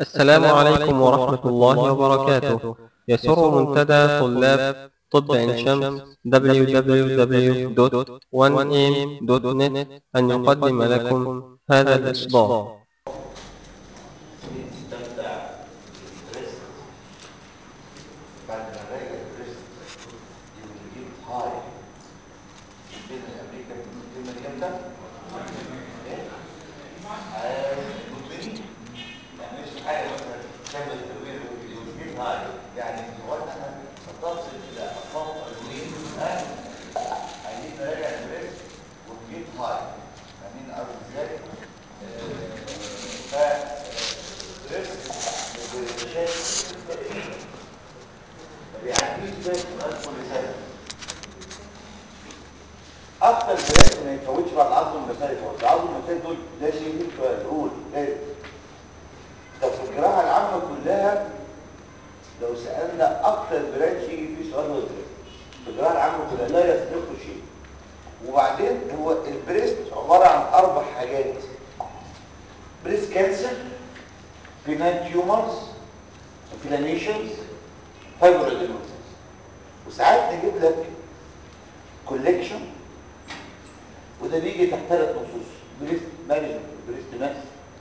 السلام عليكم ورحمة الله وبركاته يسر منتدى طلاب طب عين شمس www.1am.net أن يقدم لكم هذا الإصدار بنستمتع بالريست بعد ما راجع الريست يجيب هاي بين امريكا بين امتى؟ ايه؟ مدمنين يعني مش حاجه مثلا كمل التدوير يجيب هاي يعني هو احنا تصل الى ارقام علميه الان عايزين نراجع الريست ونجيب هاي فاهمين قصدي ازاي؟ ف اكتر برنس ما يتفوتش بعد عظم المسائل خالص عظم المسائل دول ده شيء ليه سؤال قول ايه طب في الجراحه العامه كلها لو سالنا اكتر برانش يجي فيه سؤال هو البريست في الجراحه العامه كلها لا يسبقه شيء وبعدين هو البريست عباره عن اربع حاجات بريست كانسر بينال تيومرز انفلاميشنز فايبرويدوماس وساعات نجيب لك كوليكشن وده بيجي تحت ثلاث نصوص بريست مانجمنت بريست ماس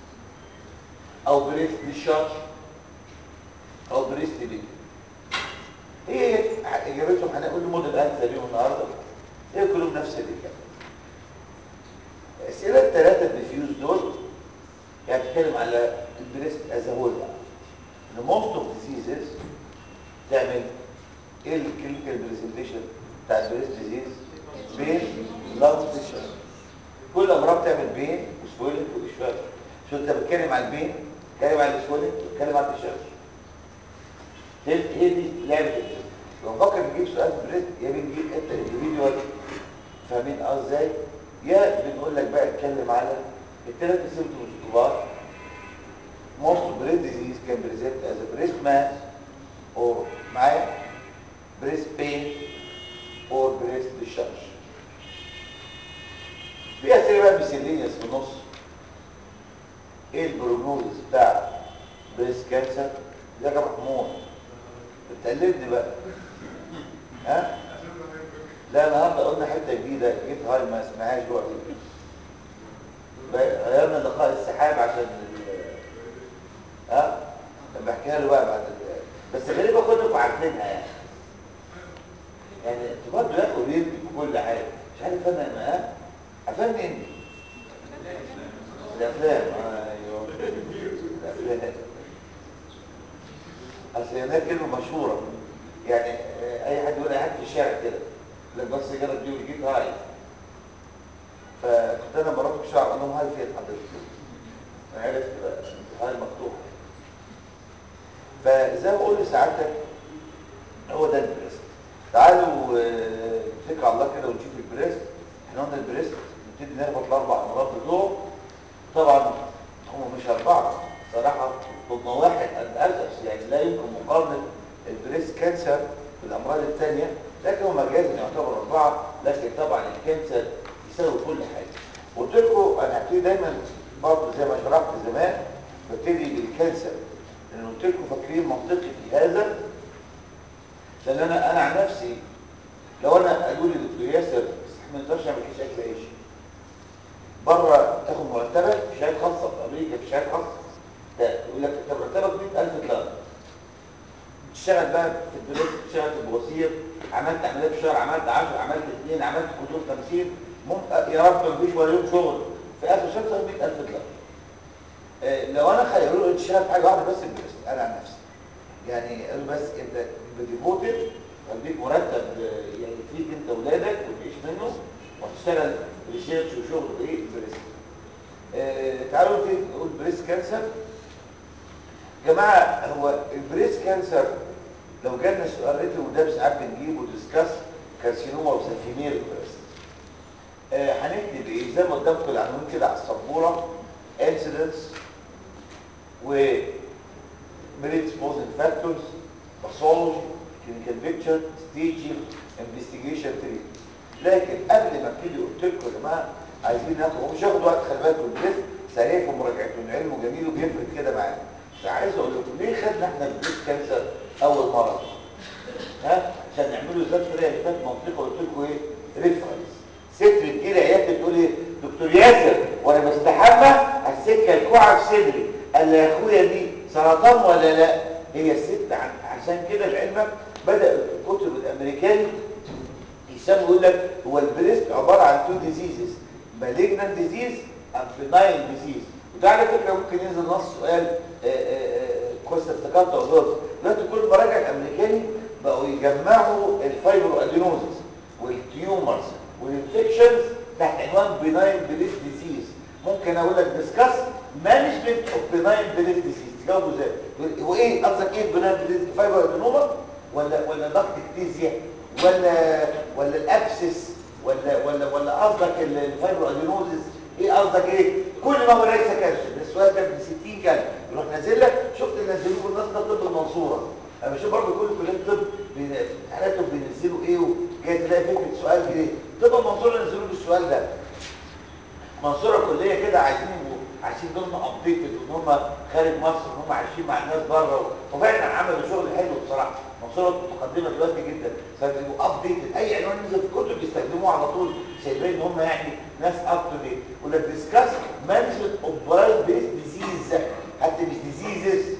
او بريست ديشارج او بريست بيج هي اجابتهم هنقول موديل انسى اليوم النهارده هي كلهم نفس الاجابه الاسئله الثلاثه الديفيوز دول يعني بتتكلم على البريست از هول ان موست اوف ديزيزز تعمل ايه الكلينيكال بريزنتيشن بتاع البريست ديزيز بين لانج ديشن كل امراض بتعمل بين وسويلنج واشفاق شو انت بتتكلم على البين بتتكلم على السويلنج بتتكلم على الاشفاق هي هي دي لعبه الجسم لو فكر نجيب سؤال في البريست يا بنجيب انت انديفيدوال فاهمين اه ازاي يا بنقول لك بقى اتكلم على الثلاث سيمبتومز الكبار most breast disease can present as a breast mass or معايا breast pain or breast discharge في اسئله بقى miscellaneous في النص ايه البروجنوزس بتاع بريست كانسر ده يا محمود بتقلبني بقى ها لا النهارده قلنا حته جديده جيت هاي ما اسمعهاش دلوقتي غيرنا لقاء السحاب عشان ها طب بحكيها له بقى بعد بس غريبه كلكم عارفينها يعني يعني انتوا برضه يا اخو بيدي كل حاجه مش عارف انا ما ها عارفين مين الافلام ايوه الافلام اصل هناك كلمه مشهوره يعني اي حد يقول اي حد في الشارع كده لك بس سيجاره دي وجيت هاي فكنت انا مرات في الشارع اقول لهم هاي فين حضرتك عرفت بقى هاي مفتوحه فزي ما بقول لسعادتك هو ده البريست تعالوا نتكل على الله كده ونشوف البريست احنا قلنا البريست نبتدي نربط الاربع امراض بتوعه طبعا هم مش اربعه صراحه هم واحد الاساس يعني لا يمكن مقارنه البريست كانسر بالامراض الثانيه لكن هم مجازا يعتبر اربعه لكن طبعا الكانسر يساوي كل حاجه قلت لكم انا هبتدي دايما برضه زي ما شرحت زمان ببتدي بالكانسر لان قلت لكم فاكرين منطقي في هذا لان انا انا عن نفسي لو انا قالوا لي دكتور ياسر ما نقدرش نعمل كيس اكل عيش بره تاخد مرتبك في شهاده خاصه في امريكا في شهاده خاصه يقول لك انت مرتبك 100000 دولار تشتغل بقى في الدروس تشتغل في البواسير عملت عمليات في شهر عملت 10 عملت اثنين عملت كلهم 50 ممكن يا رب ما فيش ولا يوم شغل في اخر شهر تاخد 100000 دولار آه لو انا خيروا تشتغل في حاجه واحده بس البريست انا عن نفسي يعني قالوا بس انت بتفوتر واديك مرتب يعني يكفيك انت واولادك وتعيش منه وهتشتغل ريسيرش وشغل ايه بريست آه تعالوا نقول بريست كانسر جماعه هو البريست كانسر لو جالنا سؤال ريتم وده ساعات بنجيبه ديسكاس كارسينوما وسفينير البريست آه هنكتب ايه زي ما قدامكم العنوان كده على السبوره انسيدنس و predisposing factors pathology clinical picture staging investigation treatment لكن قبل ما ابتدي قلت لكم يا جماعه عايزين ناخد هو مش هياخد وقت خلي بالكم الجسم سريع في مراجعته انه علمه جميل وبيفرق كده معانا عايز اقول لكم ليه خدنا احنا البريست كانسر اول مره ها عشان نعمله ذات طريقه اللي فاتت منطقه قلت لكم ايه ريفرنس ست بتجيلي عيادتي بتقول ايه دكتور ياسر وانا بستحمى على السكه الكوعه في صدري قال لي يا اخويا دي سرطان ولا لا هي الست عن- عشان كده لعلمك بدا الكتب الامريكاني يسموا يقول لك هو البريست عباره عن تو ديزيزز malignant disease and benign disease وده على فكره ممكن ينزل نص سؤال آه، آه، آه، كويس افتكرته اظن دلوقتي كل المراجع الامريكاني بقوا يجمعوا الفايبرو ادينوزس والتيومرز والانفكشنز تحت عنوان benign بريست ديزيز ممكن اقول لك ديسكاس مانجمنت اوف benign بريست ديزيز تجاوبوا ازاي هو ايه قصدك ايه benign بريست فايبرو ادينوما ولا ولا ضغط اكتيزيا ولا ولا الابسس ولا ولا ولا قصدك ال- الفايبرو ادينوزس ايه قصدك ايه كل ما هو ليس كانسر السؤال ده ب 60 كلمه يروح نازل لك شفت اللي نزلوه الناس ده طب المنصوره انا بشوف برضه كل كليه طب بين- حالاتهم بينزلوا ايه وجاي تلاقي فكره سؤال جديد طب المنصوره نزلوا له السؤال ده منصوره كليه كده عايزين يبقوا عايزين دول ابديتد وان هم خارج مصر وان هم عايشين مع الناس بره وفعلا عملوا شغل حلو بصراحه منصوره متقدمه دلوقتي جدا فبيبقوا ابديتد اي عنوان نزل في الكتب بيستخدموه على طول شايفين ان هم يعني ناس اب تو ديت ولا ديسكاس مانجمنت اوف برايت بيس ديزيز حتى مش ديزيزز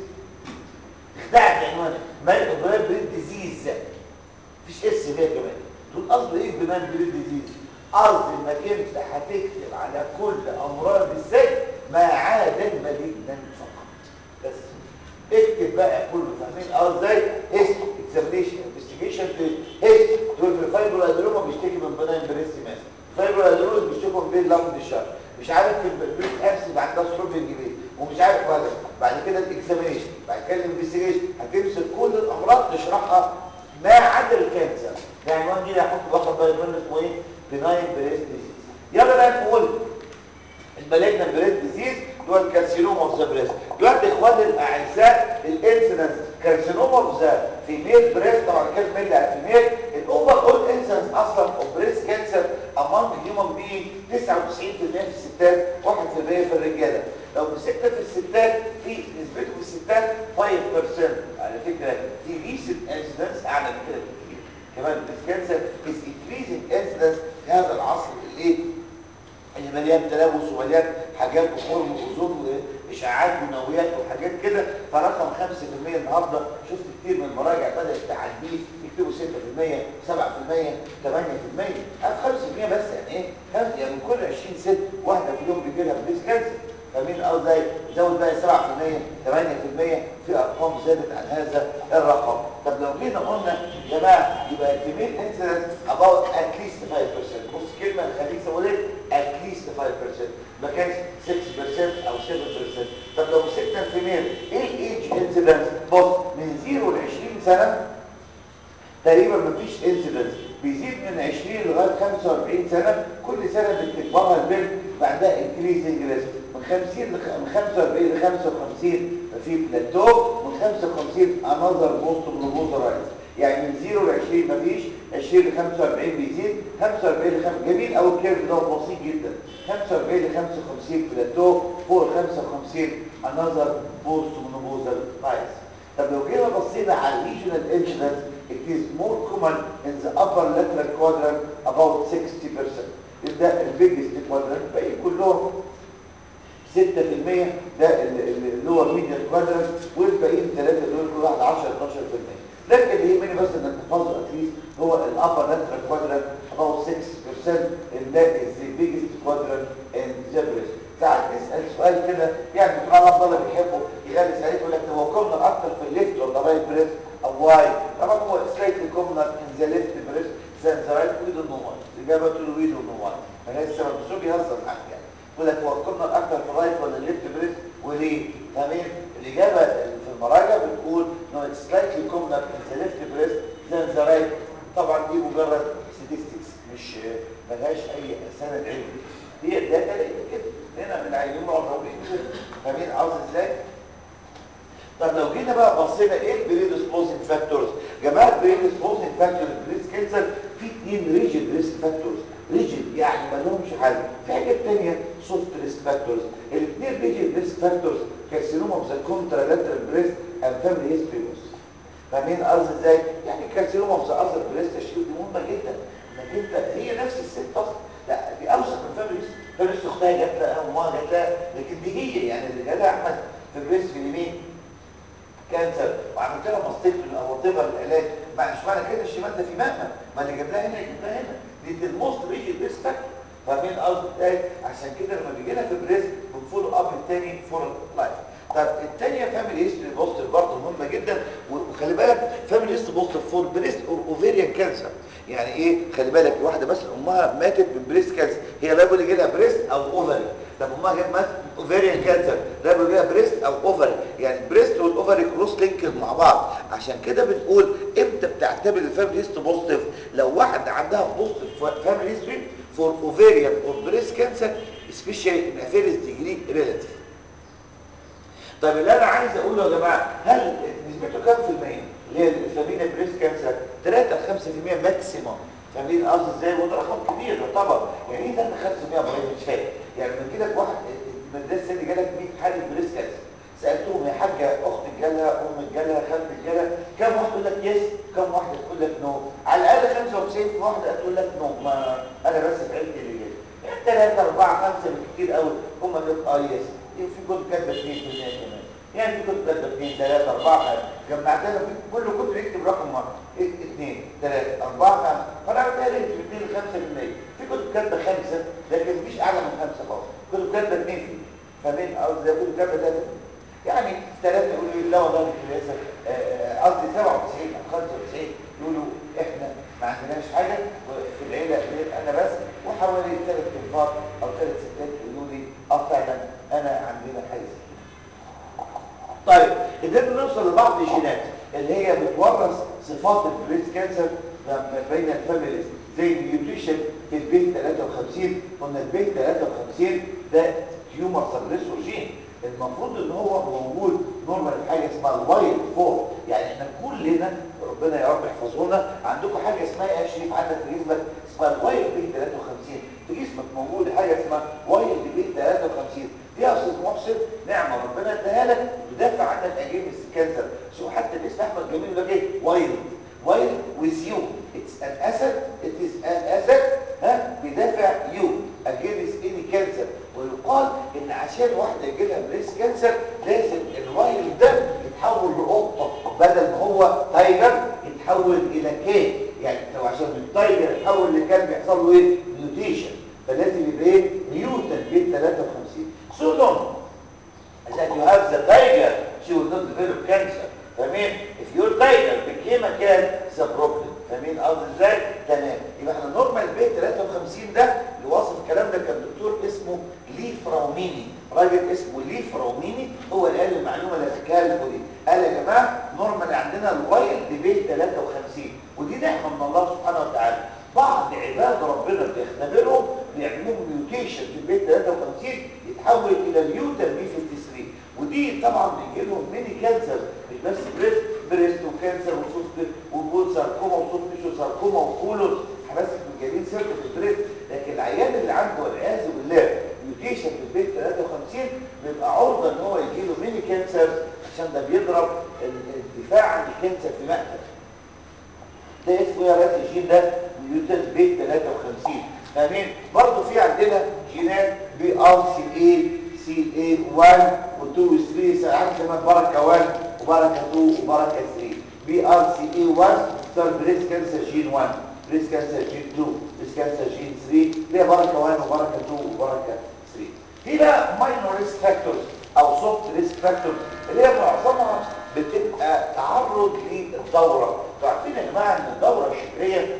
اخدعت العنوان مانجمنت اوف برايت بيس ديزيز مفيش اس فيها كمان تقول اصل ايه بنان بريد ديزيز قصدي انك انت هتكتب على كل امراض السجن ما عدا المالجنان فقط بس اكتب بقى كله فاهمين اه ازاي هيست اكزامينيشن انفستيجيشن هيست تقول في الفايبرو ادروما بيشتكي من بنان بريست ماس الفايبرو ادروما بيشتكوا من بين لامب الشهر مش عارف في البريست ابس يبقى عندها سروب الجبين ومش عارف هذا بعد كده الاكزامينيشن بعد كده الانفستيجيشن هتمسك كل الامراض تشرحها ما عدا الكانسر ده عنوان جديد هحط واخد بالي منه اسمه ايه بناين بريست ديزيز يلا بقى نقول المالجنا بريست ديزيز اللي هو الكارسينوما اوف ذا بريست دلوقتي اخواني الاعزاء الانسيدنس كارسينوما اوف ذا فيميل بريست طبعا كلمه ميل على الفيميل الاوفر اول انسيدنس اصلا اوف بريست كانسر امونج هيومن بي 99% في الستات 1% في الرجاله لو مسكنا في الستات في نسبته في الستات 5% على فكره في ريسنت انسيدنس اعلى من كده بكتير كمان البريست كانسر از انكريزنج انسيدنس في هذا العصر الايه اللي مليان تلوث ومليان حاجات بخور واوزون واشعاعات ونوويات وحاجات كده فرقم 5% النهارده شفت كتير من المراجع بدات تعديه يكتبوا 6% 7% 8% أه 5% بس يعني ايه؟ خمسة يعني من كل 20 ست واحده فيهم بيجي لها بريس كانسر فمين اه زي زود بقى 7% 8% في ارقام زادت عن هذا الرقم طب لو جينا قلنا يا جماعه يبقى الفيميل انسيدنس about at least 5% بص كلمه خليك اقول ايه at least 5% ما كانش 6% او 7% طب لو مسكنا الفيميل ايه الايدج انسيدنس بص من 0 ل 20 سنه تقريبا مفيش انسيدنس بيزيد من 20 لغايه 45 سنه كل سنه بتكبرها البنت بعدها انكريزنج ريسك من 50 ل من 45 ل 55 في بلاتو من 55 انذر بوست بروبوزرايز يعني من 0 ل 20 مفيش 20 ل 45 بيزيد 45 ل 5 جميل قوي الكيرف ده بسيط جدا 45 ل 55 بلاتو فوق ال 55 انذر بوست بروبوزرايز طب لو جينا بصينا على الريجونال انشنس it is more common in the upper lateral quadrant about 60% ده البيجست كوادرانت باقي كلهم 6% ده اللور ميديان كوادرانت والباقيين ثلاثه دول كل واحد 10 12% لكن اللي يهمني بس انك تحفظه اتليست هو الابر لاترال كوادرانت about 6% and that is the biggest quadrant in the breast ساعات تسال سؤال كده يعني بتوع الله بيحبوا يغلس عليك يقول لك هو كومنر اكتر في الليفت ولا رايت بريست او واي طبعا هو سلايتلي كومنر ان ذا ليفت بريست ذان ذا رايت وي دونت نو واي الاجابه تقول له وي دونت نو واي فهي السبب بس هو بيهزر معاك يعني يقول لك هو كومنر اكتر في الرايت ولا الليفت بريست وليه فاهمين الاجابه في المراجع بتقول انه سلايتلي كومنر ان ذا ليفت بريست ذان ذا رايت طبعا دي مجرد statistics مش ملهاش اي سند علمي هي الداتا كده هنا العينين معظمين فاهمين عاوز ازاي طب لو جينا بقى بصينا ايه البريدسبوزنج فاكتورز جماعه بريدسبوزنج فاكتورز بريس كانسر في اثنين ريجن ريسك فاكتورز ريجيد يعني ما لهمش حل في حاجات ثانيه سوفت ريسك فاكتورز الاثنين ريجيد ريسك فاكتورز كارسينوما اوف ذا كونترالاترال بريست اند فاميلي هيستوري فاهمين قصدي ازاي يعني الكارسينوما اوف ذا اذر بريست تشخيص دي مهمه جدا انك انت هي نفس الست اصلا لا دي اوسط من فاميلي فاميلي اختها جات لها امها جات لها لكن دي هي يعني اللي جالها احمد في بريست في اليمين كانسر وعملت لها ماستكتومي او وات العلاج ما مش معنى كده الشمال ده في مهما ما اللي جاب لها هنا يجيب لها هنا دي الموست ريجيد ريسك فاكتور فاهمين قصدي ازاي عشان كده لما بيجي لها في بريست بنفولو اب الثاني فور لايف طب الثانيه فاميلي هيستوري بوستر برضه مهمه جدا وخلي بالك فاميلي هيستوري بوستر فور بريست اوفيريان كانسر يعني ايه خلي بالك واحده بس امها ماتت من بريست كانسر هي لا بيقول يجي لها بريست او اوفري طب امها جت ماتت اوفيريان كانسر لا بيقول لها بريست او اوفري يعني البريست والاوفري كروس لينكد مع بعض عشان كده بنقول امتى بتعتبر الفاميلي هيستوري بوزيتيف لو واحده عندها بوزيتيف فاميلي هيستوري فور اوفيريان اور بريست كانسر سبيشال ان افيرس ديجري ريلاتيف طيب اللي انا عايز اقوله يا جماعه هل نسبته كام في المية اللي هي الفاميليا بريست كانسر 3 ل 5% ماكسيموم فاهمين قصدي ازاي وده رقم كبير يعتبر يعني ايه 3 5% يا ابراهيم مش فاهم يعني من كده واحد المدرسه اللي جالك 100 حاله بريست كانسر سالتهم يا حاجه اختك جالها امك جالها خالتك جالها كم واحد يقول لك يس كم واحده تقول لك نو على الاقل 95 واحده تقول لك نو ما انا بس في عيلتي اللي جالي يعني 3 4 5 بالكثير قوي هم اللي اه يس في كنت كاتبه 2% كمان يعني في كنت كاتبه 2 3 4 جمعتها في كل كنت يكتب رقم واحد 2 3 4 5 فانا عملتها رينج من 2 ل 5% في كنت كاتبه 5 لكن مفيش اعلى من 5 خالص كنت كاتبه 2 فيه فاهمين قصدي كنت كاتبه 3 يعني ثلاثه يقولوا لي لا والله دي كويسه قصدي 97 او 95 يقولوا احنا ما عندناش حاجه في العيله غير انا بس وحوالي ثلاث انفار او ثلاث ستات يقولوا لي اه فعلا انا عندنا حاجه طيب قدرنا نوصل لبعض الجينات اللي هي بتورث صفات البريست كانسر بين الفاميليز زي النيوتريشن في البيت 53 قلنا البيت 53 ده تيومر سبريسور جين المفروض ان هو موجود نورمال حاجه اسمها الوايلد فور يعني احنا كلنا ربنا يا رب يحفظونا عندكم حاجه اسمها يا شريف عندك في جسمك اسمها الوايلد بي 53 في جسمك موجود حاجه اسمها وايلد بي 53 دي يا استاذ محسن نعمه ربنا اداها لك تدافع عنك اجينست الكانسر شوف حتى الاسم احمد جميل يقول لك ايه وايلد وايلد ويز يو اتس ان اسد ات از ان اسد ها بيدافع يو اجينست اني كانسر ويقال ان عشان واحده يجي لها بريست كانسر لازم الوايلد ده يتحول لقطه بدل ما هو تايجر يتحول الى كين يعني لو عشان من تايجر يتحول لكلب يحصل له ايه ميوتيشن فلازم يبقى ايه ميوتن بين 53 so long that you have the tiger she will not develop cancer فاهمين if your tiger became a cat it's a problem فاهمين قصدي ازاي تمام يبقى احنا نورمال بي 53 ده اللي واصف الكلام ده كان دكتور اسمه ليف راوميني راجل اسمه ليف راوميني هو اللي قال المعلومه اللي هحكيها لكم دي قال يا جماعه نورمال عندنا الوايلد بي 53 ودي نعمه من الله سبحانه وتعالى بعض عباد ربنا بيختبرهم بيعملوا ميوتيشن في البيت 53 يتحول الى اليوتن بي 53 ودي طبعا بيجي لهم ميني كانسر مش بس بريست بريست وكانسر وسوفت وبول ساركوما وسوفت تيشو ساركوما وكولون احنا بس جايبين سيرته في البريست لكن العيان اللي عنده والعياذ بالله ميوتيشن في البيت 53 بيبقى عرضه ان هو يجي له ميني كانسر عشان ده بيضرب الدفاع عن الكانسر في مقتل ده اسمه يا ريت الجين ده ميوتن بي 53 فاهمين برضه في عندنا جينات بي ار سي اي سي اي 1 و2 و3 ساعات كمان بركه 1 وبركه 2 وبركه 3 بي ار سي اي 1 ستار بريس كانسر جين 1 بريس كانسر جين 2 بريس كانسر جين 3 ليه بركه 1 وبركه 2 وبركه 3 في بقى ماينور ريسك فاكتورز او سوفت ريسك فاكتورز اللي هي معظمها بتبقى تعرض للدوره انتوا عارفين يا جماعه ان الدوره الشهريه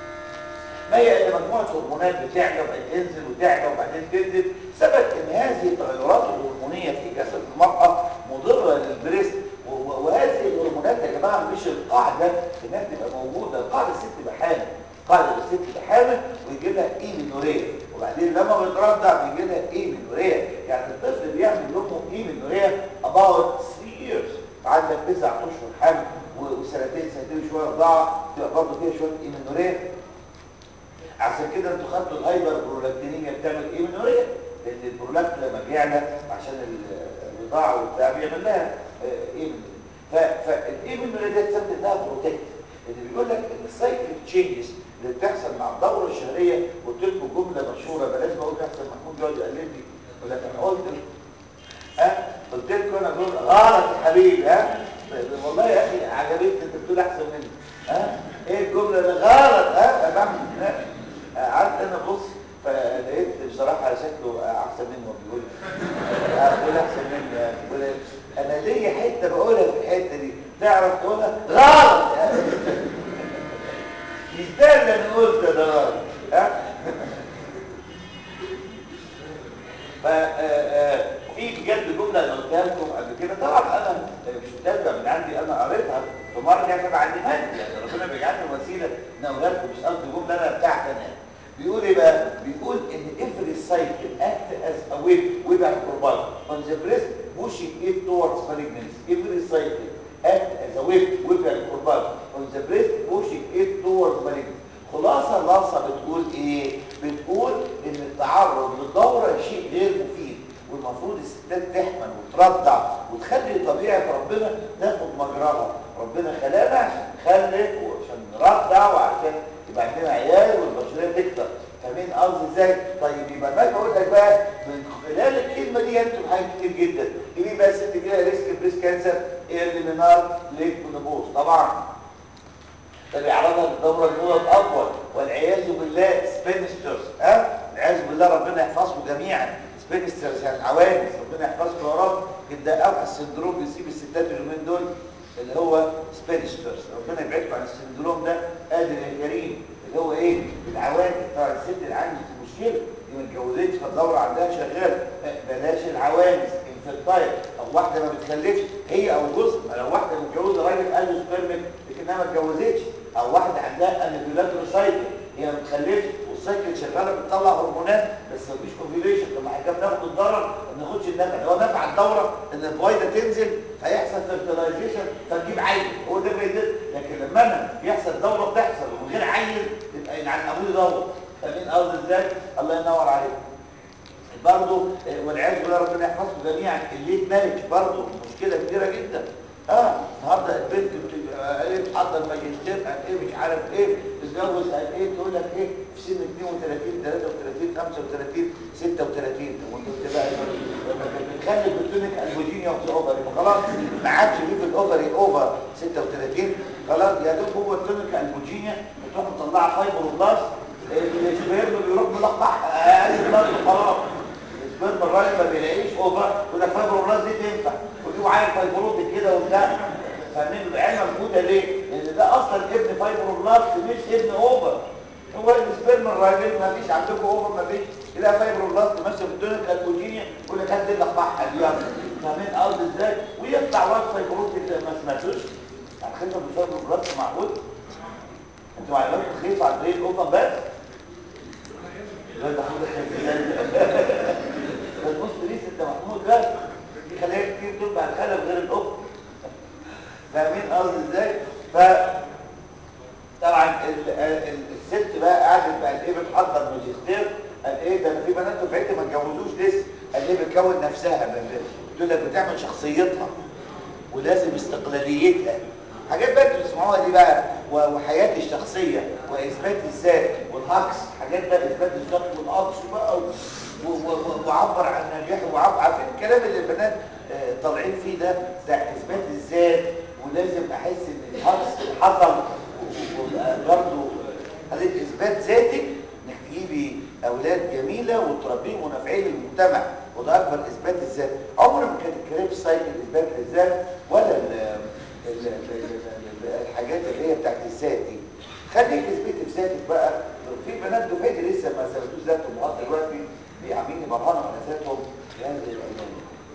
ما هي الا مجموعه هرمونات بتعلى وبعدين تنزل وتعلى وبعدين تنزل سبب ان هذه التغيرات الهرمونيه في جسد المراه مضره للبريست وهذه الهرمونات يا جماعه مش القاعده انها تبقى موجوده القاعده الست تبقى حامل قاعده الست تبقى حامل ويجي لها ايمينوريه وبعدين لما بيترضع بيجي لها ايمينوريه يعني الطفل بيعمل لامه ايمينوريه about 3 years عندك تسع اشهر حمل وسنتين سنتين شويه رضاعه تبقى برضه فيها شويه ايمينوريه عشان كده انتوا خدتوا الهايبر برولاكتينيميا بتعمل ايه من اوريا لان البرولاكت لما بيعلى عشان ال- الرضاعه وبتاع بيعمل لها آه، ايه من فالايه من اوريا دي ثابت انها بروتكت اللي بيقول لك ان السايكل تشينجز اللي بتحصل مع الدوره الشهريه قلت لكم جمله مشهوره بلاش بقول احسن محمود يقعد يقلدني ولا انا قلت ها قلت لكم انا بقول غلط يا حبيبي ها والله يا اخي عجبتني انت بتقول احسن مني ها ايه الجمله اللي غلط ها بعمل قعدت انا بص فلقيت بصراحه شكله احسن مني وهو بيقول بيقول احسن مني يعني بيقول إيه؟ انا ليا حته بقولها في الحته دي تعرف تقولها غلط يعني مش ده اللي انا قلته ده غلط ها ف في بجد جمله انا قلتها لكم قبل كده طبعا انا مش متابع من عندي انا قريتها فمره كانت بعلمها لي يعني ربنا بيجعلني وسيله ان اقولها لكم مش قصدي جمله انا بتاعتي انا بيقول ايه بقى؟ بيقول ان every cycle act as a wave wave and provide on the breast pushing it towards malignancy every cycle act as a wave wave and provide on the breast pushing it towards malignancy خلاصة اللاصة بتقول ايه؟ بتقول ان التعرض للدورة شيء غير مفيد والمفروض الستات تحمل وترضع وتخلي طبيعة ربنا تاخد مجراها ربنا خلانا عشان نخلف وعشان نرضع وعشان يبقى عندنا عيال والبشرية تكتر فاهمين قصدي ازاي؟ طيب يبقى ما بقول لك بقى من خلال الكلمة دي انتم حاجات كتير جدا ايه بقى الست فيها ريسك بريس كانسر ايرلي منار ليت مونوبوز طبعا ده بيعرضها للدورة الأولى الأول والعياذ بالله سبينسترز ها والعياذ بالله ربنا يحفظكم جميعا سبينسترز يعني عوانس ربنا يحفظكم يا رب ده أوحى السندروم بيسيب الستات اليومين دول اللي هو سبينسترز ربنا يبعدكم عن السندروم ده قادر يا كريم اللي هو ايه العوانس طبعا الست اللي عندها مشكله دي ما اتجوزتش فالدوره عندها شغاله بلاش العوانس انفيرتايل او واحده ما بتخلفش هي او جوزها لو واحده متجوزه راجل قال سبيرمك لكنها ما اتجوزتش او واحده عندها انفيولاتور سايكل هي ما بتخلفش والسايكل شغاله بتطلع هرمونات بس مفيش اوفيوليشن لما احنا بناخد الضرر ما ناخدش النفع هو نفع الدوره ان البويضه تنزل فيحصل فيرتلايزيشن فتجيب عيل هو ده بيدل لكن لما انا يحصل دوره بتحصل ومن غير عيل تبقى يعني ابوي دوره فاهمين قصدي ازاي الله ينور عليك برضه والعياذ بالله ربنا يحفظكم جميعا الليت مارج برضه مشكله كبيره جدا اه النهارده البنت بتبقى ايه بتحضر ماجستير قال ايه مش عارف ايه تتجوز قال ايه تقول لك ايه في سن 32 33 35 36 طب وانت قلت بقى لما كانت بتخلي بتونيك البوجينيا وفي اوفري خلاص ما عادش ليه في الاوفري اوفر 36 خلاص يا دوب هو التونيك البوجينيا بتروح مطلعه فايبروبلاست السبيرم بيروح ملقح اقل بلاد خلاص السبيرم الراجل ما بيلاقيش اوفر يقول لك فايبروبلاست دي تنفع ويجيبوا عيل فايبروتك كده وبتاع فاهمين العيله موجوده ليه؟ لان ده اصلا ابن فايبروبلاست مش ابن اوفر هو السبيرم الراجل ما فيش عندكم اوفر ما فيش يلاقي فايبروبلاست ماشيه في الدنيا الكوجينيا يقول لك هات لقحها يلا فاهمين قصدي ازاي؟ ويطلع واد فايبروتك ما سمعتوش هتخف بالفايبروبلاست معقول؟ انتوا معلوماتكم خفيفه عن طريق الاوفر بس؟ لا ده محمود بتبص ليه انت محمود ده في خلايا كتير تبقى الخلف غير الاخت فاهمين قصدي ازاي ف طبعا ال- ال- الست بقى قعدت بقى ايه بتحضر ماجستير قال ايه ده انا في بنات دفعتي ما اتجوزوش لسه قال ايه بتكون نفسها بتقول لك بتعمل شخصيتها ولازم استقلاليتها حاجات بقى انتوا بتسمعوها دي بقى و- وحياتي الشخصيه واثبات الذات والهكس حاجات بقى اثبات الذات والهكس بقى و- و- و- وعبر عن نجاحي وعبر عارفين الكلام اللي البنات آه، طالعين فيه ده ده اثبات الذات ولازم احس ان الهكس اللي حصل ويبقى برضه قضيه اثبات ذاتك انك تجيبي اولاد جميله وتربيهم ونافعين للمجتمع وده اكبر اثبات الذات عمر ما كانت الكلام سايكل اثبات للذات ولا ال ال- ال- ال- الحاجات اللي هي بتاعت الذات دي خليك اثبتي في ذاتك بقى في بنات دفعتي لسه ما ثبتوش ذاتهم لغايه دلوقتي دي عاملين يبرهنوا على ذاتهم في هذه الايام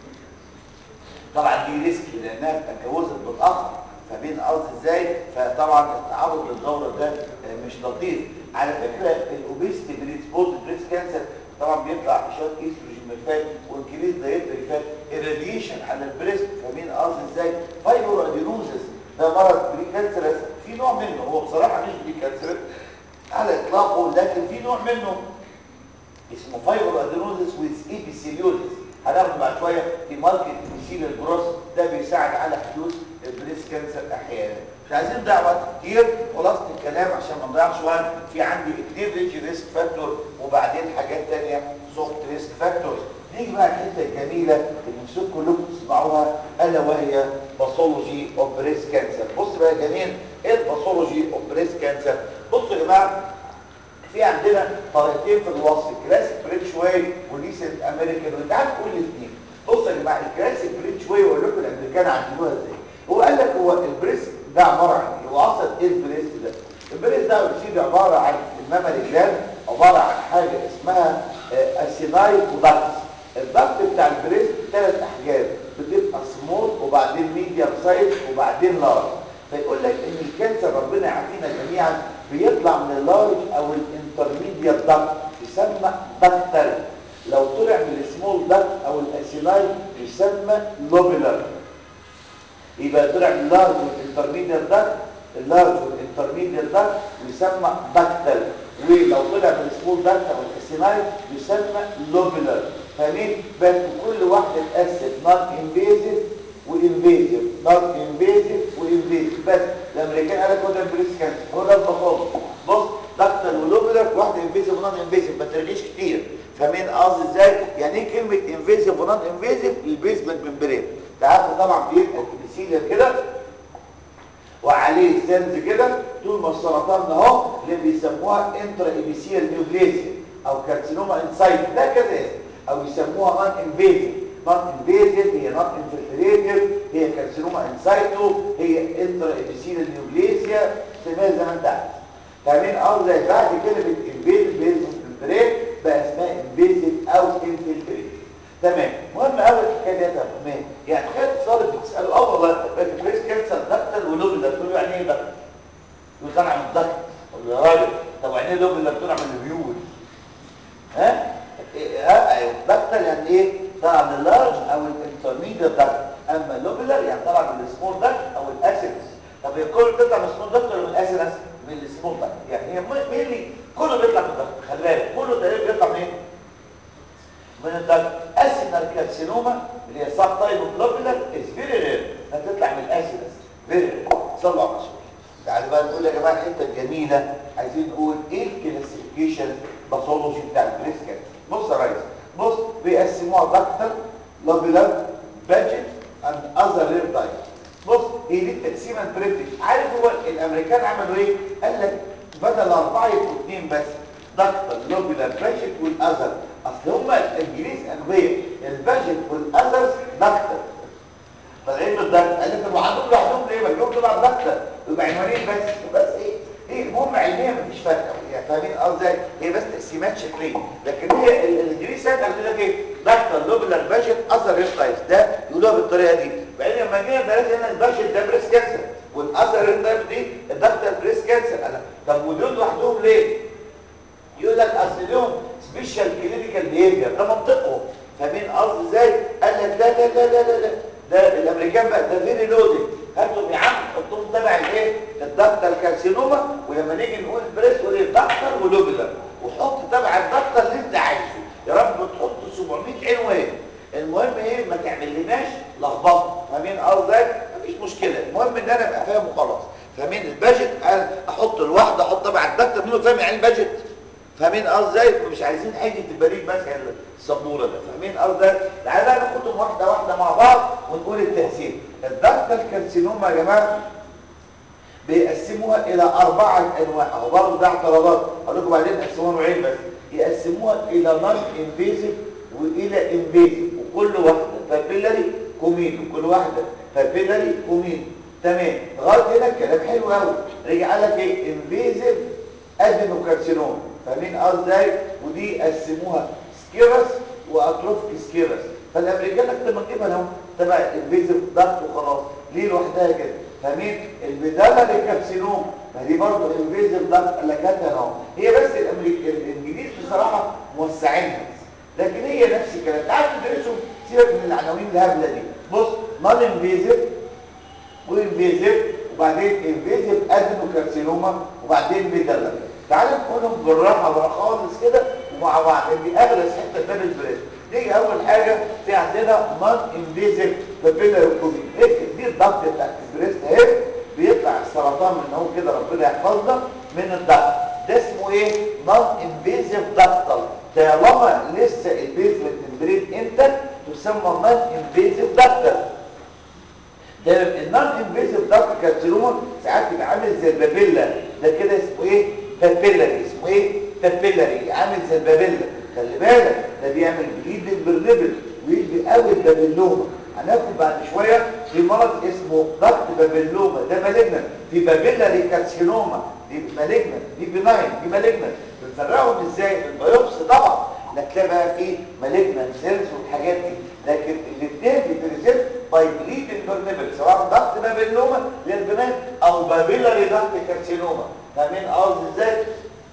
طبعا دي ريسك لانها اتجوزت متاخر فبين قصدي ازاي فطبعا التعرض للدوره ده آه، مش لطيف على فكره الاوبيستي بريسبوز بريست كانسر طبعا بيطلع شويه ايستروجين من الفات وانكريز دايتري فات الراديشن على البريست فاهمين قصدي ازاي فايبرو ادينوزس ده مرض بري كانسر في نوع منه هو بصراحه مش بري كانسر على اطلاقه لكن في نوع منه اسمه فايبر ادينوزس ويز ايبيثيليوزس هناخده بعد شويه في ماركت ابيثيل الجروس ده بيساعد على حدوث البريس كانسر احيانا مش عايزين نضيع وقت كتير خلاصه الكلام عشان ما نضيعش وقت في عندي اثنين ريجي ريسك فاكتور وبعدين حاجات ثانيه سوفت ريسك فاكتورز نيجي بقى الحته الجميله اللي نفسكم كلكم تسمعوها الا وهي باثولوجي اوف بريس كانسر بص بقى يا جميل ايه الباثولوجي اوف بريس كانسر بصوا يا جماعه في عندنا طريقتين في الوصف الكلاسيك بريتش واي وريسنت امريكان وانت عارف كل الاثنين بصوا يا جماعه الكلاسيك بريتش واي واقول لكم الامريكان عملوها ازاي هو قال لك هو البريس ده عباره عن ايه هو اصلا ايه البريس ده البريس ده يا سيدي عباره عن الممل جلاند عباره عن حاجه اسمها اسيناي ودكتس الضغط بتاع البريس ثلاث احجام بتبقى سمول وبعدين ميديوم سايز وبعدين لارج فيقول لك ان الكانسر ربنا يعافينا جميعا بيطلع من اللارج او الانترميديت ضغط يسمى دكتر لو طلع من السمول ضغط او الاسيناي يسمى لوبيلر يبقى طلع من اللارج والانترميديت ضغط اللارج والانترميديت ضغط يسمى دكتر ولو طلع من السمول ضغط او الاسيناي يسمى لوبيلر فاهمين بس كل واحده تقسم نون انفيزيف وانفيزيف نون انفيزيف وانفيزيف بس الامريكان قال لك هو ده البريس كانسر هو ده البطاطا بص دكتور ولوبيلر واحده انفيزيف ونون انفيزيف ما ترغيش كتير فاهمين قصدي ازاي يعني ايه كلمه انفيزيف ونون انفيزيف البيزمنت ممبرين تعرفوا طبعا بيبقى الابيثيليوم كده وعليه سيلز كده طول ما السرطان ده اهو اللي بيسموها انترا ابيثيال نيوبليزيا او كارسينوما انسايت ده كذا اسم او يسموها نون انفيزيف نون انفيزيف هي نون انفلتريتيف هي كارسينوما انسايتو هي انترا ابيثيال نيوبليزيا سميها زي ما انت عايز فاهمين اه زي بعد كلمه انفيزيف بيزنس بقى اسمها انفيزيف او انفلتريتيف تمام مهم قوي الحكايه دي يا تمام يعني تخيل طالب بتساله اه والله بريس كانسر دكتور ولوبيلر تقول له يعني ايه دكتور يقول طالع من الدكتور اقول له يا راجل طب يعني ايه لوبيلر طالع من البيول ها ايوه دكتور يعني ايه طالع من اللارج او الانترميديت دكتور اما اللوبيلر يعني طالع من السمول دكتور او الاسيدس طب هي كل تطلع من السمول دكتور ولا من الاسيدس من السمول دكتور يعني هي مينلي كله بيطلع من الدكتور خلي بالك كله تقريبا بيطلع منين من الدكتور اسينال كارسينوما اللي هي سب تايب اوف لوبيلر از فيري رير هتطلع من الاسيدس فيري رير صلوا على الرسول تعالوا بقى نقول يا جماعه الحته الجميله عايزين نقول ايه الكلاسيفيكيشن باثولوجي بتاع البريس كانسر بص يا ريس بص بيقسموها دكتور لوبيلر باجيت اند اذر رير تايب بص هي دي التقسيمه البريتش عارف هو الامريكان عملوا ايه قال لك بدل اربعه يبقوا اثنين بس دكتور لوبيلر باجيت والاذر اصل هم الانجليز اغبياء الباجيت والاذرز دكتور طالعين من الدكتور قال لك عندهم لوحدهم ليه ما اليوم طلع دكتور يبقى عنوانين بس بس ايه ايه المهم علميا مفيش فرق يعني فاهمين قصدي هي بس تقسيمات شكليه لكن هي الانجليز ساعتها قالوا لك ايه دكتور لوبيلر باجيت اذر ريس تايبس ده يقولوها بالطريقه دي بعدين لما جينا بلاش هنا الباجيت ده بريس كانسر والاذر ريس تايب دي الدكتور بريس كانسر انا طب ودول لوحدهم ليه يقول لك اصل لهم سبيشال كلينيكال بيهيفير ده منطقهم فاهمين قصدي ازاي قال لك لا لا لا لا لا, لا. ده الامريكان بقى ده فيري لودنج هاتهم يا عم حطهم تبع الايه الدكتور الكارسينوما ولما نيجي نقول بريس قول الدكتور ولوبيلر وحط تبع الدكتور اللي انت عايزه يا رب تحط 700 عنوان المهم ايه ما تعملناش لخبطه فاهمين قصدي مفيش مشكله المهم ان انا ابقى فاهم وخلاص فاهمين الباجت احط الواحده احط تبع الدكتور منه فاهم يعني الباجت فاهمين قصدي مش عايزين حته البريد بس السبوره ده فاهمين قصدي تعالى بقى ناخدهم واحده واحده مع بعض ونقول التقسيم الدكتور الكارسينوما يا جماعه بيقسموها الى اربعه انواع اهو برضه ده اعتراضات اقول لكم بعدين قسموها نوعين بس يقسموها الى نون انفيزيف والى انفيزيف وكل واحده بابيلاري كومين وكل واحده بابيلاري كومين تمام لغايه هنا الكلام حلو قوي رجع قال لك ايه انفيزيف ادينوكارسينوما فاهمين ازاي ودي قسموها سكيرس واتروفيك سكيرس فالامريكان لك ما نجيبها لهم تبع الفيزيف ضغط وخلاص ليه لوحدها كده فاهمين البداله للكارسينوم ما دي برضه الفيزيف ضغط قال لك هاتها اهو هي بس الامريكان الانجليز بصراحه موسعينها لكن هي نفس الكلام تعالوا تدرسوا سيبك من العناوين الهبله دي بص نون انفيزيف وانفيزيف وبعدين انفيزيف ادينوكارسينوما وبعدين بيدلر تعالوا نقولهم بالراحه بقى خالص كده ومع بعض دي اغلى حته بين البريست نيجي اول حاجه في عندنا نون انفيزيف بابيلر كومين دي الضغط بتاعت البريست اهي بيطلع السرطان من هو كده ربنا يحفظنا من الضغط ده اسمه ايه نون انفيزيف دكتال طالما لسه البيزمنت ممبرين انت تسمى نون انفيزيف دكتال ده النون انفيزيف دكتال كارسينوما ساعات يبقى عامل زي البابيلا ده كده اسمه ايه بابيلاري اسمه ايه بابيلاري عامل زي البابيلا خلي بالك ده بيعمل بليدنج بالليفل ويجي قوي البابيلوما هناخد بعد شويه في مرض اسمه ضغط بابيلوما ده مالجنان في بابيلاري كارسينوما دي مالجنان دي بناين دي مالجنان بنفرقهم ازاي بالبيوبسي طبعا لا تلاقي بقى في مالجنان سيلز والحاجات دي لكن الاثنين بيبريزنت باي بليدنج بالليفل سواء ضغط بابيلوما للبنات او بابيلاري ضغط كارسينوما فاهمين قصدي ازاي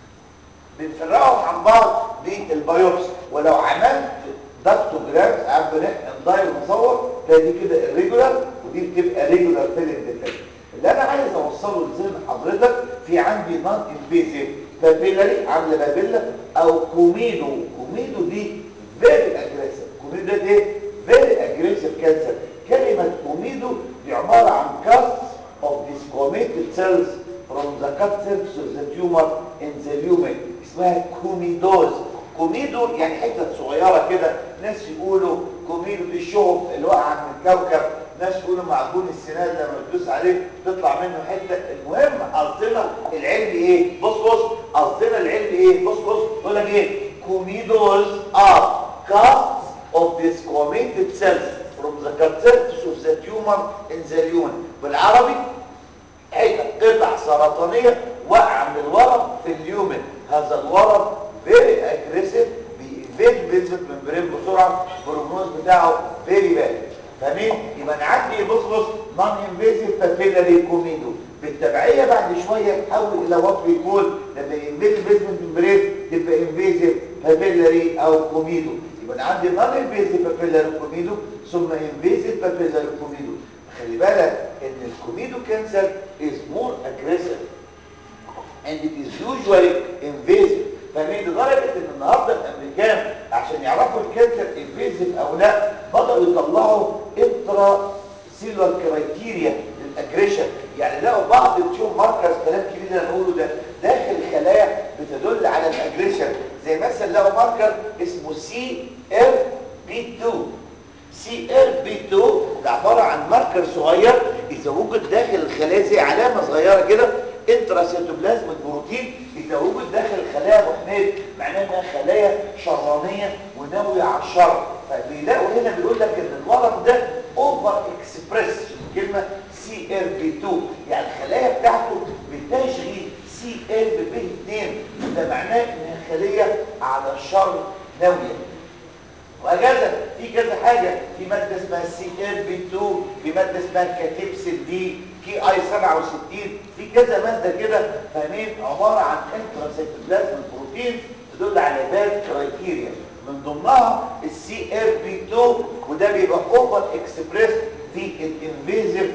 بنفرقهم عن بعض بالبيوبسي ولو عملت داكتوجرام ساعات بنحقن ونصور تلاقي دي كده الريجولار ودي بتبقى ريجولار فيلنج ديفكت اللي انا عايز اوصله لذهن حضرتك في عندي نون انفيزيف بابيلاري عامله بابيلا او كوميدو كوميدو دي فيري اجريسيف كوميدو ده ايه فيري اجريسيف كانسر كلمه كوميدو دي عباره عن كاست of discomated cells from the cut surface of the tumor in the lumen اسمها كوميدوز كوميدو يعني حتة صغيرة كده ناس يقولوا كوميدو دي الشهب اللي وقع من الكوكب ناس يقولوا معجون السنان لما تدوس عليه تطلع منه حتة المهم قصدنا العلم ايه بص بص قصدنا العلم ايه بص بص يقول لك ايه كوميدوز are casts of discomated cells from the cut surface of the tumor in the lumen بالعربي حتة قطع سرطانية وقع من الورم في اليومن هذا الورم فيري اجريسيف بيفيد بيزمنت ممبرين بسرعه البروجنوز بتاعه فيري باد فاهمين يبقى انا عندي بص بص نون انفيزيف بابيلاري كوميدو بالتبعيه بعد شويه تحول الى وات بيكون لما ينفيد البيزمنت ممبرين تبقى انفيزيف بابيلاري او كوميدو يبقى انا عندي نون انفيزيف بابيلاري كوميدو ثم انفيزيف بابيلاري كوميدو خلي بالك ان الكوميدو كانسر is more aggressive and it is usually invasive فمن لدرجة ان النهاردة الامريكان عشان يعرفوا الكانسر انفيزيف او لا بدأوا يطلعوا انترا سيلولار كرايتيريا للاجريشن يعني لقوا بعض التيوم ماركرز كلام كبير اللي انا بقوله ده داخل خلايا بتدل على الاجريشن زي مثلا لقوا ماركر اسمه سي ار بي 2 سي ار بي 2 ده عباره عن ماركر صغير اذا وجد داخل الخلايا زي علامه صغيره كده انترا سيتوبلازم بروتين اذا وجد داخل الخلايا ابو حميد معناه انها خلايا شرانيه وناويه على الشر فبيلاقوا هنا بيقول لك ان الورم ده اوفر اكسبريس الكلمه سي ار بي 2 يعني الخلايا بتاعته بتشغي سي ار بي 2 ده معناه انها خليه على الشر ناويه وهكذا في كذا حاجة في مادة اسمها سي ار بي 2 في مادة اسمها كاتيبسل دي كي اي 67 في كذا مادة كده فاهمين عبارة عن انتراسيتوبلازم بروتين تدل على باد كرايتيريا من ضمنها السي ار بي 2 وده بيبقى اوفر اكسبريس في الانفيزيف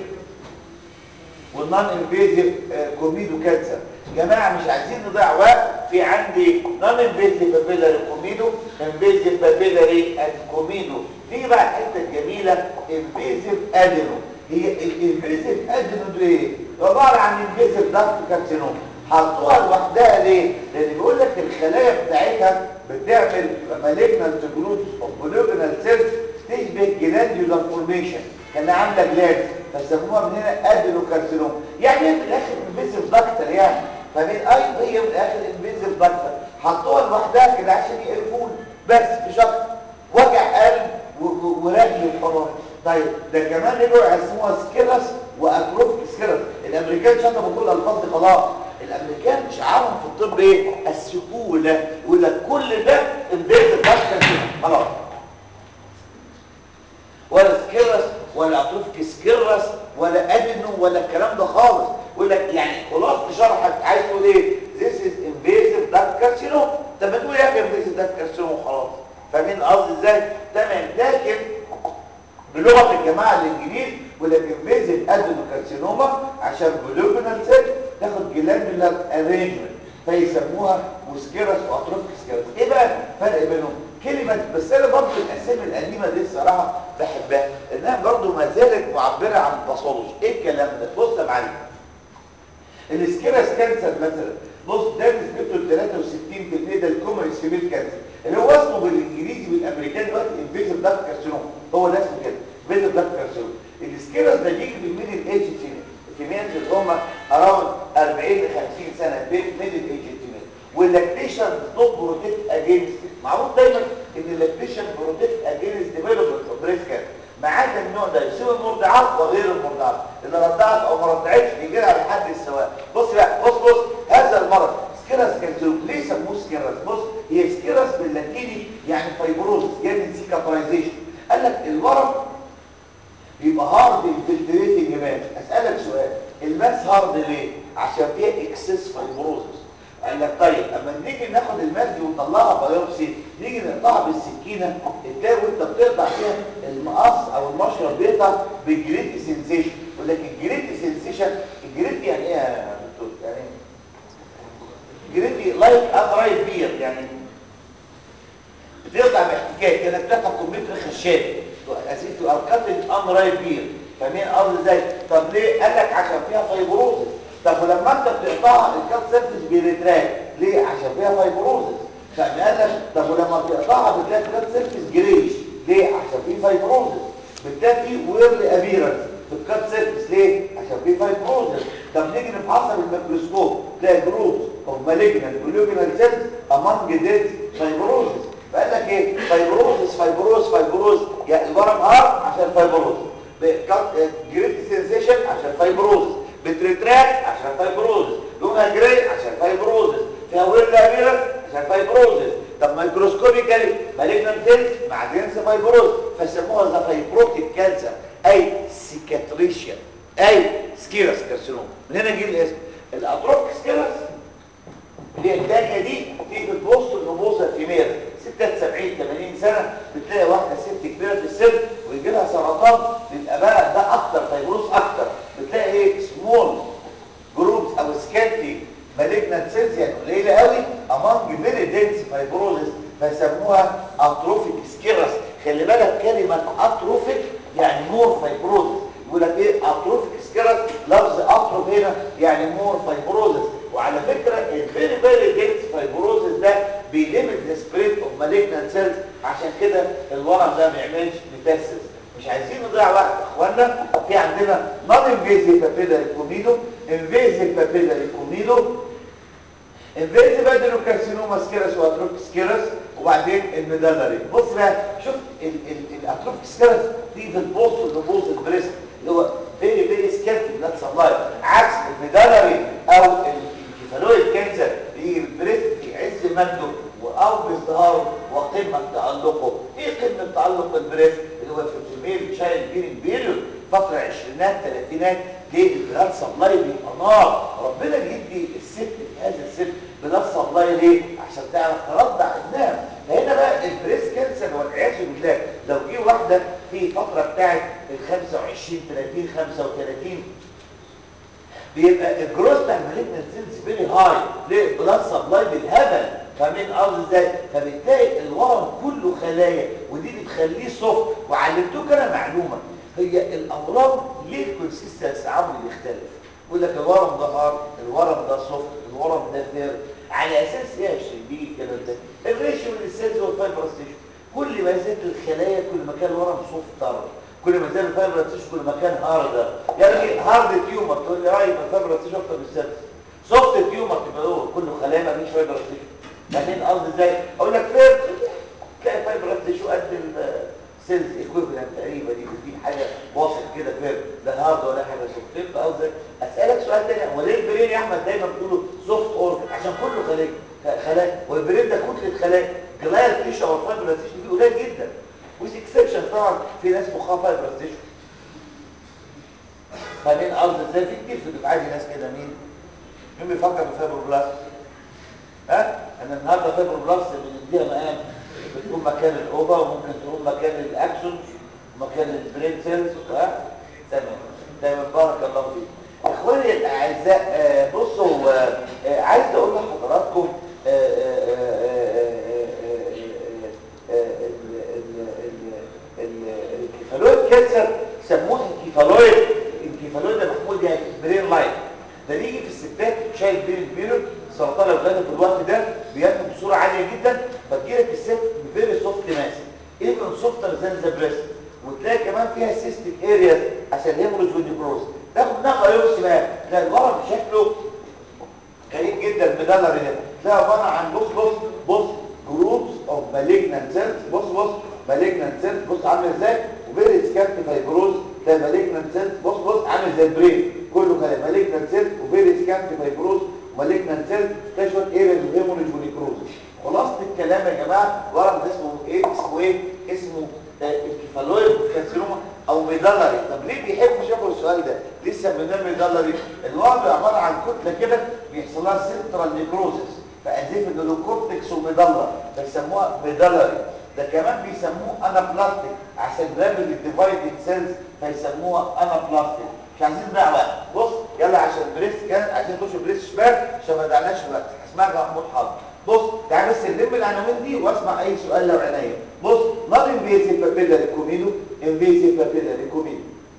والنون انفيزيف كوميدو كانسر جماعة مش عايزين نضيع وقت في عندي نون انفيزيف بابيلاري كوميدو انفيزيف بابيلاري اند كوميدو في بقى الحته الجميله انفيزيف ادينو هي الانفيزيف ادينو دي ايه عباره عن انفيزيف دارك كارسينوم حطوها لوحدها ليه لان بيقول لك الخلايا بتاعتها بتعمل مالجنال جلوت اوف بولوجنال سيلز تشبه جلانديولار فورميشن كانها عامله جلاند فسموها من هنا ادينو كارسينوم يعني هي في الاخر انفيزيف داكتر يعني فمن ايضا هي من الاخر انفيزيف داكتر حطوها لوحدها كده عشان يقرفون بس مش اكتر وجع قلب ورقي وخلاص طيب ده كمان رجعوا يقسموها سكيلس واتروفيك سكيلس الامريكان شطبوا كل الالفاظ دي خلاص الامريكان شعارهم في الطب ايه السهوله يقول لك كل ده انفيزيف داكتر خلاص ولا سكيرس ولا اتروفيك سكيرس ولا ادنو ولا الكلام ده خالص يقول لك يعني خلاصه شرحك عايز تقول ايه this is invasive duct carcinoma طب ما تقول يا اخي invasive duct carcinoma وخلاص فاهمين قصدي ازاي تمام لكن بلغه الجماعه الانجليز يقول لك invasive adenocarcinoma عشان بلوجنال سيل تاخد جلاندولار ارينجمنت فيسموها مسكرس واتروفيك سكيرس ايه بقى الفرق بينهم كلمه بس انا برضه الاسامي القديمه دي الصراحه بحبها انها برضه ما زالت معبره عن الباثولوجي ايه الكلام ده بص يا معلم السكيرس كانسر مثلا بص ده نسبته 63% ده الكومن سيميل كانسر اللي هو اسمه بالانجليزي بالامريكاني دلوقتي انفيزيف داك كارسينوم هو ده اسمه كده انفيزيف داك كارسينوم السكيرس ده بيجي بالميدل ايج فيميل الفيميل اللي هم اراوند 40 ل 50 سنه ميدل ايج فيميل واللاكتيشن نوت بروتكت اجينست معروف دايما ان اللاكتيشن بروتكت اجينست ديفلوبمنت اوف بريست كانسر ما عدا النوع ده يسوي المرضعات وغير المرضعات اللي رضعت او ما رضعتش يجي لها لحد السواء بص بقى بص بص هذا المرض سكيرس كالسيوم ليه سموه سكيرس بص هي سكيرس باللاتيني يعني فايبروز جاي من سيكابرايزيشن قال لك الورم بيبقى هارد انفلتريتنج ماس اسالك سؤال الماس هارد ليه عشان فيها اكسس فايبروزس قال لك طيب اما نيجي ناخد الماس دي ونطلعها بايوبسي نيجي نقطعها بالسكينه تلاقي وانت بتقطع فيها المقص او المشرب بيقطع بالجريت سنسيشن يقول لك الجريت سنسيشن الجريت يعني ايه يا دكتور يعني جريت لايك اقرايب بير يعني بتقطع باحتكاك كانك بتقطع كمبيوتر خشاب اسيت اركات انرايب بير فاهمين قصدي ازاي طب ليه قال لك عشان فيها فايبروزس طب ولما انت بتقطعها الكات سيرفيس بيريتراك ليه عشان فيها فايبروزس فقال لك طب ولما بتقطعها بتلاقي الكات سيرفيس جريش ليه عشان فيه فايبروزس بتلاقي فيه ويرل ابيرنس في الكات سيرفيس ليه عشان فيه فايبروزس طب نيجي نفحصها بالميكروسكوب تلاقي جروبس اوف مالجنال بلوجينال سيلز امونج ديز فايبروزس فقال لك ايه فايبروزس فايبروز فايبروز يعني الورم هارد عشان فايبروز جريت سنسيشن عشان فايبروز بتريتراك عشان فايبروز لونها جراي عشان فايبروزس فيها ويرل ابيرنس عشان فايبروزس طب مايكروسكوبيكالي مالجنال سيلز مع دنس فايبروز فسموها ذا فايبروتيك كانسر اي سيكاتريشيا اي سكيرس كارسينوم من هنا جه الاسم الاتروفيك سكيرس اللي هي الثانيه دي في البوست النبوظه الفيميل 76 80 سنه بتلاقي واحده ست كبيره في السن ويجي لها سرطان بيبقى بقى ده اكتر فيبروز اكتر بتلاقي ايه سمول جروبس او سكانتي مالجنت سيلز يعني قليله قوي امونج فيري دنس فايبروزس فيسموها اتروفيك سكيرس خلي بالك كلمه اتروفيك يعني مور فايبروزس يقول لك ايه اتروفيك سكيرس لفظ اتروف هنا يعني مور فايبروزس وعلى فكره الفيري فيري دنس فايبروزس ده بيليمت ذا سبريد اوف مالجنت سيلز عشان كده الورم ده ما بيعملش ميتاسيس مش عايزين نضيع وقت يا اخوانا في عندنا نون انفيزيف بابيلاري كوميدو انفيزيف بابيلاري كوميدو انفيزيف ادينوكارسينوما سكيرس واتروفيك سكيرس وبعدين الميدالري بص بقى شوف الاتروفيك سكيرس دي في البوست والنبوظ البريست اللي هو فيري فيري سكيرتي بلاد سبلاي عكس الميدالري او الكيفالويد كانسر بيجي البريست في عز مجده او بازدهاره وقمه تالقه ايه قمه تالق البريست اللي هو في الفيميل تشايلد بيرنج بيريود فتره عشرينات ثلاثينات ليه البلاد سبلاي بيبقى نار ربنا بيدي الست في هذا الست بلاد سبلاي ليه عشان تعرف ترضع ابنها فهنا بقى البريست كانسر والعياذ بالله لو جه واحده في فتره بتاعت ال 25 30 35 بيبقى الجروث بتاع المالجنت سيلز فيري هاي ليه بلاد سبلاي بالهبل فاهمين قصدي ازاي فبتلاقي الورم كله خلايا ودي بتخليه سوفت وعلمتوك انا معلومه هي الامراض ليه الكونسيستنس عامل بيختلف يقول لك الورم ده هارد الورم ده سوفت الورم ده فير على اساس ايه يا شريك الكلام ده الريشيو من السيلز والفايبرس تيشو كل ما زادت الخلايا كل ما كان الورم سوفتر كل ما زاد الفايبرس تيشو كل ما كان هاردر يعني هارد تيومر تقول لي رايي الفايبرس تيشو اكتر من السيلز سوفت تيومر تبقى هو كله خلايا ما فيش فايبرس تيشو فاهمين قصدي ازاي اقول لك فين تلاقي فايبرس تيشو قد السيلز ايكويفالنت تقريبا دي في حاجه واصل كده فين لا هارد ولا حاجه سوفت فين قصدك اسالك سؤال تاني هو ليه البرين يا احمد دايما بتقولوا سوفت اورجن عشان كله خلايا خلايا والبرين ده كتله خلايا جلايا تيشو او فايبرس تيشو دي قليل جدا ويز اكسبشن طبعا في ناس مخها فايبرس تيشو فاهمين قصدي ازاي في كتير في الدفعه دي ناس كده مين مين بيفكر في فايبروبلاست ها انا النهارده فايبروبلاست بنديها مقام بتكون مكان الاوفا وممكن تكون مكان الاكسون ومكان البرين سيلز ها تمام تمام بارك الله فيك اخواني الاعزاء آه، بصوا آه، آه، عايز اقول لحضراتكم الطلب غالبا في الوقت ده بينمو بصوره عاليه جدا فتجيلك الست بفيري سوفت ماس ايفن سوفتر ذان ذا بريست وتلاقي كمان فيها سيستيك ارياز عشان هيموريج والنيكروز تاخد نقله يوم بقى تلاقي الورم شكله غريب جدا مدلر هنا تلاقي عباره عن بص بص بص جروبس اوف مالجنانت سيلز بص بص مالجنانت سيلز بص عامل ازاي وفيري سكابت فايبروز تلاقي مالجنانت سيلز بص بص عامل زي البرين كله كده مالجنانت سيلز وفيري سكابت فايبروز ومالجنانت سيلز تلاقي شويه ايرز وهيموريج ونيكروز خلاصه الكلام يا جماعه ورم ده اسمه ايه اسمه ايه اسمه الكيفالويد كارسينوما او ميدالري طب ليه بيحبوا يشوفوا السؤال ده لسه بنعمل ميدالري الوضع عباره عن كتله كده بيحصل لها سنترال نيكروزس فازيف ان له كورتكس وميدالر فيسموها ميدالري ده كمان بيسموه انابلاستيك عشان رابد ديفايدد سيلز فيسموها انابلاستيك مش عايزين نضيع وقت بص يلا عشان بريست كان عايزين نخش بريست شمال عشان ما نضيعناش الوقت هسمعك يا محمود حاضر بص تعال بس نلم العناوين دي واسمع اي سؤال لو عينيا بص نون انفيزيف بابيلاري كوميدو انفيزيف بابيلاري كوميدو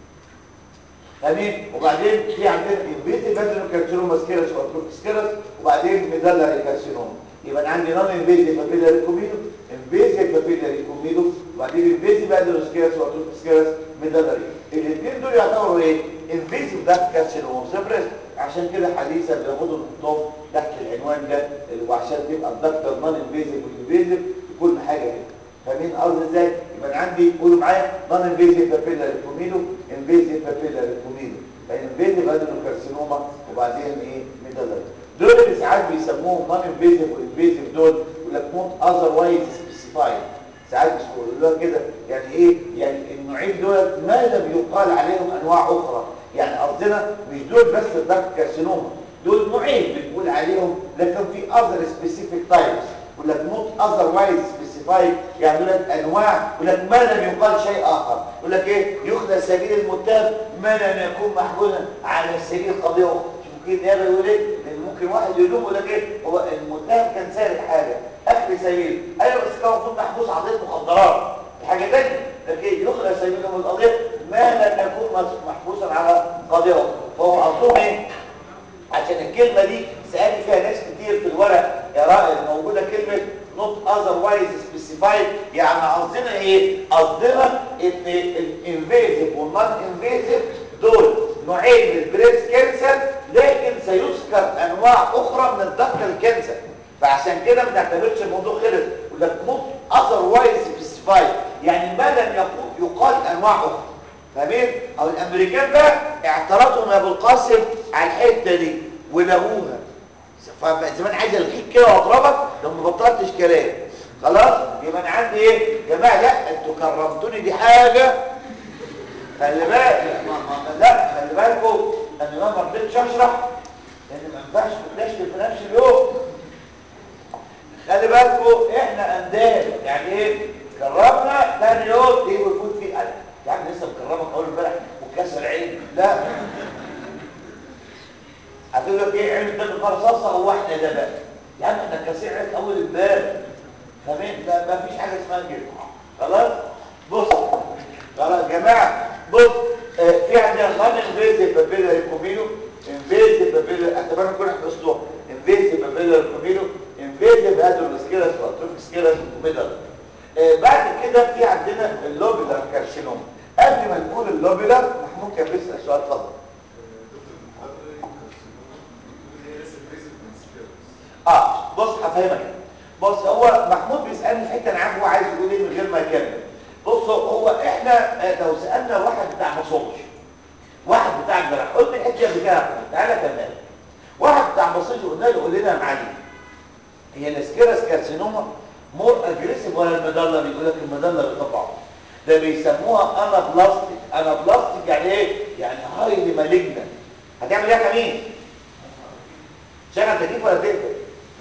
امين وبعدين في عندنا انفيزيف ادرينوكارسينوما سكيرس واتروفيسكيرس وبعدين ميدالاري كارسينوما يبقى انا عندي نون انفيزيف بابيلاري كوميدو انفيزيف بابيلاري كوميدو وبعدين انفيزيف ادرينوسكيرس واتروفيسكيرس ميدالاري الاثنين دول يعتبروا ايه انفيزيف ده كارسينوما سبريس عشان كده حديثا بياخدوا نحطهم تحت العنوان ده وعشان تبقى الدكتور نون انفيزيف والانفيزيف كل حاجه هنا فاهمين قصدي ازاي يبقى انا عندي قولوا معايا نون انفيزيف بابيلاري كوميدو انفيزيف بابيلاري كوميدو انفيزيف ادينوكارسينوما وبعدين ايه ميدالاري دول اللي ساعات بيسموهم نون انفيزيف وانفيزيف دول يقول لك نوت اذر وايز سبيسيفايد ساعات بيقولوا كده يعني ايه يعني النوعين دول ما لم يقال عليهم انواع اخرى يعني قصدنا مش دول بس الدارك كارسينوما دول نوعين بنقول عليهم لكن في اذر سبيسيفيك تايبس يقول لك نوت اذر وايز سبيسيفايد يعني يقول لك انواع يقول لك ما لم يقال شيء اخر يقول لك ايه يخلى سبيل المتهم ما لم يكون محمولا على سبيل قضيه اخرى ممكن النيابه يقول ايه لان ممكن واحد يلوم يقول لك ايه هو المتهم كان سارق حاجه اخر سبيل ايوه بس كان المفروض محبوس قضيه مخدرات دي حاجه ثانيه لكن يخلى سبيله من القضيه ما لم يكون محبوسا على قضيه اخرى فهو قصدهم ايه عشان الكلمه دي سالني فيها ناس كتير في الورق يا رائد موجوده كلمه not otherwise specified يعني قصدنا ايه قصدنا ان الانفيزيف والنون انفيزيف دول نوعين من البريست كانسر لكن سيذكر انواع اخرى من الضغط الكانسر فعشان كده ما نعتبرش الموضوع خلص يقول لك not otherwise specified يعني ما لم يقول يقال انواع اخرى فاهمين او الامريكان بقى اعترضهم يا ابو القاسم على الحته دي ولغوها فزمان عايز الغيك كده واضربك لو ما بطلتش كلام خلاص يبقى انا عندي ايه يا جماعه لا انتوا كرمتوني دي حاجه خلي بالك لا خلي بالكم انا ما رضيتش اشرح لان ما ينفعش نكتشف في نفس اليوم خلي بالكم احنا اندال يعني ايه كرمنا ثاني يوم ايه ويفوت فيه قلق يعني لسه مكرمك اول امبارح وكسر عين لا هتقول لك ايه عين ده بالرصاصه هو احنا ده بقى يا عم احنا كاسرين عين اول امبارح فاهمين لا ما فيش حاجه اسمها كده خلاص بص خلاص يا جماعه بص آه في عندنا نون انفيزيف بابيلاري كومينو انفيزيف بابيلاري اعتبرنا كل احنا اسلوب انفيزيف بابيلاري كومينو انفيزيف ادروسكيرس واتروفيسكيرس وميدل آه بعد كده في عندنا اللوبيلار كارسينوما قبل ما نقول اللوبيلار محمود كان بيسال سؤال اتفضل اه بص هفهمك بص هو محمود بيسالني في حته انا عارف هو عايز يقول ايه من غير ما يكمل بص هو احنا لو سالنا واحد بتاع مصولش واحد بتاع جراح قلت الحته اللي كده تعالى كمل واحد بتاع مصولش قلنا له قول لنا يا معلم هي الاسكيرس كارسينوما مور اجريسيف ولا المدلر يقول لك المدلر طبعا ده بيسموها انابلاستيك انابلاستيك يعني ايه يعني هايلي مالجنت هتعمل ايه يا كمين شغل تكييف ولا تقفل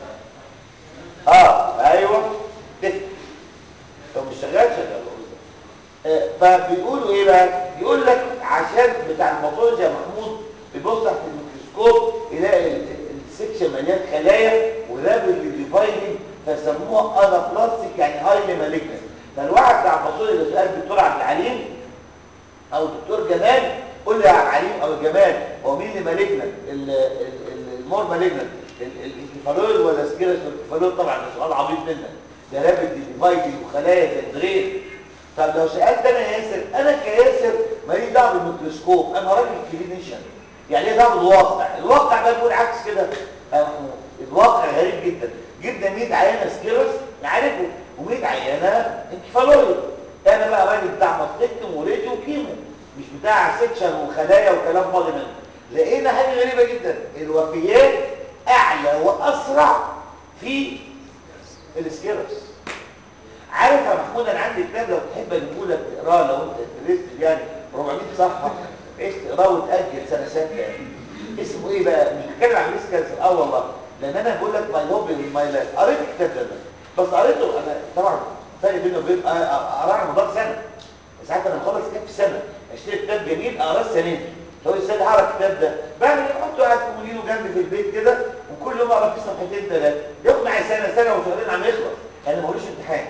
اه ايوه تقفل لو مش شغال شغال آه فبيقولوا ايه بقى بيقول لك عشان بتاع الموتور يا محمود بيبص تحت الميكروسكوب يلاقي السكشن مليان خلايا ورابل ديفايدنج فسموها انابلاستيك يعني هايلي مالجنت فالواحد بتاع الموتور اللي سال الدكتور عبد العليم او الدكتور جمال قول لي يا عليم او جمال هو مين اللي مالجنت المور مالجنت ال- الانكفالويد ولا سكيرس والانكفالويد طبعا ده سؤال عبيط منك ده رابد ديفايدد وخلايا زي الدرين طب لو سالت انا يا ياسر انا كياسر ماليش دعوه بالميكروسكوب انا راجل كلينيشن يعني ايه دعوه بالواقع الواقع بقى بيقول عكس كده يا محمود الواقع غريب جدا جبنا 100 عينه سكيرس نعالجه و100 عينه انكفالويد انا بقى راجل بتاع ماستكتوم وراديو وكيمو مش بتاع سكشن وخلايا وكلام فاضي منه لقينا حاجه غريبه جدا الوفيات اعلى واسرع في السكيرس عارف يا محمود انا عندي كتاب لو تحب اجيبه لك تقراه لو انت درست يعني 400 صفحه بحيث تقراه وتاجل سنه سته يعني اسمه ايه بقى مش بتكلم عن ريسك اه والله لان انا بقول لك ماي هوبي ماي لايف قريت الكتاب ده بس قريته انا طبعا فرق بينه وبين اقراه على مدار سنه ساعات انا بخلص كتاب في سنه اشتري كتاب جميل اقراه السنه دي لو السيد هقرا الكتاب ده بعمل ايه احطه قاعد في مدينه جنبي في البيت كده وكل يوم اقرا فيه صفحتين ثلاثه ياخد معايا سنه سنه وشهرين عم يخلص انا مالوش امتحان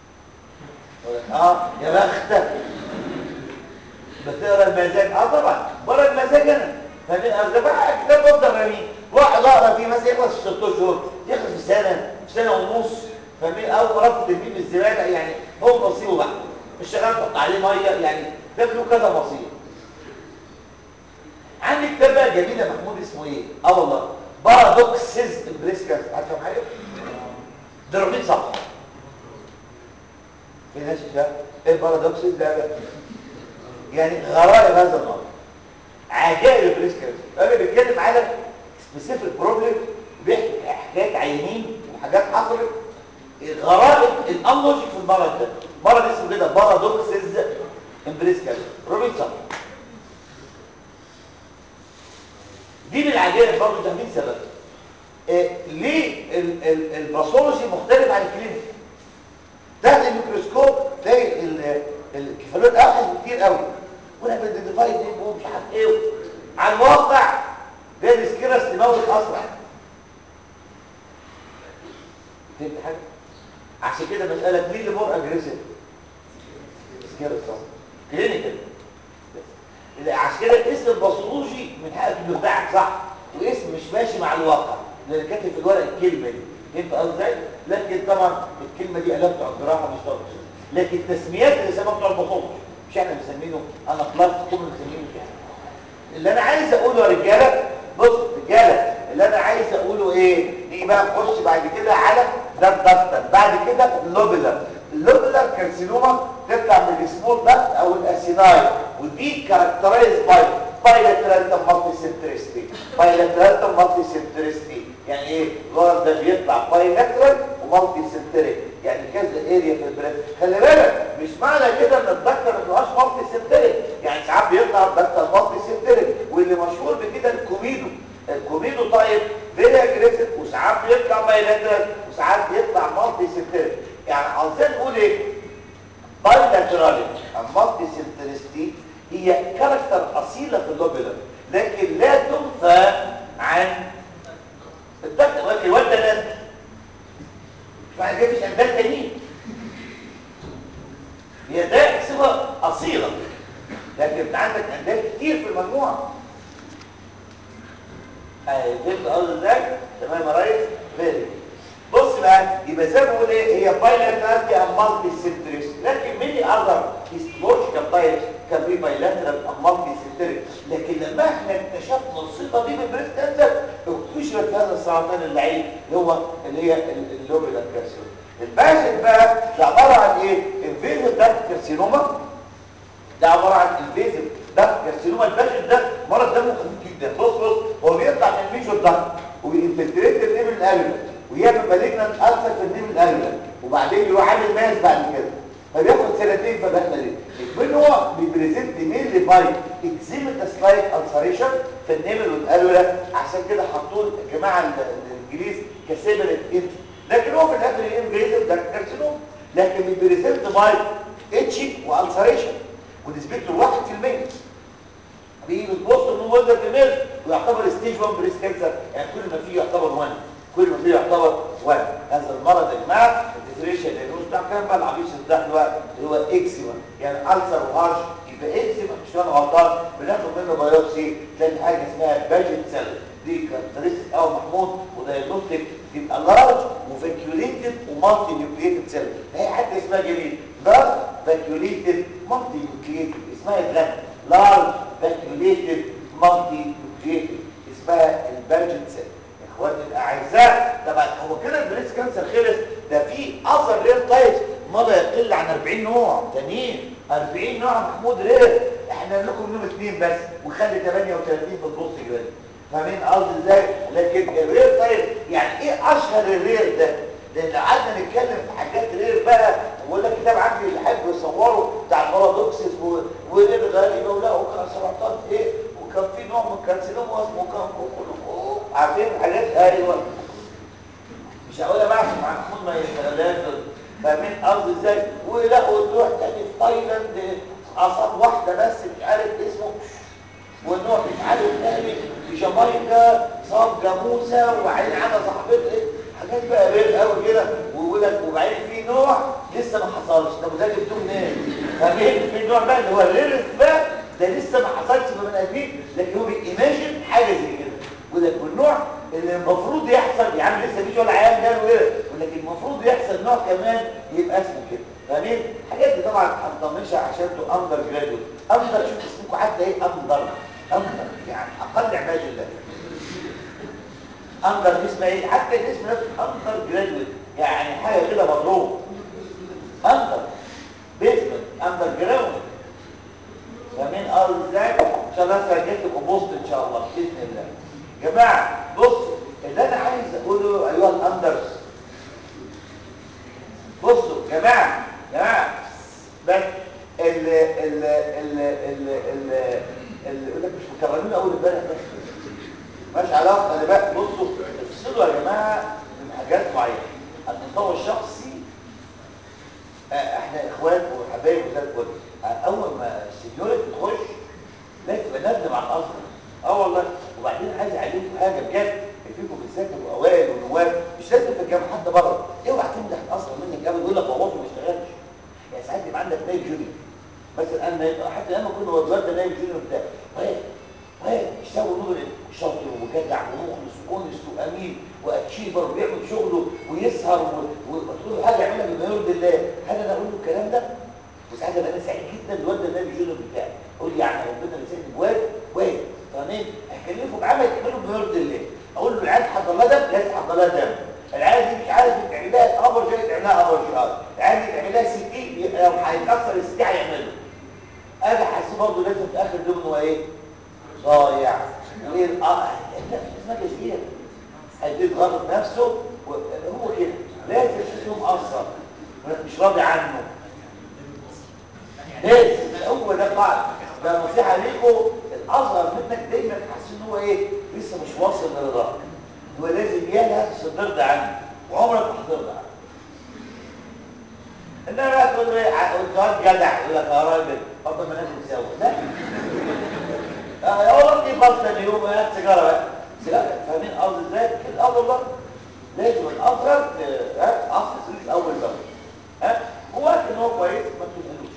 اه يا بختك بتقرا المزاج اه طبعا بقرا المزاج انا فاهم بقى كتاب بفضل راميه واحد اقرا فيه مثلا يخلص في ست اشهر يخلص في سنه في سنه ونص فاهمين او مرات ترميه في الزباله يعني هو نصيبه بقى مش شغال تحط عليه ميه يعني ده له كذا مصير عندي كتاب بقى جميل يا محمود اسمه ايه اه والله بارادوكسز البريسكاس عارف حاجه ده 400 صفحه في ناس ده ايه بارادوكسز ده بقى يعني غرائب هذا النوع عجائب البريسكاس انا بيتكلم على سبيسيفيك بروبلم بيحكي حكايات عيانين وحاجات حصلت غرائب الانلوجيك في المرض ده مرض اسمه كده بارادوكسز امبريسكاس 400 صفحه دي من العجائب برضه ده مين سبب إيه ليه ال- ال- الباثولوجي مختلف عن الكلينيك تحت الميكروسكوب تلاقي ال- الكفالوت اوحش بكتير قوي ونعمل ديفايد ومش عارف ايه على الواقع ده السكيرس تموت اسرع فهمت حاجه عشان كده بسالك مين اللي مور اجريسيف سكيرس طبعا كلينيكال عشان كده الاسم الباثولوجي من حقك بيخدعك صح واسم مش ماشي مع الواقع لان كاتب في الورق الكلمه دي فهمت قصدي ازاي لكن طبعا الكلمه دي قلبت على الجراحه مش طبعا لكن التسميات اللي سموها بتوع الباثولوجي مش احنا مسمينه انا طلعت كل مسمينه كده اللي انا عايز اقوله يا رجاله بص رجاله اللي انا عايز اقوله ايه نيجي بقى نخش بعد كده على ده الدكتر بعد كده اللوبلر اللوبلر كارسينوما تطلع من السمول داكت او الاسيناي ودي كاركترايز باي بايلاترال مالتي سنترستي بايلاترال مالتي سنترستي يعني ايه الورم ده بيطلع بايلاترال ومالتي سنتريك يعني كذا اريا في البريد خلي بالك مش معنى كده ان الدكتور ما بيبقاش مالتي سنتريك يعني ساعات بيطلع الدكتور مالتي سنتريك واللي مشهور بكده الكوميدو الكوميدو طيب فيري اجريسيف وساعات بيطلع بايلاترال وساعات بيطلع مالتي سنتريك يعني عاوزين نقول ايه بايلاترال المالتي سنترستي هي كاركتر اصيله في اللوبيلر لكن لا تنفى عن الدكتور لكن الواد ده ناس معنى كده مفيش اندال تانيين هي ده صفه اصيله لكن انت عندك اندال كتير في المجموعه ايوه فهمت قصدي ازاي تمام يا ريس فيري بص بقى يبقى زي ما بقول ايه هي بايلاترال دي مالتي سنتريس لكن ميني اذر هيستولوجيكال تايبس كان في بايلاترال مالتي سنتريس لكن لما احنا اكتشفنا الصفه دي من بريست كانسر اكتشفت هذا السرطان اللعين اللي هو اللي هي اللوبيلار كارسينوما الباشن بقى ده عباره عن ايه انفيزيف داكت كارسينوما ده عباره عن انفيزيف داكت كارسينوما الباشن ده مرض دمه خفيف جدا بص بص هو بيطلع من الميجور داكت وبينفلتريت النيبل الالفا ويعمل مالجنانت ألسر في النيم الأغلى وبعدين يروح عامل ماس بعد كده فبياخد سنتين في الرحله دي من هو بيبريزنت ميل باي اكزيمتاس لايك السريشن في النيمل والالولا عشان كده حطوه الجماعه الانجليز كسيبريت انت لكن هو في الاخر انفيزيف ده كارسينوم لكن بيبريزنت باي اتشي والسريشن ونسبته 1% بيجي بتبص ان هو ده كمان ويعتبر ستيج 1 بريست كانسر يعني كل ما فيه يعتبر 1 كل ما فيه يعتبر 1 هذا المرض يا جماعه الديفريشن النوز بتاع كام بقى العبيط ده دلوقتي اللي هو اكسيما يعني السر وهرش يبقى اكسيما مش انا غلطان بناخد منه بايوبسي تلاقي حاجه اسمها اسمها باجت سيل دي كاركترستيك او محمود ودايجنوستيك تبقى لارج وفاكيوليتد ومالتي نيوكليتد سيل هي حتى اسمها جميل لارج فاكيوليتد مالتي نيوكليتد اسمها ازاي لارج فاكيوليتد مالتي نيوكليتد اسمها الباجت سيل اخواتي الاعزاء طبعا هو كده البريس كانسر خلص ده في اثر رير تايبس ما لا يقل عن 40 نوع تانيين 40 نوع محمود رير احنا لكم منهم اثنين بس وخلي 38 في النص كده فاهمين قصدي ازاي لكن الرير تايب يعني ايه اشهر الرير ده لان قعدنا نتكلم في حاجات رير بقى بقول لك كتاب عندي اللي حب يصوره بتاع البارادوكسس ورير غريبه ولا وكان سرطان ايه وكان في نوع من الكارسينوما اسمه كان كله عارفين حاجات ايوه مش هقولها بقى عشان محمود ما يتغلاش فاهمين قصدي ازاي ولقوا نوع تاني في تايلاند اصاب واحده بس مش عارف اسمه والنوع مش عارف تاني في جامايكا صاب جاموسه وعين عنها صاحبتها حاجات بقى رير قوي كده ويقول لك وبعدين في نوع لسه ما حصلش طب وده جبتوه منين؟ فاهمين في نوع بقى اللي هو الرير بقى ده لسه ما حصلش في بني ادمين لكن هو بيماجن حاجه زي كده ويقول لك والنوع اللي المفروض يحصل يعني لسه مفيش ولا عيان جاله كده ولكن المفروض يحصل نوع كمان يبقى اسمه كده فاهمين الحاجات دي طبعا هنطنشها عشان تو اندر جراديوت اندر شوف اسمكم حتى ايه اندر اندر يعني اقل عماج الله اندر دي اسمها ايه حتى الاسم نفسه اندر جراديوت يعني حاجه كده مضروب اندر بيزمنت اندر جراوند فاهمين اه ازاي ان شاء الله سجلت لكم بوست ان شاء الله باذن الله يا جماعه بصوا اللي انا عايز اقوله ايها الاندرز بصوا يا جماعه يا جماعه بس ال ال ال ال ال اللي يقول لك مش مكررين اول امبارح بس ماشي علاقه خلي بالك بصوا افصلوا يا جماعه من حاجات معينه المستوى الشخصي احنا اخوات وحبايب وزي الفل اول ما السيكيورتي تخش لازم تبقى نازله مع الاصل اه والله وبعدين عايز اعلمكم حاجه بجد فيكم بالذات تبقوا اوائل ونواب مش لازم في الجامعه حتى بره اوعى تمدح اصلا منك قوي يقول لك هو ما اشتغلش يعني ساعات يبقى عندك نايب جونيور مثلا انا حتى لما كنا وزاره ده نايب جونيور بتاعي طيب طيب يساوي نور شاطر وجدع ومخلص وكونست وامين واتشيفر وبيعمل شغله ويسهر وتقول له حاجه يعملها بما يرضي الله هل انا اقول له الكلام ده وساعتها بقى انا سعيد جدا بالواد ده النبي جونيور بتاعي اقول يعني ربنا يسعدني بواد واد فاهمين هكلفه بعمل يعمله بما يرضي الله اقول له العيال تحضر لها دم لازم تحضر لها دم العيال دي مش عارف تعمل لها ابر جاي تعمل لها ابر جهاز العيال دي تعمل لها سي تي لو هيتكسر السي تي هيعمله اجي احس برضه لازم في اخر اليوم هو ايه ضايع وايه اه لا اسمها تشجيع هيبتدي يضغط نفسه هو كده لازم تحس انه مقصر مش راضي عنه لازم هو ده قاعده ده نصيحه ليكم الاصغر منك دايما تحس ان هو ايه لسه مش واصل لرضاك هو لازم يلهث عشان ترضى عنه وعمرك ما هترضى عنه انما بقى تقول له ايه واد جدع يقول لك يا راجل افضل ما ناكل سوا لا يا والله دي غلطه اليوم هات سيجاره بقى سيجاره فاهمين قصدي ازاي كده اه والله لازم الاصغر ها اصل سلوك اول باول ها هو وقت ان هو كويس ما تقولهوش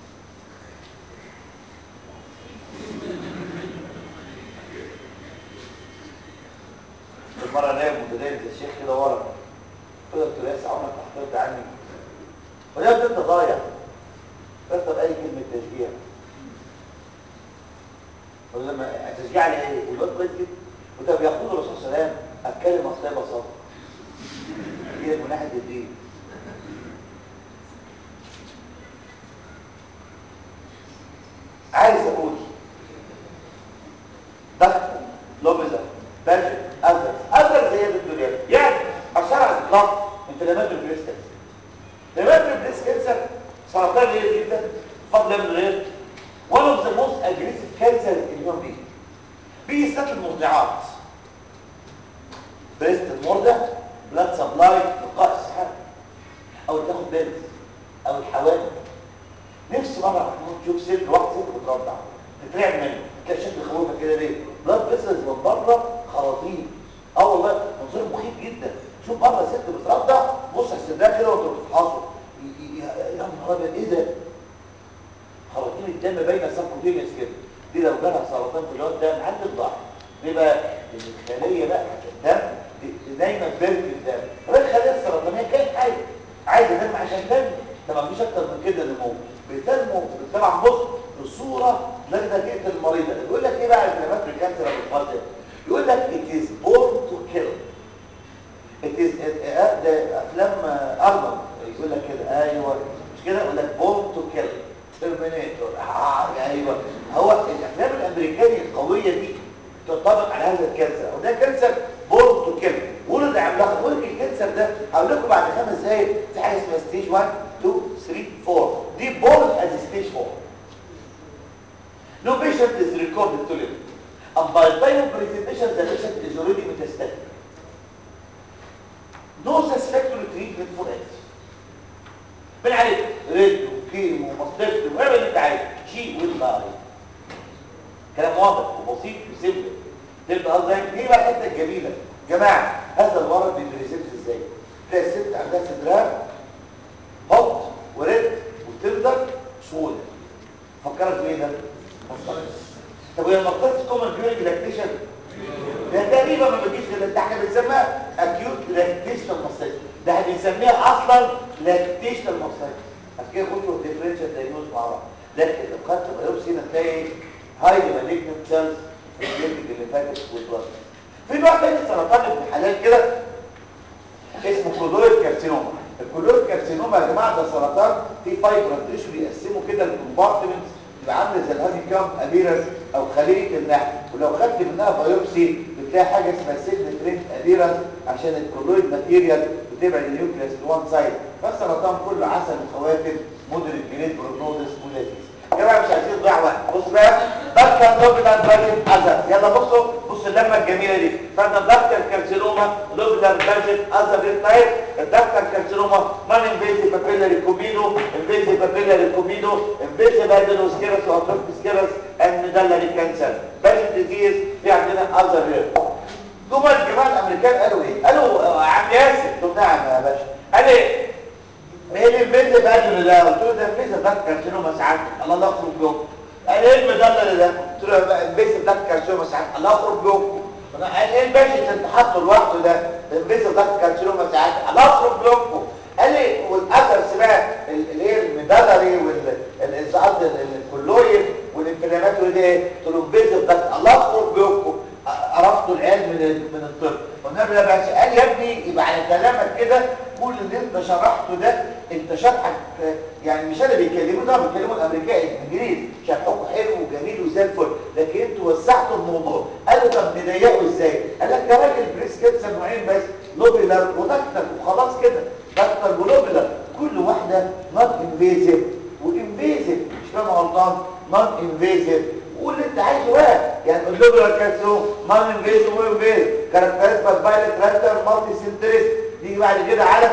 المره نايم متدين زي الشيخ كده ورا قلت له يا عمرك تحضرت عني ولا انت ضايع تفضل اي كلمه تشجيع ولما تشجيع لي ايه الواد كويس جدا وده بيقول الرسول صلى الله عليه وسلم اتكلم اصلا ببساطه هي من ناحيه الدين عايز اقول ضغط لوبزا بلجن اذرز اذرز هي الدنيا يعني اشار على الاطلاق انفلامات البريست انفلامات البريست كانسر سرطان غير جدا فضلا من غير one of the most aggressive cancer in human being بيستات المرضعات بريست المرضع بلاد سبلاي لقاء السحاب او تاخد بنت او الحوامل نفسي مره محمود تشوف ست واحد ست بترضع تترعب منه تلاقي شكل خوفه كده ليه بلاد فيسلز من بره خراطيم اه والله منظر مخيف جدا شوف مره ست بترضع بص على السداد كده وانت بتفحصه يا نهار ابيض ايه ده خراطيم الدم باينه سبكوتينيوس كده دي لو جالها سرطان في الواد ده معلم ضعف ليه بقى ان الخليه بقى الدم دي- دايما بيرك الدم الخليه السرطانيه كانت عايزه عايزه دم عشان تنمو ده ما فيش اكتر من كده نمو بتنمو طبعا بص بصوره لازم تقتل المريضه يقول لك ايه بقى الانفلاماتوري كانسر او الفاضل يقول لك it is born to kill it is آه، ده افلام آه، ارنولد يقول لك كده ايوه مش كده يقول لك born to kill ترمينيتور آه ايوه هو الافلام الامريكانيه القويه دي تنطبق على هذا الكانسر وده كانسر بورن تو كيل ولد عملاق ولد الكانسر ده هقول لكم بعد خمس دقايق في حاجه اسمها ستيج 1 2 3 4 دي بورن از ستيج 4 No patient is recorded to live. And by the time of presentation, the patient is already metastatic. No satisfactory treatment for it. بنعالج ريد وكيمو ومستشفى وغير اللي انت عايزه شيء والله كلام واضح وبسيط وسيمبل تبقى قصدي دي بقى الحته الجميله جماعه هذا المرض بيتريسبت ازاي تلاقي الست عندها صدرها هوت وريد وتندر سود فكرت في ايه ده مصطلح طب وهي المقصد كومن بيورينج لاكتيشن ده تقريبا ما بتجيش غير ده احنا بنسميها اكيوت لاكتيشنال ماستايتس ده احنا بنسميها اصلا لاكتيشنال ماستايتس عشان كده خدوا ديفرنشال دايجنوز مع بعض لكن لو خدت بايوبسي هنا تلاقي هايلي مالجنت سيلز في الجلد اللي فاتت والبلد في نوع تاني سرطان ابن حلال كده اسمه كلورويد كارسينوما الكلورويد كارسينوما يا جماعه ده سرطان في فايبر تيشو بيقسموا كده الكومبارتمنتس تبقى عامله زي الهاني كام ابيرس او خليه النحل ولو خدت منها بايوبسي بتلاقي حاجه اسمها سيجن ترينت ابيرس عشان الكلورويد ماتيريال بتبعد النيوكليس لوان سايد فالسرطان كله عسل وخواتم مودريت جريد برونودس ولذيذ يا جماعه مش عايزين نضيع وقت بص بقى دكتور دوبلر باجت اذر يلا بصوا بصوا اللمه الجميله دي فانا دكتور كارسينوما دوبلر باجت اذر ريتايب الدكتور كارسينوما نون انفيزيف بابيلاري كوبينو انفيزيف بابيلاري كوبينو انفيزيف ادينوسكيرس واتروفيسكيرس اند ميدالري كانسر باجت ديزيز في عندنا اذر ريت جم الجماعه الامريكان قالوا ايه قالوا آه، عم ياسر قلت له نعم يا باشا قال ايه ايه اللي البنت بقى ده قلت له ده البنت ده كارسينوما ساعات الله لا يخرج جوه قال ايه المدلل ده قلت له بقى البنت ده كارسينوما ساعات الله يخرج جوه قال ايه الباشا اللي انت حاطه لوحده ده البنت ده كارسينوما ساعات الله يخرج جوه قال لي والاثرس بقى ال- اللي هي المدلري والازعاج الكلويد والانفلاماتوري ده ايه؟ قلت له البنت ده الله يخرج جوه عرفتوا العيال من من الطب قلنا له يا باشا قال يا ابني يبقى على كلامك كده كل اللي انت شرحته ده انت شرحك آه، يعني مش انا بيكلموا ده بيكلموا الامريكان الانجليز شرحكم حلو وجميل وزي الفل لكن انتوا وسعتوا الموضوع قالوا طب نضيقه ازاي قال لك ده راجل بريس كانسر نوعين بس لوبيلر ودكتور وخلاص كده دكتور ولوبيلر كل واحده نوت انفيزيف وانفيزيف مش فاهم غلطان نوت انفيزيف قول اللي انت عايزه بقى يعني قول له لك كالسيوم نون انفيزيف وانفيزيف كاركترستيك بايلت راتر مالتي سنتريس نيجي بعد كده على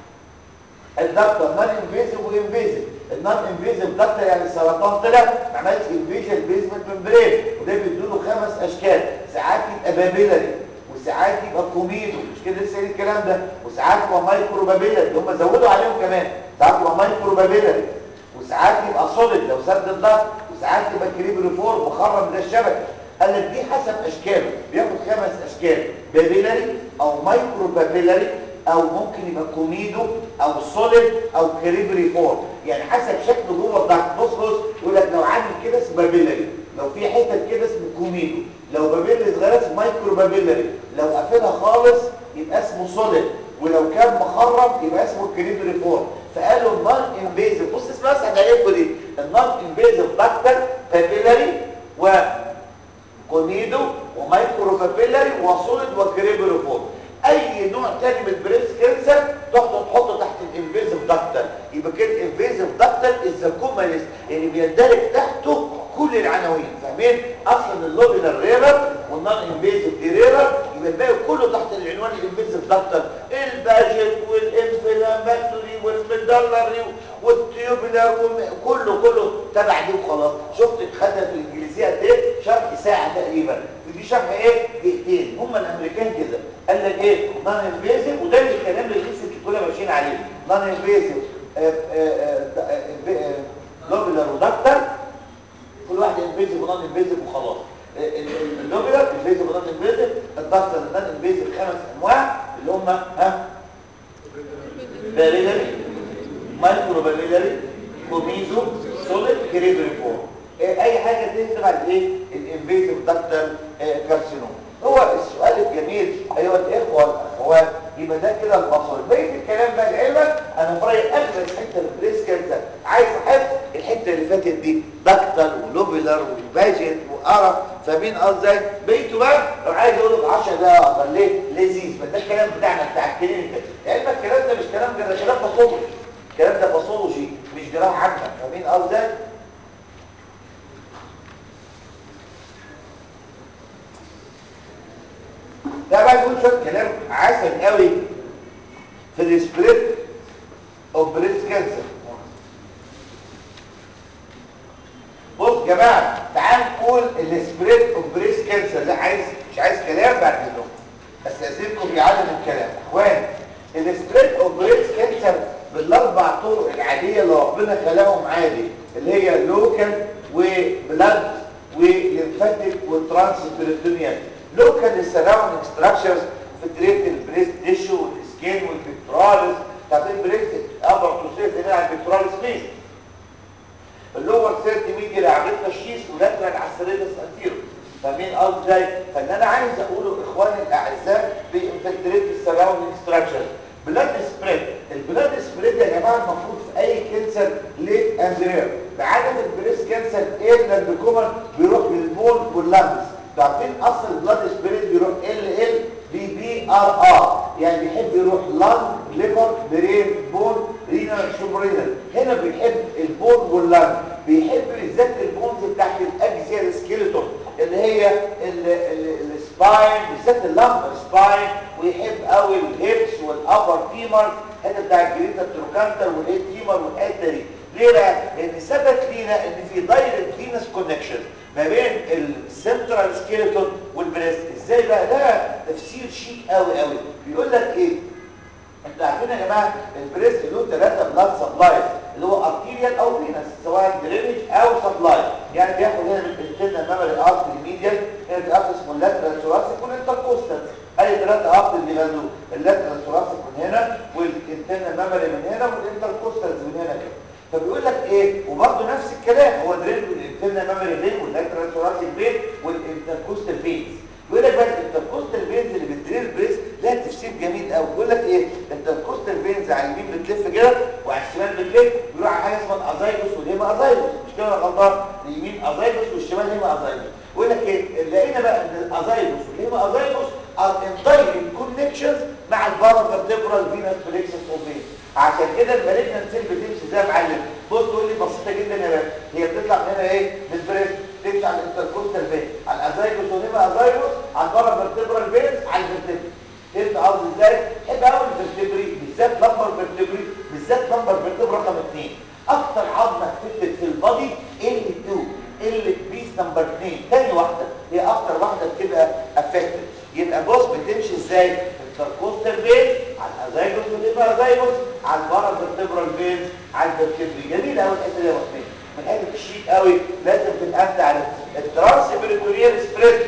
الدكتور نون انفيزيف وانفيزيف النون انفيزيف دكتور يعني السرطان طلع ما عملش انفيجن بيزمنت ممبرين وده بيدوا له خمس اشكال ساعات يبقى بابيلاري وساعات يبقى كوميدو مش كده لسه قايل الكلام ده وساعات يبقى مايكرو بابيلاري هم زودوا عليهم كمان ساعات يبقى مايكرو بابيلاري وساعات يبقى سوليد لو سد الضغط وساعات يبقى كريب ريفورم مخرم زي الشبكه قال لك دي حسب اشكاله بياخد خمس اشكال بابيلاري او مايكرو بابيلاري او ممكن يبقى كوميدو او سوليد او كريب ريفورم يعني حسب شكله جوه الضغط بص بص يقول لك لو عامل كده اسمه بابيلاري لو في حتت كده اسمه كوميدو لو بابيلاري صغيره اسمه مايكرو بابيلاري لو قافلها خالص يبقى اسمه سوليد ولو كان مخرم يبقى اسمه كريب ريفورم فقالوا النون انفيزيف بص اسمها سهلة دي النون انفيزيف دكتور بابيلاري و كوميدو ومايكرو بابيلاري وسوليد وكريبروفور اي نوع تاني من البريس كانسر تحطه تحطه تحت الانفيزيف دكتور يبقى كده الانفيزيف دكتور از ذا كومنست يعني بيندرج تحته كل العناوين فاهمين اصلا اللوبيلر ريرر والنون انفيزيف دي ريرر يبقى الباقي كله تحت العنوان الانفيزيف دكتور الباجيت والانفلاماتوري والمدلري والتيوبلر كله كله تبع دي وخلاص شفت خدها في الانجليزيه قد ايه شرح ساعه تقريبا ودي شرح ايه دقيقتين هم الامريكان كده قال لك ايه نون انفيزيف وده اللي الكلام اللي لسه كلنا ماشيين عليه نون انفيزيف لوبيلر ودكتور كل واحد انفيزيف ونون انفيزيف وخلاص اللوبيلر انفيزيف ونون انفيزيف الضغط النون انفيزيف خمس انواع اللي هم ها بابيلاري مايكرو بابيلاري كوميزو سوليد كريبري فورم اي حاجه تنزل على الايه الانفيزيف دكتال كارسينوم هو السؤال الجميل ايها الاخوه والاخوات يبقى ده كده البصر بقيه الكلام بقى لعلمك انا برايي اغلب حته البريس كانسر عايز احفظ الحته اللي فاتت دي دكتال ولوبيلر وباجت وقرف فاهمين قصدي بقيته بقى لو عايز اقول لك 10 دقايق اقدر ليه لذيذ بس ده الكلام بتاعنا بتاع الكلينيكال علمك الكلام ده مش كلام ده كلام باثولوجي الكلام ده باثولوجي مش جراحه عامه فاهمين قصدي ده بقى يقول شويه كلام عسل قوي في السبريد اوف بريست كانسر بص يا جماعه تعال نقول السبريد اوف بريست كانسر ده عايز مش عايز كلام بعد منه بس اسيبكم يعلم الكلام اخوان السبريد اوف بريست كانسر بالاربع طرق العاديه اللي ربنا خلقهم عادي اللي هي لوكال وبلاد وليمفاتيك وترانسبيريتونيال لوكال السراوندنج ستراكشرز في تريت البريست تيشو والسكين والبيكتوراليس بتاعت البريست ابر توسيت هنا على البيكتوراليس سبيس اللور سيرت ميديا لعمليه تشخيص ولاترال على السيريدس انتيرو فاهمين قصدي ازاي فاللي انا عايز اقوله اخواني الاعزاء بانفلتريت السراوندنج ستراكشرز بلاد سبريد البلاد سبريد يا جماعه المفروض في اي كانسر ليه اندرير بعدم البريست كانسر ايه من البيكومر بيروح للبون واللانجز عارفين اصل البلاد سبريد بيروح ال ال بي بي ار ار يعني بيحب يروح لانج ليفر برين بون رينال سوبرينال هنا بيحب البون واللانج بيحب بالذات البونز بتاعت الاجزاء السكيلتون اللي هي السباين بالذات اللامبر سباين ويحب قوي الهيبس والابر فيمر هنا بتاع الجريتا تروكانتر والهيد فيمر والحته دي ليه بقى؟ لان ثبت لينا ان في دايركت فينس كونكشن ما بين السنترال سكيلتون والبريست ازاي بقى ده تفسير شيك قوي قوي بيقول لك ايه انتوا عارفين يا جماعه البريست له ثلاثه بلاد سبلايز اللي هو ارتيريال او فينس سواء درينج او سبلاي يعني بياخد هنا من الانترنال ميموري ارتري ميديال هنا في ارتري اسمه اللاترال ثوراسيك والانتركوستال ادي ثلاثه ارتري اللي بيغذوه اللاترال ثوراسيك من هنا والانترنال ميموري من هنا والانتركوستال من هنا كده فبيقول لك ايه وبرضه نفس الكلام هو درين والانترنال ميموري فين واللاترال ثوراسيك فين والانتركوستال فينز بيقول لك بقى الانتركوستال فينز اللي بتدرين البريست لها تفسير جميل قوي بيقول لك ايه الانتركوستال فينز على اليمين بتلف كده وعلى الشمال بتلف بيروح على حاجه اسمها الازايجوس والهيما ازايجوس مش كده ولا غلطان اليمين ازايجوس والشمال هيما ازايجوس بيقول لك ايه لقينا بقى ان الازايجوس والهيما ازايجوس ار ان دايركت كونكشنز مع البارافيرتبرال فينس بليكسس اوفين عشان كده المالجنت سيل بتمشي زي ما معلم بص تقول لي بسيطه جدا يا باشا هي بتطلع من هنا ايه من البريست تمشي على الانتركوستال فين على الازايجوس والهيما ازايجوس على البارافيرتبرال فينس على الفيرتبري فهمت قصدي ازاي حب قوي الفيرتبري بالذات لمبر فيرتبري بالذات لمبر فيرتبري رقم 2 اكتر عظمه افكتد في البادي ال 2 ال بيس نمبر 2 ثاني واحده هي اكتر واحده بتبقى افكتد يبقى بص بتمشي ازاي الانتركوستال فين على الازايجوس والهيما ازايجوس على البارافيرتبرال فين على الفيرتبري جميل قوي الحته دي يا محمد من حته الشيك قوي لازم تبقى انت على الترانسبيريتوريال سبريد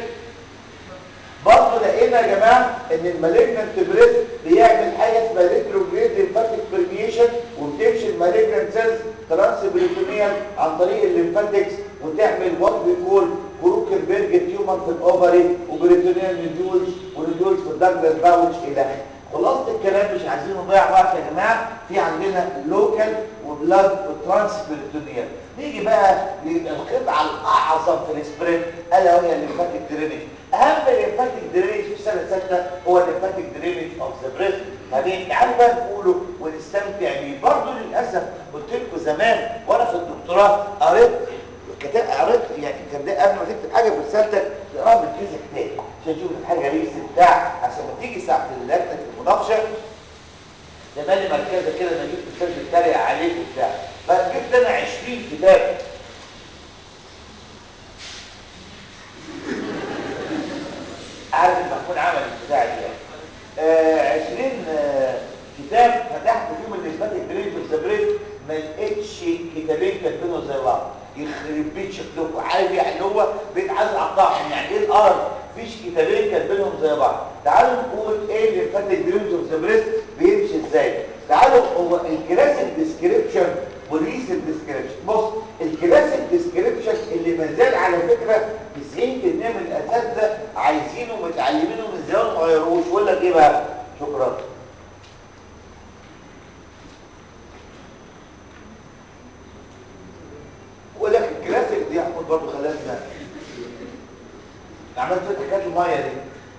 برضه لقينا يا جماعه ان المالجنت بريست بيعمل حاجه اسمها ريتروجريد ليمفاتيك برميشن وبتمشي المالجنت سيلز ترانسبريتونيال عن طريق الليمفاتكس وتعمل وات بيقول بروكنبرج تيومر في الاوفري وبريتونيال نيدولز ونيدولز في الداجلاس باوتش الى اخره خلاصه الكلام مش عايزين نضيع وقت يا جماعه في عندنا لوكال وبلاد وترانسبريتونيال نيجي بقى للقطعه الاعظم في السبريد الا وهي الليمفاتيك درينج اهم الليمفاتيك درينج في سنه سته هو الليمفاتيك درينج اوف ذا بريست هذه تعالوا بقى نقوله ونستمتع بيه برضه للاسف قلت لكم زمان وانا في الدكتوراه قريت كتاب قريت يعني كان ده قبل ما تكتب حاجه في رسالتك تقراها بالكذا كتاب عشان تشوف الحاجه ليه بتاع عشان ما تيجي ساعه اللجنه المناقشه زمان مركزه كده انا جبت استاذ بيتريق عليك وبتاع فجبت انا 20 كتاب عارف محمود عمل البتاع دي آه 20 آه كتاب فتحت فيهم النسبات الدريج والزبريد ما لقيتش كتابين كاتبينه زي بعض يخرب بيت شكلكم عارف يعني هو بيت عايز اقطعهم يعني ايه القرف مفيش كتابين كاتبينهم زي بعض تعالوا نقول ايه اللي فات الدريمز اوف ذا بريست بيمشي ازاي تعالوا هو الكلاسيك ديسكريبشن والريسنت ديسكريبشن بص الكلاسيك ديسكريبشن اللي ما زال على فكره 90% من الاساتذه عايزينه متعلمينه من زمان ما غيروش ويقول لك ايه بقى شكرا ويقول لك الكلاسيك دي احمد برضه خليها دماغك عملت فيها حكايه الميه دي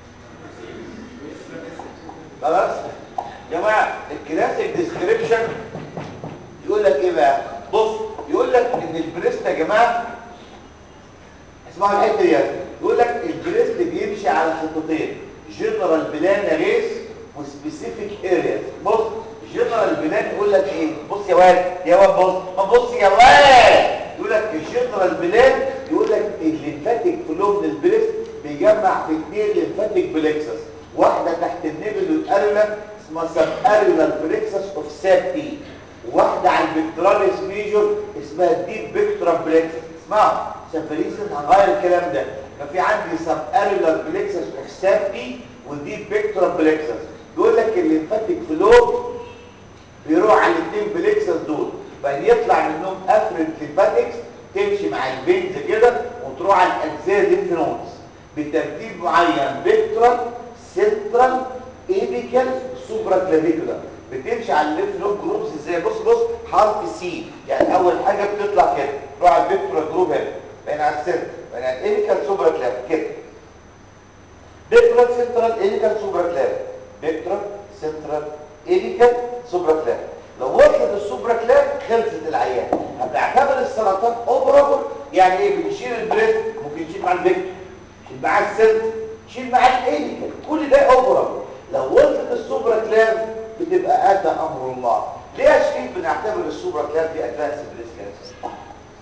خلاص يا جماعه الكلاسيك ديسكريبشن يقول لك ايه بقى بص يقول لك ان البريست يا جماعه اسمعوا الحته دي يقول لك البريست بيمشي على خطتين جنرال بلان ريس وسبيسيفيك ارياز بص جنرال بلان يقول لك ايه بص يا واد يا واد بص ما بص يا واد يقول لك الجنرال بلان يقول لك الليمفاتيك فلو من البريست بيجمع في اثنين ليمفاتيك بلكسس واحده تحت النبل والاريولا اسمها سب اريولار بلكسس اوف ساب بي وواحده على البكتراليس ميجور اسمها ديب بكترا بلكسس اسمعوا سفريسن هنغير الكلام ده ففي عندي سب اريولار بلكسس اوف ساب بي وديب بكترا بلكسس بيقول لك الليمفاتيك فلو بيروح على الاثنين بلكسس دول بعدين يطلع منهم افرنت ليمفاتكس تمشي مع البنز كده وتروح على الاجزاء الليمف نودز بترتيب معين بيكترال سنترال ايبيكال سوبرا كلافيكولار بتمشي على الليمف نود جروبز ازاي بص بص حرف سي يعني اول حاجه بتطلع كده تروح على البيكترال جروب هنا بعدين على السنتر بعدين على الايبيكال سوبرا كلاف كده بيكترال سنترال ايبيكال سوبرا كلاف بيكترال سنترال ايبيكال سوبرا كلاف لو وصلت السوبرا كلاف خلصت العيان هنعتبر السرطان اوبرابل يعني ايه بنشيل البريست ممكن نشيل مع البيكتر نشيل مع السنتر نشيل مع الايبيكال كل ده اوبرابل لو وصلت السوبرا كلاف بتبقى اتى امر الله ليه يا شريف بنعتبر السوبرا كلاف دي ادفانس بريست كانسر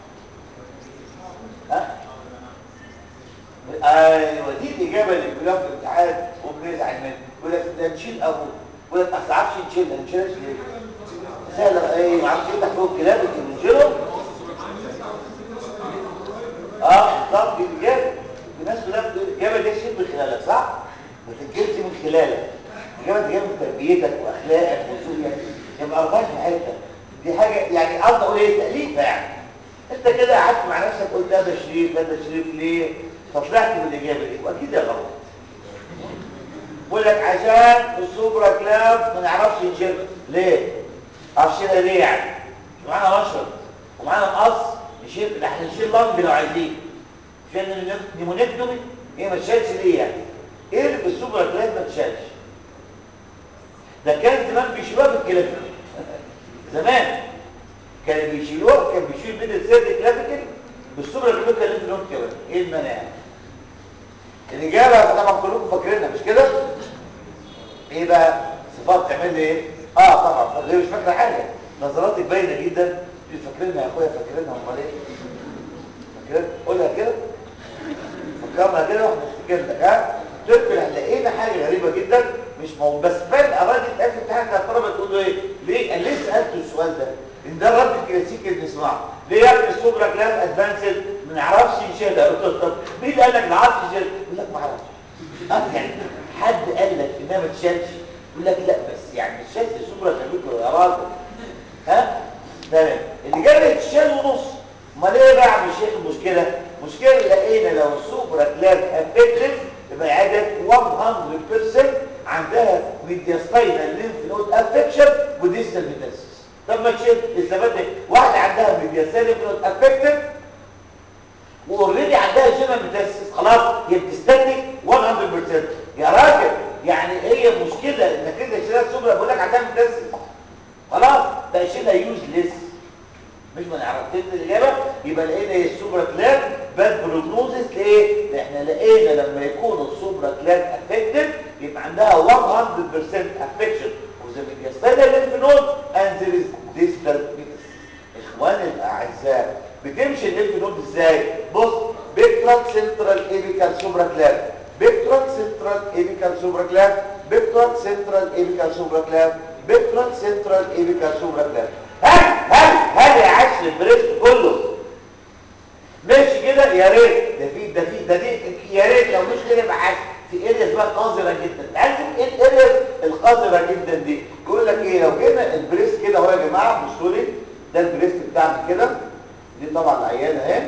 ها ايوه دي الاجابه اللي بنقولها في الامتحان وبنزعل منها يقول لك ده نشيل ابوه يقول لك اصل عارفش نشيلها نشيلها ليه سهله ايه ما عارفش يفتح فوق الكلاب اللي بنشيلهم اه بالظبط دي الاجابه الناس كلها بتقول الاجابه دي شيل من خلالك صح ما تنكرش من خلالك الاجابه دي جايه من تربيتك واخلاقك وسوريا ما قربهاش في حته دي حاجه يعني قصدي اقول ايه تاليفه يعني انت كده قعدت مع نفسك قلت ده شريف ده شريف ليه فطلعت بالاجابه دي واكيد يا غلط بقول لك عشان السوبرا كلاف ما نعرفش نشيلها ليه معرفش نشيلها ليه يعني معانا مشرط ومعانا مقص نشيل احنا نشيل لنج لو عايزين عشان نيمونكتومي هي ما تشالش ليه يعني ايه اللي في السوبرا كلاف ما تشالش ده كان زمان بيشيلوها في الكلافيكل زمان كان بيشيلوها كان بيشيل بين السيرد كلافيكل بالسوبرا كلاف اللي في نوت كمان ايه المانع يعني الإجابة طبعا كلكم فاكرينها مش كده؟ إيه بقى؟ صفات تعمل لي إيه؟ آه طبعا غير مش فاكرة حاجة نظراتك باينة جدا فاكرينها يا أخويا فاكرينها أمال إيه؟ فاكرينها؟ قولها كده فكرنا كده وهنفتكر لك ها؟ تذكر لقينا حاجة غريبة جدا مش موجود بس فاهم الراجل اتقال في الامتحان بتاع الطلبة تقول له إيه؟ ليه؟ ليه سألته السؤال ده؟ إن ده الرد الكلاسيكي اللي بنسمعه ليه يا ابني السوبرا كلاس ادفانسد ما نعرفش نشيلها قلت له طب مين اللي قال لك ما نعرفش نشيلها يقول لك ما اعرفش اه يعني حد قال لك انها ما تشالش يقول لك لا بس يعني مش شالش السوبرا كلاس يا راجل ها تمام اللي جاب تشال ونص امال ايه بقى يا عم الشيخ المشكله مشكله لقينا لو السوبرا كلاس افكتيف يبقى عدد 100% عندها ميدياستاينال لينف نود افكشن وديستال ميتاسيس طب ما تشيل استفدت ايه واحده عندها ميدياستاينال لينف نود افكتيف واوريدي عندها جينال ميتاسيس خلاص هي بتستنتج 100% يا راجل يعني هي مشكله انك انت تشيلها السوبرا بقول لك عندها ميتاسيس خلاص ده يشيلها يوزليس مش ما نعرف تبدا الاجابه يبقى لقينا هي السوبرا كلاب باد بروجنوزس ليه؟ لان احنا لقينا لما يكون السوبرا كلاب افكتد يبقى عندها 100% افكشن of the mediastinal lymph node and there is distal metastasis. اخواني الاعزاء بتمشي الليمف نود ازاي؟ بص بيكترال سنترال ايبيكال سوبرا كلاب بيكترال سنترال ايبيكال سوبرا كلاب بيكترال سنترال ايبيكال سوبرا كلاب بيكترال سنترال ايبيكال سوبرا كلاب هل هل هل يا عشر البريست كله كده يا ريت ده في ده في ده دي يا ريت لو مش كده يبقى حاجه في ارياز بقى قذره جدا عارف ايه الارياز القذره جدا دي يقول لك ايه لو جينا البريست كده اهو يا جماعه بصوا لي ده البريست بتاعنا كده دي طبعا العيانه اهي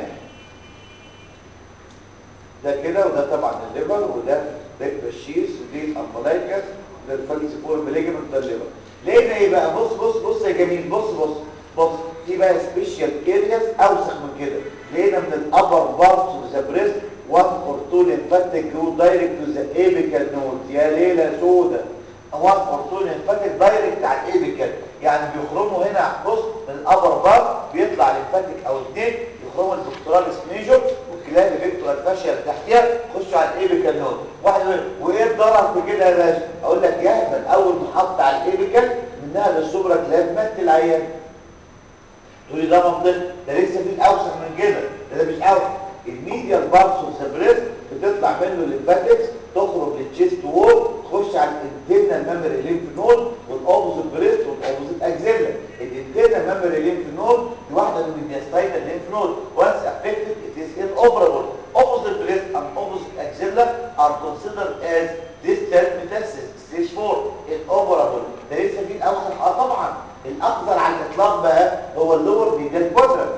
ده كده وده طبعا الليفر وده ريكتر شيس ودي الامبلايكس وده الفالسيفور بليجمنت ده الليفر لقينا ايه بقى بص بص بص يا جميل بص بص بص في بقى سبيشال ارياز اوسخ من كده لقينا من الابر بارت اوف ذا بريست وان اور تو lymphatic جو دايركت تو ذا ايبيكال نود يا ليله سودا وان اور تو lymphatic دايركت على الايبيكال يعني بيخرموا هنا بص من الابر بارت بيطلع lymphatic او اثنين يخرموا البكتوراليس ميجور والكلاب فيكتورال فاشيا اللي تحتيها يخشوا على الايبيكال نود واحد يقول وايه الضرر في كده يا باشا اقول لك يهبل اول ما حط على الايبيكال منها للسوبرا كلاب مات العيان تقول لي ده منطقي ده لسه في اوسخ من كده ده, ده مش اوسخ الميديال بارتس اوف ذا بريست بتطلع منه الليمفاتكس تخرج للتشيست وول تخش على الانترنال ميموري ليمف نود والاوبوزيت بريست والاوبوزيت اكزيلا الانترنال ميموري ليمف نود دي واحده من الدياستاينال ليمف نود وانس افكتد ات از inoperable opposite breast and opposite axilla are considered as distal metastasis stage 4 inoperable ده لسه في الاوسخ اه طبعا الاخضر على الاطلاق بقى هو اللور ميديال كوادرنت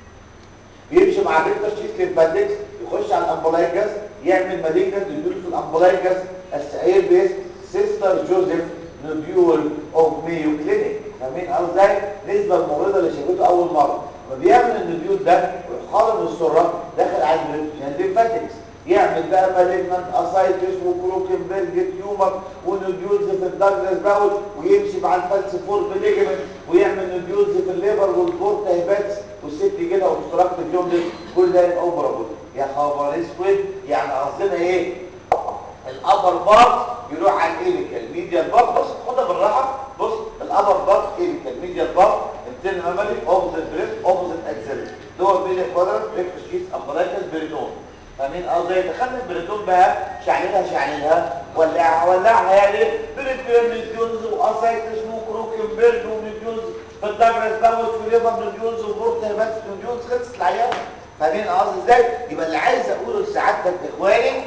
بيمشي مع فيكتور شيت ليمفاتكس يخش على الامبلايكس يعمل مالجنت نوديول في الامبلايكس السعير بيس سيستر جوزيف نوديول اوف ميو كلينيك فاهمين قصدي ازاي نسبه الممرضه اللي شافته اول مره لما بيعمل النوديول ده ويروح خارج السره داخل على الليمفاتكس يعمل بقى مالجنت اسايتس وكروكنبرج تيومر ونوديولز في الدارجلاس باول ويمشي مع الفالسيفور بليجمنت ويعمل نوديولز في الليفر والبورتا هيباتس والست يجي لها اوبستراكتيف جوندس كل ده اوبرابل يا خبر اسود يعني قصدنا ايه الابر بارت يروح على الايبيكال ميديال بارت بص خدها بالراحه بص الابر بارت ايبيكال ميديال بارت انترنال ميموري اوبوزيت بريست اوبوزيت اكسل دول بين كوادرنت ريكتور شيت امبلايكال بريتون فاهمين قصدي دخلنا البريتون بقى شعللها شعللها ولعها ولعها يعني بريتون ميديولز واسايتس وكروكنبرج وميديولز في الدجرس باوت في ليفر ميديولز وبورت هيباتس ميديولز خلصت العيان فاهمين قصدي ازاي يبقى اللي عايز اقوله لسعادتك اخواني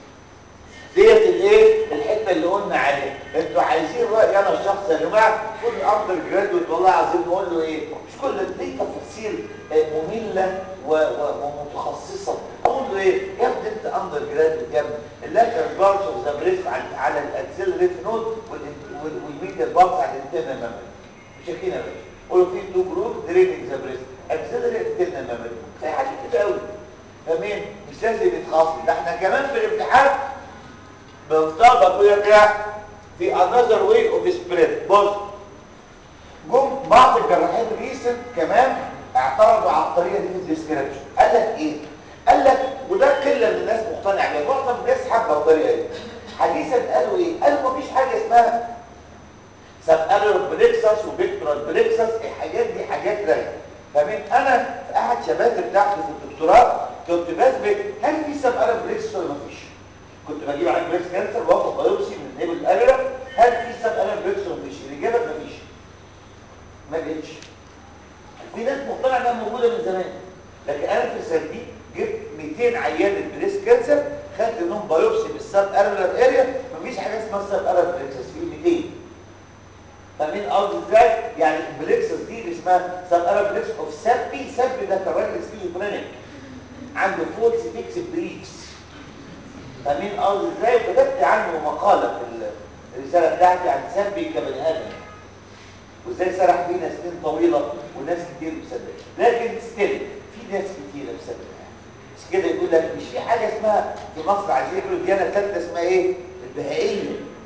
ديت الايه الحته اللي قلنا عليها انتوا عايزين رايي انا الشخصي يا جماعه كل اندر جرادويت والله عايزين نقول له ايه مش كل دي تفاصيل ممله و... و... ومتخصصه نقول له ايه يا ابني انت اندر جرادويت يا ابني اللاكر بارت اوف ذا بريست على على الاكسل ريف نود والميديا بارت على الانترنال ميموري مش كده يا باشا قولوا في تو جروب دريننج ذا بريست اكسل انترنال ميموري في حاجات كتير قوي فاهمين مش لازم يتخاصم ده احنا كمان في الامتحان بنطبق اقول لك لا في another way of spread بص جم بعض الجراحين ريسنت كمان اعترضوا على الطريقه دي في الديسكريبشن قال لك ايه قال لك وده قله من الناس مقتنع بيها معظم الناس حابه الطريقه دي حديثا قالوا ايه قالوا مفيش حاجه اسمها سب ارير بريكسس وبيكتورال بريكسس الحاجات دي حاجات رايقه فاهمين انا في احد شباتي بتاعتي في الدكتوراه كنت بثبت هل في سب ارير بريكسس ولا مفيش كنت بجيب عليك بريكس كانسر واخد بايوبسي من النيبل الاريرا هل في سب ارير بريكس ولا مفيش الاجابه مفيش ما لقيتش في ناس مقتنعه انها موجوده من زمان لكن انا في السنه دي جبت 200 عيان بريست كانسر خدت منهم بايوبسي بالسب ارير اريا مفيش حاجه اسمها سب ارير بريكسس في 200 فاهمين قصدي ازاي يعني البليكسس دي اللي اسمها سب ارير بريكس اوف سبي سبي ده كان راجل سكيزوفرينيك عنده فولس فيكس بريكس فاهمين قصدي ازاي وكتبت عنه مقاله في الرساله بتاعتي عن سبي كبني ادم وازاي سرح بينا سنين طويله وناس كتير مصدقه لكن ستيل في ناس كتير مصدقه بس كده يقول لك مش في حاجه اسمها في مصر عايزين يقولوا الديانه الثالثه اسمها ايه البهائيه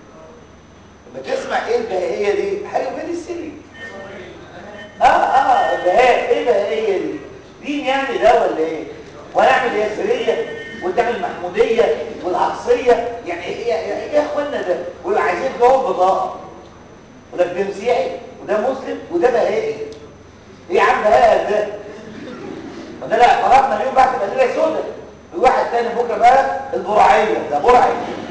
لما تسمع ايه البهائيه دي حاجه فيري سيري اه اه البهاء ايه البهائيه دي دين يعني ده ولا ايه ونعمل ياسريه وتعمل محموديه والعصيه يعني ايه ايه يا اخوانا ده وعايزين جواب بطاقه وده ده مسيحي وده مسلم وده بهائي ايه يا عم بهاء ده وده لا خرجنا اليوم بعد مدينه سوداء في واحد تاني بكره بقى البرعيه ده برعي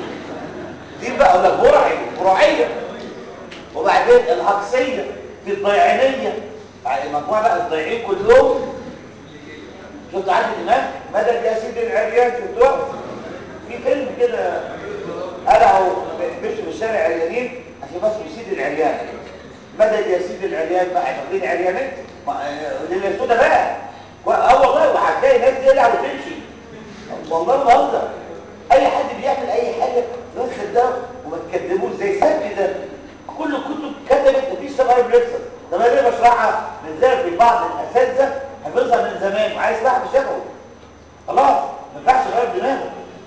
دي بقى ولا برعي برعيه وبعدين الهقسيه في الضيعينيه يعني المجموعه بقى الضيعين كلهم شفت عندي دماغ مدد يا سيدي العريان شفتوها في فيلم كده قلعوا مشوا في الشارع عريانين عشان بس سيدي العريان مدد يا سيدي العريان بقى فاكرين عريان انت اللي سودا بقى اه والله وهتلاقي ناس تقلع وتمشي والله ما بهزر اي حد بيعمل اي حاجه ياخد ده وما تكذبوش زي سبي ده كل الكتب كتبت مفيش سبب بيحصل طب انا ليه بشرحها من زي في بعض الاساتذه حافظها من زمان وعايز واحد شافه خلاص ما ينفعش غير دماغه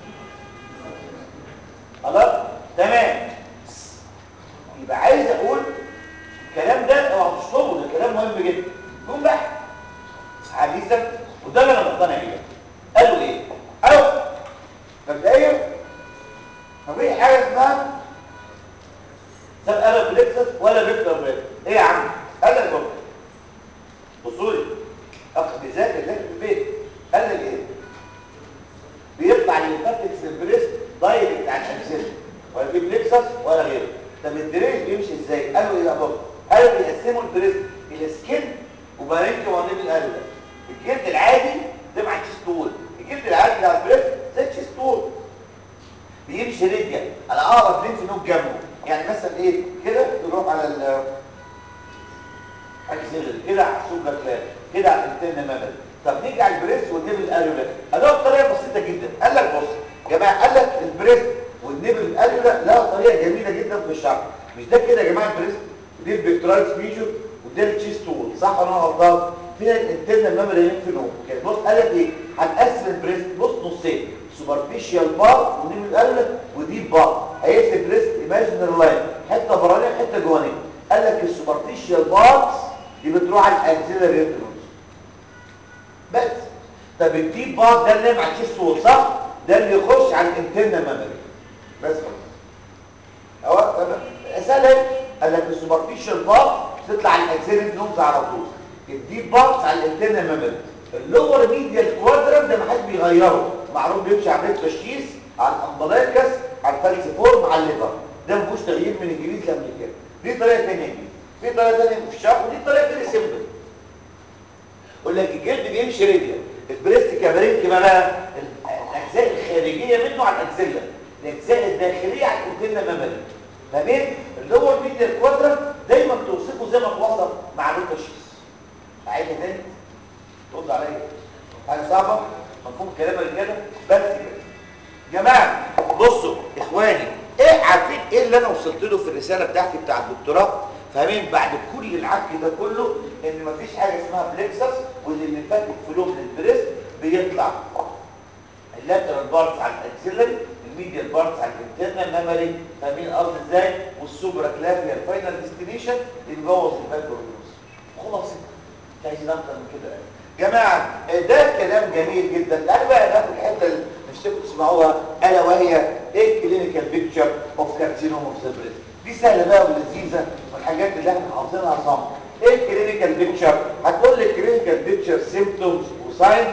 خلاص تمام يبقى عايز اقول الكلام ده اوعى تشطبه ده كلام مهم جدا يقوم بقى حديثا وده اللي انا مقتنع بيه قالوا ايه قالوا مبدئيا مفيش حاجه اسمها سب انا بلكسس ولا فيكتور بريك ايه يا عم قال لك بص بصوا لي اخ بيذاكر ذاكر في البيت قال لك ايه بيطلع الليمفاتكس البريست دايركت على الانسجه ولا في بلكسس ولا غيره طب الدريج بيمشي ازاي قالوا ايه بقى بص قالوا بيقسموا البريست الى سكين وبارينكيوم ونيبل قالوا ده الجلد العادي ده مع تشيستول الجلد العادي بتاع البريست زي تشيستول بيمشي رجل على اقرب لينف نود جنبه يعني مثلا ايه كده تروح على ال اكسلري كده على السوبر كلاب كده على الانترن مامل طب نيجي على البريست والنيبل الالولا اداه بطريقه بسيطه جدا قال لك بص يا جماعه قال لك البريست والنيبل الالولا لها طريقه جميله جدا في الشرح مش ده كده يا جماعه البريست ودي البيكتورايتس ميجور وده التشيست وول صح ولا انا غلطان فين الانترنال مامل لينف نود كده بص قال لك ايه هنقسم البريست بص نصين سوبرفيشال بار ونيم الالف وديب بار هيقسم بريست ايماجينري لاين حته برانيه حته جوانيه قال لك السوبرفيشال بارز دي بتروح على الاكسيلري ريتنوز بس طب الديب بار ده اللي مع الشيست وول صح ده اللي يخش على الانترنال ميموري بس خلاص اهو تمام اسئله قال لك السوبرفيشال بار تطلع على الاكسيلري ريتنوز على طول الديب بارز على الانترنال ميموري اللور ميديال كوادرنت ده ما حدش بيغيره معروف بيمشي عمليه تشخيص على الامبلايكس على الفالسيفورم على الليفر ده ما فيهوش تغيير من انجليزي لامريكان دي طريقه ثانيه دي في طريقه ثانيه في الشرح ودي طريقه ثانيه سيمبل يقول لك الجلد بيمشي رجله البريست كبرين كما بقى الاجزاء الخارجيه منه على الاكزيلا الاجزاء الداخليه على الانترنال ميموري ما بين اللور ميديال كوادرنت دايما توصفه زي ما اتوصف مع التشخيص عايزه تاني ترد عليا حاجه صعبه مفهوم كلام الرجاله بس كده جماعه بصوا اخواني ايه عارفين ايه اللي انا وصلت له في الرساله بتاعتي بتاع الدكتوراه فاهمين بعد كل العك ده كله ان مفيش حاجه اسمها بلكسس واللي اللي فاتت فلو من البريست بيطلع اللاترال بارتس على الاكسلري الميديال بارتس على الانترنال ميموري فاهمين الارض ازاي والسوبرا كلافيا الفاينل ديستنيشن اللي بيبوظ الباكوريوس خلاص مش عايزين اكتر من كده يعني جماعة ده كلام جميل جدا تعالوا بقى ناخد الحته اللي نفسكم تسمعوها الا وهي ايه الكلينيكال بيكتشر اوف كارسينوم اوف ذا بريست دي سهله بقى ولذيذه والحاجات اللي احنا حافظينها صم ايه الكلينيكال بيكتشر هتقول لي الكلينيكال بيكتشر سيمبتومز وساينز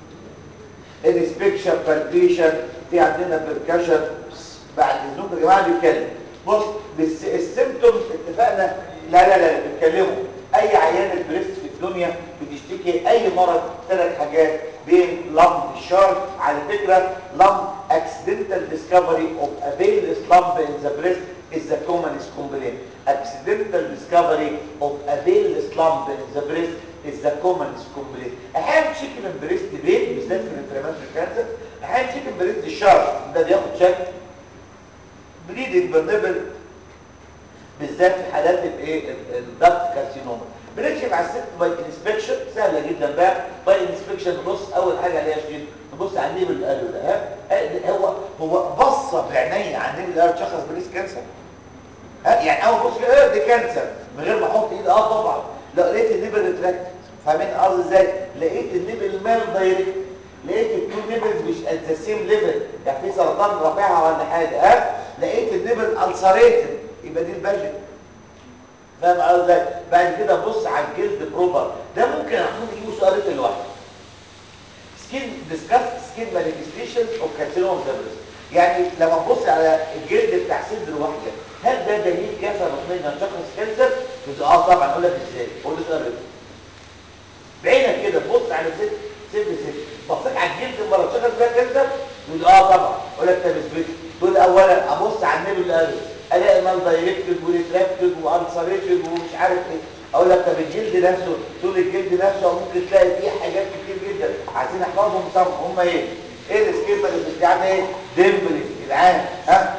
انسبكشن بالبيشن في عندنا بركشن بعد اذنكم يا جماعه بيتكلم بص السيمبتومز اتفقنا لا لا لا بيتكلموا اي عيان البريست في الدنيا بتشتكي اي مرض ثلاث حاجات بين لمب الشارك على فكره لمب accidental discovery of a veilous lump in the breast is the commonest complaint accidental discovery of a veilous lump in the breast is the commonest complaint احيانا تشتكي من بريست بين بالذات في الانفلاماتوري كانسر احيانا تشتكي من بريست الشارك ده بياخد شكل بليدنج بالنبل بالذات في حالات الايه الدكت كارسينوما بنمشي مع الست باي انسبكشن سهله جدا بقى باي انسبكشن نبص اول حاجه عليها شيء نبص على النيبل الالو ده ها هو هو بصه بعيني على النيبل الالو تشخص بريس كانسر ها يعني اول بص كده دي كانسر من غير ما احط ايدي اه طبعا لا لقيت النيبل ريتراكت فاهمين قصدي ازاي لقيت النيبل مال دايركت لقيت التو نيبلز مش ات ذا سيم ليفل يعني في سرطان رافعها ولا حاجه ها لقيت النيبل السريتد يبقى دي الباجت فاهم قصدي ازاي بعد كده بص على الجلد بروبر ده ممكن احط فيه سؤالين لوحده سكين ديسكاس سكين مانيفستيشن اوف كارسينوم بريست يعني لما تبص على الجلد بتاع صدر واحده هل ده دليل كافي مطمئن نشخص كانسر اه طبعا اقول لك ازاي قول لي سؤال بعينك كده تبص على ست ست ست بصيت على الجلد الليفل الالف الاقي مال دايركتد وريتراكتد والسريتد ومش عارف ايه اقول لك طب الجلد نفسه طول الجلد نفسه ممكن تلاقي فيه حاجات كتير جدا عايزين نحفظهم صم هم ايه ايه السكيبه اللي بتاعنا ايه ديمبلي جدعان ها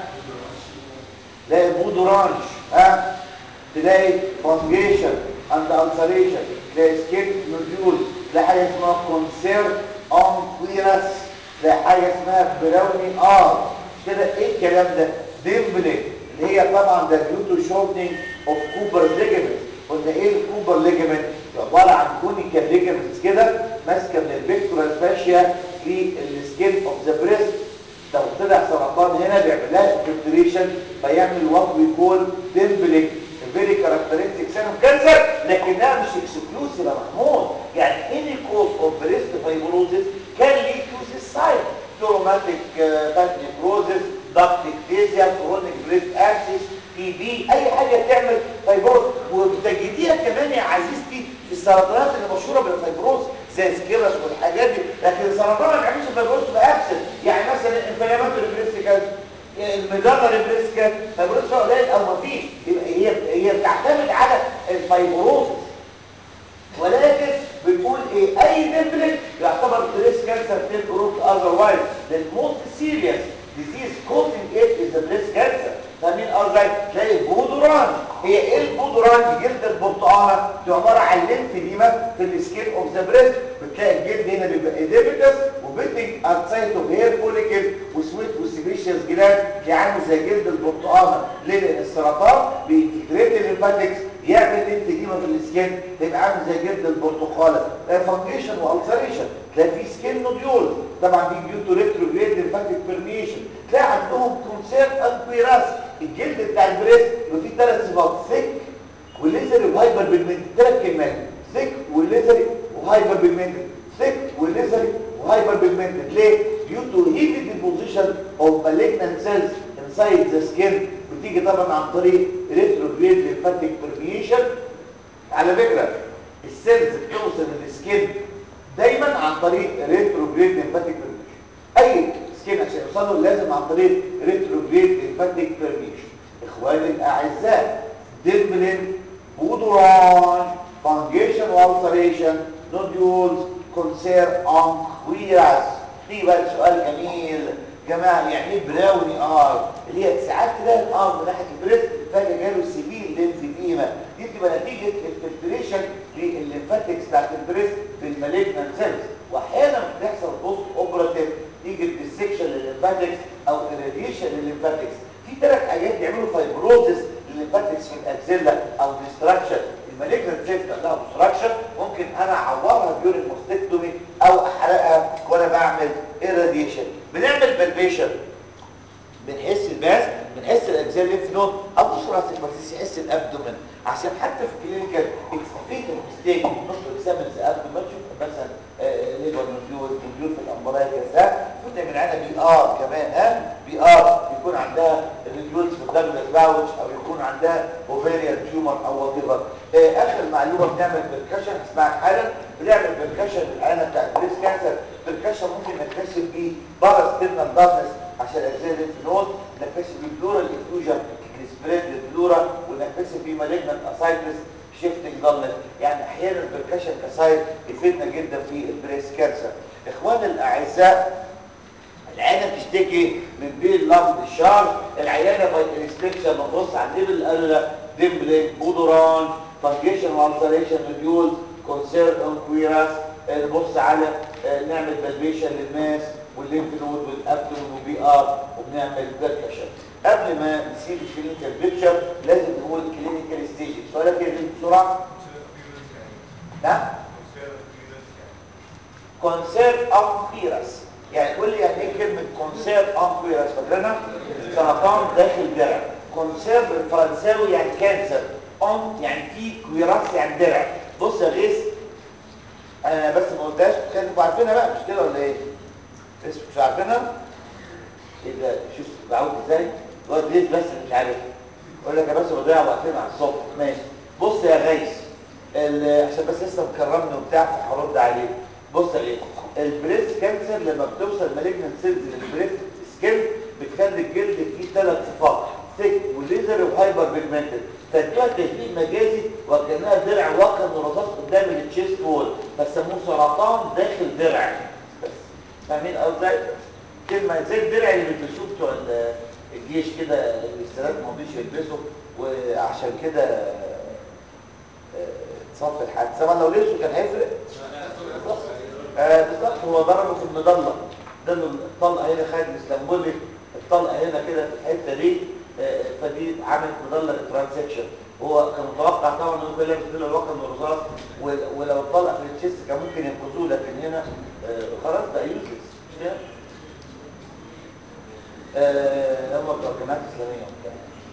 تلاقي بودورانش ها تلاقي فانجيشن اند السريشن تلاقي سكيب نوديول تلاقي حاجه اسمها كونسير اون كويرس تلاقي حاجه اسمها براوني ار مش كده ايه الكلام ده ديمبلي اللي هي طبعا ده ديوتو شورتنج اوف كوبر ليجمنت قلنا ايه الكوبر ليجمنت عباره عن كونيكال ليجمنتس كده ماسكه من البيكتورال فاشيا في السكين اوف ذا بريست لو طلع سرطان هنا بيعمل لها انفلتريشن فيعمل وات وي كول ديمبليك فيري كاركترستيك سينوم كانسر لكنها مش اكسكلوسيف يا محمود يعني اني كوز اوف بريست فايبروزيس كان ليد تو ذيس سايت تروماتيك فات نيكروزيس داكتيكتيزيا كرونيك بريست اكسس تي بي اي حاجه تعمل فايبروز وبتجديها كمان يا عزيزتي السرطانات اللي مشهوره بالفايبروز زي سكيرس والحاجات دي لكن السرطان ما بيعملش فايبروز باكسن يعني مثلا الانفلاماتوري بريست كانسر المجرر بريست كانسر فايبروز فيها قليل او ما فيش هي هي بتعتمد على الفايبروز ولكن بنقول ايه اي ديمبلت يعتبر بريست كانسر في الجروب اذروايز للموست سيريس ديزيز كوزنج ات از بريست كانسر فاهمين قصدي تلاقي بودوران هي ايه البودوران جلد البرتقاله دي عباره عن ليمفيديما في السكين اوف ذا بريست بتلاقي الجلد هنا بيبقى ايديبيتس وبيتنج اوتسايد اوف هير فوليكل وسويت وسيبيشيس جلاند دي عامل زي جلد البرتقاله ليه لان السرطان بينتجريت الليمفاتكس يعمل ليمفيديما في السكين تبقى عامل زي جلد البرتقاله فانجيشن والسريشن تلاقي في سكين نوديول طبعا دي ديو تو ريتروجريد ليمفاتيك بيرميشن تلاقي عندهم كونسيرت انكويراس الجلد بتاع البريست يبقى فيه ثلاث صفات ثيك وليزري وهايبر بيجمنت ثلاث كلمات ثيك وليزري وهايبر بيجمنت ثيك وليزري وهايبر بيجمنت ليه due to heavy deposition of malignant cells inside the skin بتيجي طبعا عن طريق retrograde lymphatic permeation على فكره السيلز بتوصل للسكين دايما عن طريق retrograde lymphatic permeation اي سكين عشان يوصلوا لازم عن طريق retrograde lymphatic permeation اخواني الاعزاء ديمبلين بودوران فانجيشن والسريشن نوديولز كونسير اون كويراس في بقى سؤال جميل جماعه يعني ايه براوني ار اللي هي ساعات تلاقي الار من ناحيه البريست فجاه جاله سيفير ليمفيديما دي بتبقى نتيجه الفلتريشن للليمفاتكس بتاعت البريست بالمالجنان سيلز واحيانا بتحصل بوست اوبراتيف نتيجه ديسكشن للليمفاتكس او اراديشن للليمفاتكس في ثلاث حاجات بيعملوا فايبروزس للليمفاتكس في الاكزيلا او ديستراكشن المالجنان سيلز لها ديستراكشن ممكن انا اعورها ديورنج ماستكتومي او احرقها وانا بعمل اراديشن بنعمل بالبيشن بنحس الباس بنحس الاجزاء الليمف نود او مش راس المرسيس يحس الابدومن عشان حتى في الكلينيكال اكسبيت المستيك نشطر اكزامنز ابدومن شوف مثلا ليبر نوديول نوديول في الامبرايا كذا كنا من عندنا بي ار كمان ها بي ار بيكون عندها النوديولز في الدبلس باوتش او يكون عندها اوفيريان تيومر او وات ايفر اخر معلومه بنعمل بركشن اسمها حالا بنعمل بركشن للعينه بتاعت بريس كانسر بركشن ممكن نكتشف بيه بارا ستيرنال دارنس عشان اجزاء الليمف نود نكتشف بيه بلورال انفيوجن سبريد للبلورا ونكتشف بيه مالجنت اسايتس شيفتنج دارنس يعني احيانا البركشن كسايد يفيدنا جدا في البريس كانسر اخواني الاعزاء العيانه بتشتكي من بين لفظ الشعر العيانه بايتريستكشن بنبص على الليفل قالوا لا ديمبلينج بودوران فانجيشن والسريشن ريديول كونسير انكويراس نبص على نعمل بالبيشن للماس والليمف نود والابدومن وبي ار وبنعمل بيركشن قبل ما نسيب الكلينيكال بيكتشر لازم نقول كلينيكال ستيج سؤالك ايه بسرعه نعم كونسير انكويراس يعني قول لي يعني ايه كلمه كونسير انكويراس فاكرينها سرطان داخل درع كونسير بالفرنساوي يعني كانسر اون يعني في كويراس يعني درع بص يا غيث انا بس ما قلتهاش كانوا عارفينها بقى مش كده ولا ايه بس مش عارفينها ايه ده شوف بعود ازاي الواد ليه بس مش عارف اقول لك يا بس بضيع وقتنا على الصبح ماشي بص يا غيث عشان بس لسه مكرمني وبتاع فهرد عليه بص يا غيث البريست كانسر لما بتوصل مالجنت سيلز للبريست سكين بتخلي الجلد فيه ثلاث صفات بيجمنتد فادوها تشبيه مجازي وكانها درع واقع رصاص قدام التشيست وول فسموه سرطان داخل درع بس فاهمين قصدي كلمه زي الدرع اللي بيلبسوه بتوع ال- الجيش كده الاستلات ما رضيش يلبسوا وعشان كده آه، صف الحادثه ما لو لبسوا كان هيفرق آه، بالظبط هو ضربه في المظله ده اللي الطلقه هنا خد الاسلامبولي الطلقه هنا كده في الحته دي آه، فدي عملت مظله ترانزكشن هو كان متوقع طبعا انه يكون لابس دول الواقع من الرصاص ول- ولو الطلقه في التشيست كان ممكن ينقذوه لكن هنا آه، خلاص بقى يوزلس مش كده؟ آه، هم بتوع الجماعات الاسلاميه وبتاع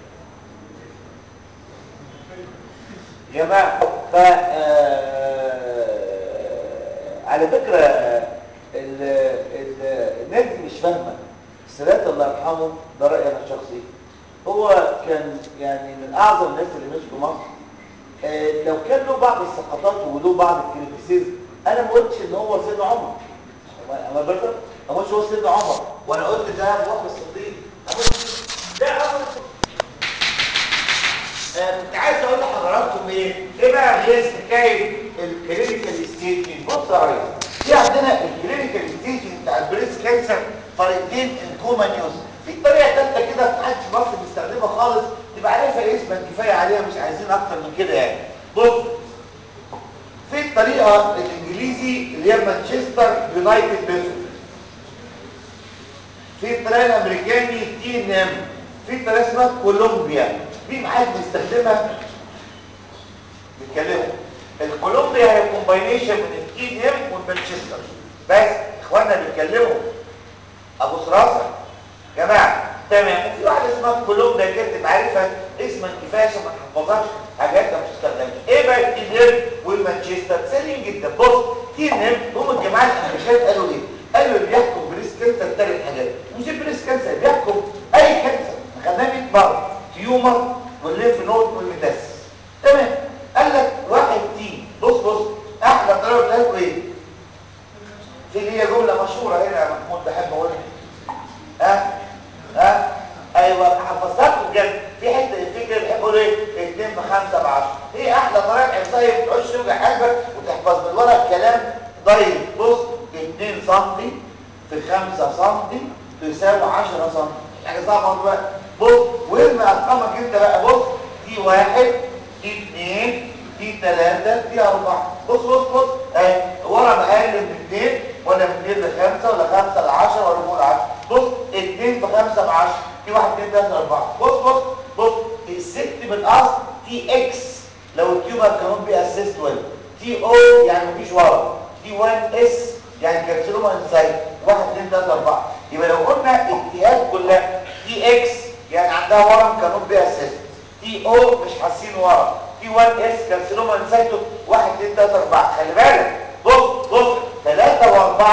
يا جماعه ف آه، على فكره ال- ال- الناس دي مش فاهمه السادات الله يرحمه ده رايي انا الشخصي هو كان يعني من اعظم الناس اللي مسكوا مصر آه، لو كان له بعض السقطات وله بعض الكريتيسيزم انا ما قلتش ان هو سيدنا عمر انا بقول ما قلتش هو سيدنا عمر وانا قلت ده ابو بكر الصديق أنا قلت ده اول آه، كنت عايز اقول لحضراتكم ايه ايه بقى غير حكايه الكلينيكال ستيجنج بص يا ريس في عندنا الكلينيكال ستيجنج بتاع البريست كانسر طريقتين الكومن يوز في طريقه ثالثه كده في حد في مصر بيستخدمها خالص تبقى عارفها اسما كفايه عليها مش عايزين اكتر من كده يعني بص في الطريقه الانجليزي اللي هي مانشستر يونايتد ميثود في الطريقه الامريكاني تي ان ام في طريقه اسمها كولومبيا دي معاك بنستخدمها بنتكلموا الكولومبيا هي كومباينيشن من التي ان ام والمانشستر بس اخواننا بيتكلموا ابو راسك جماعه تمام وفي واحده اسمها كولومبيا كده تبقى عارفها اسما كفايه عشان ما تحفظهاش حاجات ما بتستخدمش ايه بقى التي ان ام والمانشستر سليم جدا بص تي ان ام هم الجماعه الامريكان قالوا ايه قالوا اللي بيحكم بريس كانسر ثلاث حاجات مش البريس كانسر بيحكم اي كانسر خدناه 100 مره تيومر والليمف نود والميتاس تمام قال لك واحد تي بص بص احلى طريقه بتاعته ايه في اللي هي جمله مشهوره هنا يا محمود بحب اقولها ها ها ايوه حفظتكم بجد في حته الفكره بحب اقول ايه 2 في 5 ب 10 ايه احلى طريقه حفظها ما تقعدش توجع قلبك وتحفظ من ورا الكلام دايركت بص 2 سم في 5 سم تساوي 10 سم حاجه صعبه بقى بص وارمي ارقامك انت بقى بص دي واحد دي اثنين دي ثلاثة دي أربعة بص بص بص اهي ورا بقلل من اثنين ولا من اثنين لخمسة ولا خمسة لعشرة ولا فوق العشرة بص اثنين في خمسة بعشرة في واحد اثنين ثلاثة أربعة بص بص بص الست بالأصل تي اكس لو التيومر كانون بي اسيست ويل تي او يعني مفيش ورا تي 1 اس يعني كارسينوما انسايد واحد اثنين ثلاثة أربعة يبقى لو قلنا التيات كلها تي اكس يعني عندها ورم كانون بي اسيست تي او مش حاسين ورا تي 1 اس كارسينوما انسايتو 1 2 3 4 خلي بالك بص بص 3 و4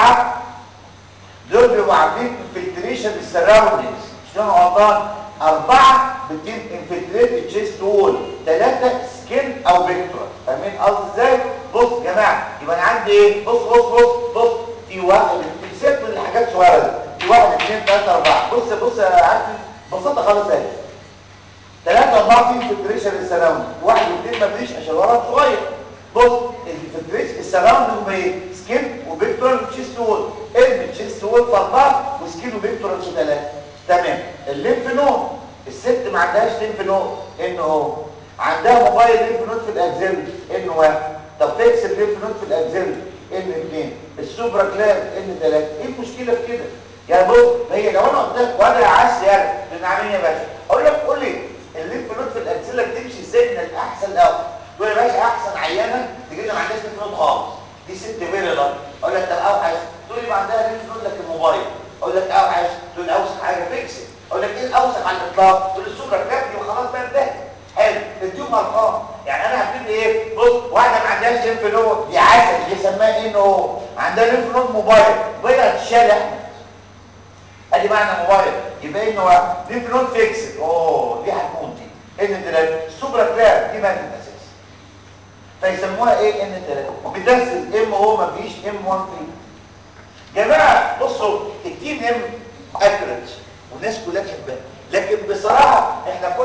دول بيبقوا عاملين انفلتريشن للسراوندنجز شلون غلطان 4 بتجيب انفلتريت التشيست وول 3 سكين او بيكتورال فاهمين قصدي ازاي بص يا جماعه يبقى انا عندي ايه بص بص بص بص في واحد سيبك من الحاجات صغيره دي في 1 2 3 4 بص بص يا عارف ببساطه خالص اهي ثلاثة أربعة في انفلتريشن السراوند واحد واثنين ما فيش عشان ورم صغير بص الانفلتريشن السراوند هم ايه؟ سكين وبيكتورال وتشيست وول ارمي تشيست وول في أربعة وسكين وبيكتورال في ثلاثة تمام الليمف نود الست ما عندهاش ليمف نود ان او عندها موبايل ليمف نود في الاكزيل ان واحد طب فيكس الليمف نود في الاكزيل ان اثنين السوبرا كلاب ان ثلاثة ايه المشكلة في كده؟ يعني بص هي لو انا قلت لك وضع عسل يعني لان عاملين يا باشا اقول لك قول لي الليمف نود في الاكسله بتمشي ازاي من الاحسن الاول تقول يا باشا احسن عيانه تجي لنا ما عندهاش ليمف نود خالص دي ست فيريلا اقول لك طب اوحش تقول لي ما عندها ليمف نود لك الموبايل اقول لك اوحش تقول اوسخ حاجه فيكس اقول لك ايه الاوسخ على الاطلاق تقول السوبر كابني وخلاص بقى انتهت حلو اديهم ارقام يعني انا هبتدي ايه بص واحده ما عندهاش ليمف نود دي عسل دي سماها ان او عندها ليمف نود موبايل بدات تشال احنا ادي معنى موبايل يبقى انه ليمف نود فيكس اوه دي هتموت دي ان 3 السوبرا كلاب دي ماتت اساسا فيسموها ايه ان 3 بتنزل ام او ما فيش ام 1 فيه جماعه بصوا التيم ام اكرت والناس كلها تحبها لكن بصراحه احنا كنا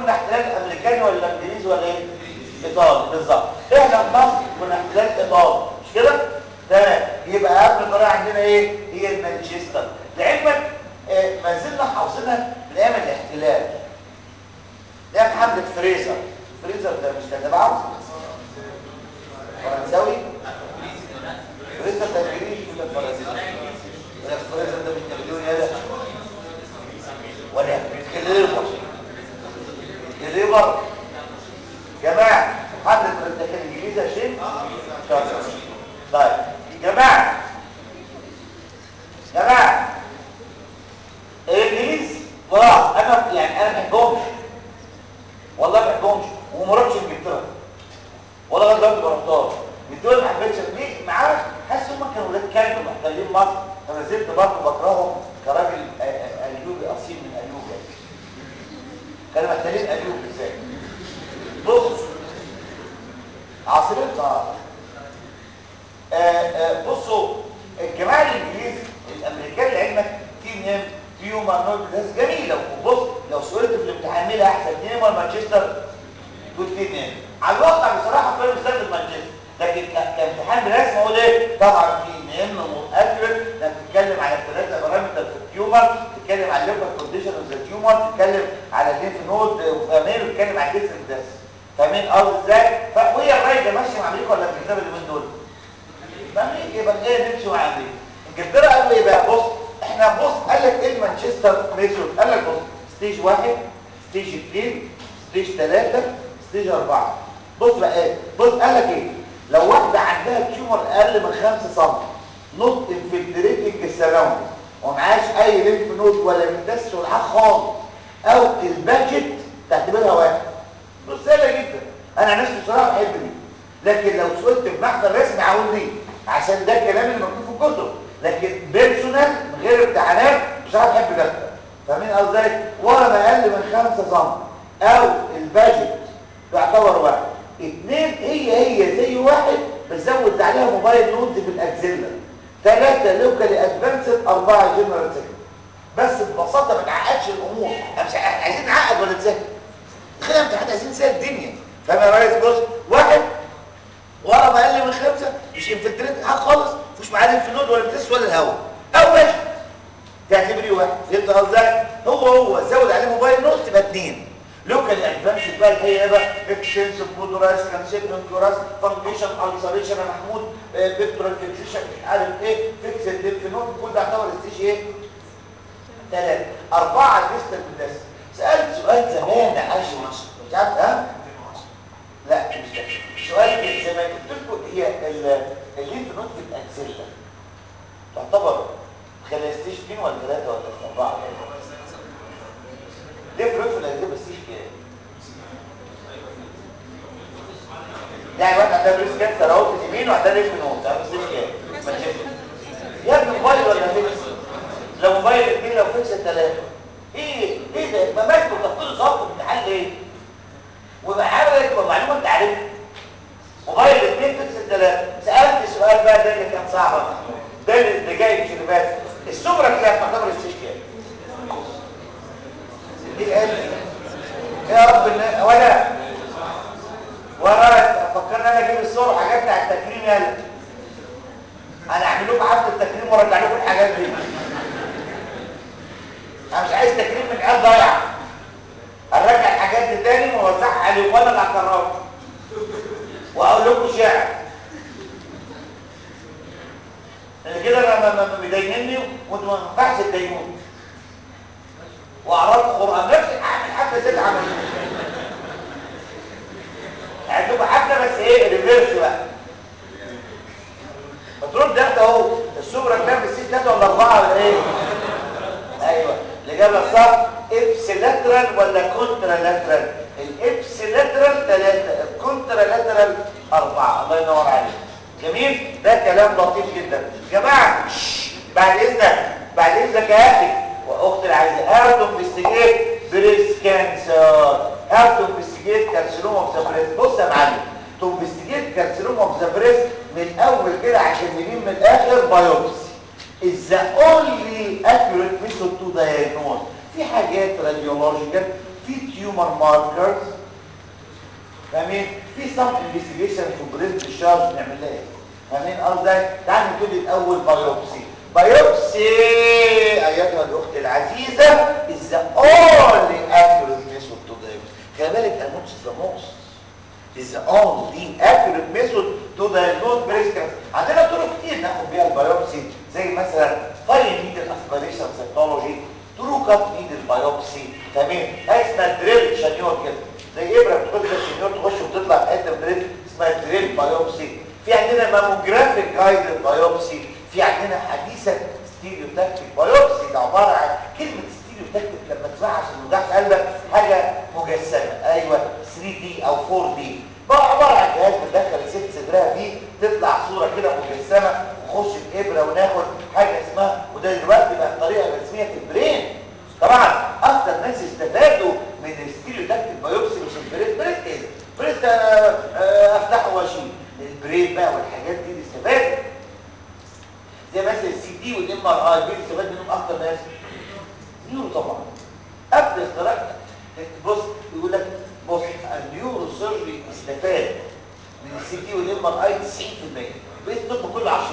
كنا احتلال امريكاني ولا انجليزي ولا ايه ايطالي بالظبط احنا في مصر كنا احتلال ايطالي مش كده تمام يبقى اهم قريه عندنا ايه هي المانشستر لعلمك آه ما زلنا حافظينها من ايام الاحتلال ده حمله فريزر فريزر ده مش كان تبعه فرنساوي فريزر ده انجليزي ولا فرنساوي ولا فريزر ده مش نابليون يلا ولا كليبر كليبر جماعة حد من ده كان انجليزي يا شيخ طيب جماعة جماعة الانجليز وراء انا يعني انا ما بحبهمش والله ما بحبهمش وما رحتش انجلترا ولا لغايه دلوقتي ما رحتهاش الدول ما حبيتش ليه معاه حاسس هم كانوا ولاد كلب محتلين مصر فما زلت برضه بكرههم كراجل ايوبي اصيل من ايوب يعني كانوا محتلين ايوب ازاي بص عاصمتها بصوا الجماعه الانجليز الامريكان لعلمك تيم نيم هيومن نوت ناس جميله وبص لو سئلت في الامتحان مين احسن تيم ولا مانشستر تقول تيم نيم على الواقع بصراحه كانوا بيستخدم مانشستر لكن كامتحان برسم اقول ايه طبعا في نيم مؤثر انك تتكلم على الثلاثه بارامتر في التيومر تتكلم على الليفر كونديشن اوف ذا تيومر تتكلم على الليمف نود وفاهمين وتتكلم على الجسم ده فاهمين قصدي ازاي فهي الرايه ماشيه مع امريكا ولا انجلترا اليومين دول فاهمين يبقى ايه نمشي مع امريكا انجلترا قالوا ايه بقى بص احنا بص قال لك ايه مانشستر ميثود قال لك بص ستيج واحد ستيج اثنين ستيج ثلاثة ستيج أربعة بص بقى ايه بص قال لك ايه لو واحدة عندها تيومر أقل من 5 سم نوت انفلتريتنج السراوند ومعاش أي ليمف نود ولا ميتاس ولا حاجة خالص أو الباجت تعتبرها واحد بص سهلة جدا أنا نفسي بصراحة بحب دي لكن لو سئلت في محضر رسمي هقول دي عشان ده الكلام اللي مكتوب في الكتب لكن بيرسونال من غير امتحانات مش هتحب ده فاهمين قصدي ورا ما اقل من 5 سم او الباجت يعتبر واحد اثنين هي هي زي واحد بزود عليها موبايل نودز في الاكزيلا ثلاثة لوكالي ادفانسد أربعة جنرال سيجن بس ببساطة ما تعقدش الأمور مش عايزين نعقد ولا نسهل خلينا امتحانات عايزين نسهل الدنيا فاهم يا ريس بص واحد ورا ما اقل من خمسة مش انفلتريت حاجة خالص مش معادن في النود ولا بتس ولا الهواء او ماشي تعتبريه واحد فهمت قصدي هو هو زود عليه موبايل نوت تبقى اثنين لوكال ادفانسد بقى اللي هي ايه بقى اكستنسيف بودراس كانسيبن كوراس فانكشن السريشن يا محمود فيكتورال فيكسيشن مش عارف ايه فيكسد ليمف نود كل ده يعتبر ستيج ايه ثلاثة أربعة ديستال بالناس سألت سؤال زمان يا حاج مش عارف ها لا مش ده سؤال من زمان قلت لكم هي الليمف نود في الاكسيلا تعتبر خلال ستيج 2 ولا 3 ولا 4 ليه فلوس ولا يجيب ستيج كام يعني واحد عندها بريس كانسر اهو في اليمين وعندها ليمف نود تعرف ستيج كام ما تشوفش يا ابني موبايل ولا فيكس لو موبايل اثنين لو فيكس ثلاثه ايه ايه ده ما مالكوا تفصيل ظبط امتحان ليه وبحاول تبقى معلومه انت عارفها موبايل اثنين فيكس ثلاثه سالت سؤال بقى ده اللي كان صعب ده اللي جاي في الباس السمره كام تعتبر استشكال دي قال يا رب الله ولا وانا فكرنا انا اجيب الصور وحاجات بتاع التكريم يلا انا اعمل لكم حفله التكريم وارجع لكم الحاجات دي انا مش عايز تكريم من عيال ضايعه هنرجع الحاجات دي تاني واوزعها عليكم وانا اللي هكررها واقول لكم شعر لان كده انا مضايقني وانتوا ما ينفعش تضايقوني واعراض القران نفسي اعمل حفله زي العمل عندكم حفله بس ايه ريفيرس بقى بترد ده اهو السوبر كام السي 3 ولا 4 ولا ايه ايوه الاجابه الصح ابس لاترال ولا كونترا لاترال الابس لاترال 3 الكونترا لاترال 4 الله ينور عليك جميل ده كلام لطيف جدا يا جماعه بعد اذنك بعد اذنك يا اخي واختي العزيزه هاو تو انفستيجيت بريس كانسر هاو تو انفستيجيت كارسينوما اوف ذا بريست بص يا معلم تو انفستيجيت كارسينوما اوف ذا بريست من اول كده عشان نجيب من الاخر بايوبسي is the only accurate method to diagnose في حاجات راديولوجيكال في تيومر ماركرز فاهمين في سم انفستيجيشن في بريست شارج نعملها ايه فاهمين قصدي تعالوا نبتدي الاول بايوبسي بايوبسي ايتها الاخت العزيزه is the only accurate method to diagnose خلي بالك انا مش the most is the only accurate method to diagnose breast cancer عندنا طرق كتير ناخد بيها البايوبسي زي مثلا فاين نيدل اسبيريشن سيتولوجي ترو كات نيدل بايوبسي تمام هاي اسمها دريل شنيور كده زي ابره بتخش كده شنيور تخش وتطلع حته دريل اسمها دريل بايوبسي في عندنا ماموجرافيك جايدد بايوبسي في عندنا حديثا ستيريوتاكتيك بايوبسي ده عباره عن كلمه ستيريوتاكتيك لما تسمعها عشان توجع في قلبك حاجه مجسمه ايوه 3 دي او 4 دي بقى عباره عن جهاز بندخل الست صدرها فيه تطلع صوره كده مجسمه نخش بابره وناخد حاجه اسمها وده دلوقتي بقى الطريقه الرسميه في البرين طبعا اكتر ناس استفادوا من الستيريوتاكتيك بايوبسي مش البريد بريد ايه بريد افتحه واشيل البريد بقى والحاجات دي اللي استفادوا زي مثلا السي دي والام ار اي مين استفاد منهم اكتر ناس نيورو طبعا قبل اختراع بص يقول لك بص النيورو سيرجري استفاد من السي دي والام ار اي 90% بقيت الطب كله 10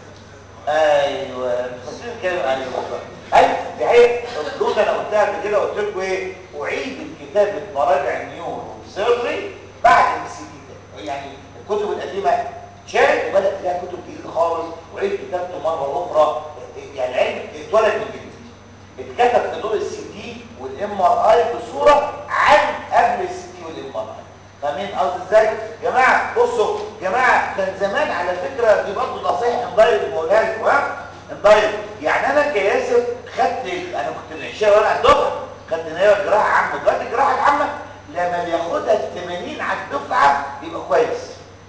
ايوه فاكرين الكلام ايوه والله ايوه دي هي الدكتور انا قلتها قبل كده قلت لكم ايه اعيد كتابه مراجع النيورو سيرجري بعد السي دي يعني الكتب القديمه شالت وبدات تلاقي كتب جديده خالص وعيد كتابته مره اخرى يعني العلم اتولد من جديد اتكتب في دور السي دي والام ار اي بصوره عن قبل السي دي والام ار اي فاهمين قصدي ازاي جماعه بصوا جماعه كان زمان على فكره دي برضه نصيحه اندايركت بقولها لكم ها اندايركت يعني انا كياسر خدت انا كنت من الشارع وانا على الدفعه خدت نيابه جراحه عامه دلوقتي الجراحه العامه لما بياخدها ال 80 على الدفعه يبقى كويس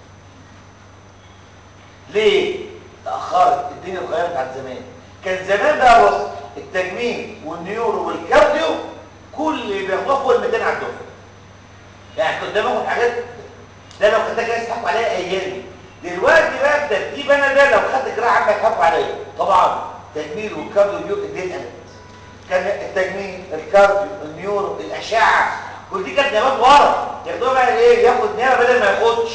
ليه تاخرت الدنيا اتغيرت عن زمان كان زمان بقى بص التجميل والنيورو والكارديو كل اللي بياخدوها فوق ال 200 على الدفعه يعني كنت باخد حاجات ده لو خدتها كده يضحكوا عليا ايامي دلوقتي بقى بترتيب انا ده لو خدت جراحه عامه يضحكوا عليا طبعا تجميل والكارديو دي الامل كان التجميل الكارديو النيورو الاشعه كل دي كانت نيابات ورا ياخدوها بقى ايه ياخد نيابه بدل ما ياخدش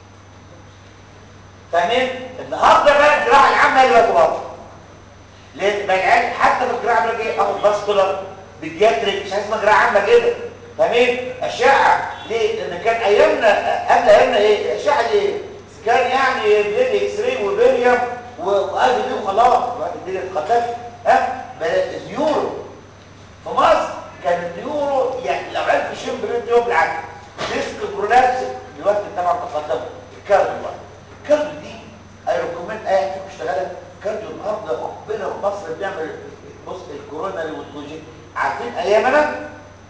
فاهمين النهارده بقى الجراحه العامه هي اللي بقت ورا ليه بقى حتى في الجراحه العامه ايه اخد فاسكولار بيدياتريك مش اسمها جراحه عامه كده فاهمين اشعه ليه لان كان ايامنا قبل ايامنا ايه الاشعه دي ايه كان يعني بلين اكس راي وبيريوم وقال دي وخلاص دلوقتي الدنيا اتخطفت ها بقت النيورو في مصر كان النيورو يعني لو عرف يشم بريد يوم بالعكس ديسك برولابس دلوقتي طبعا تقدم الكارديو بقى الكارديو دي اي ريكومند اي حد يشتغلها كارديو النهارده بينا في مصر بيعمل بص الكورونا والكوجين عارفين ايامنا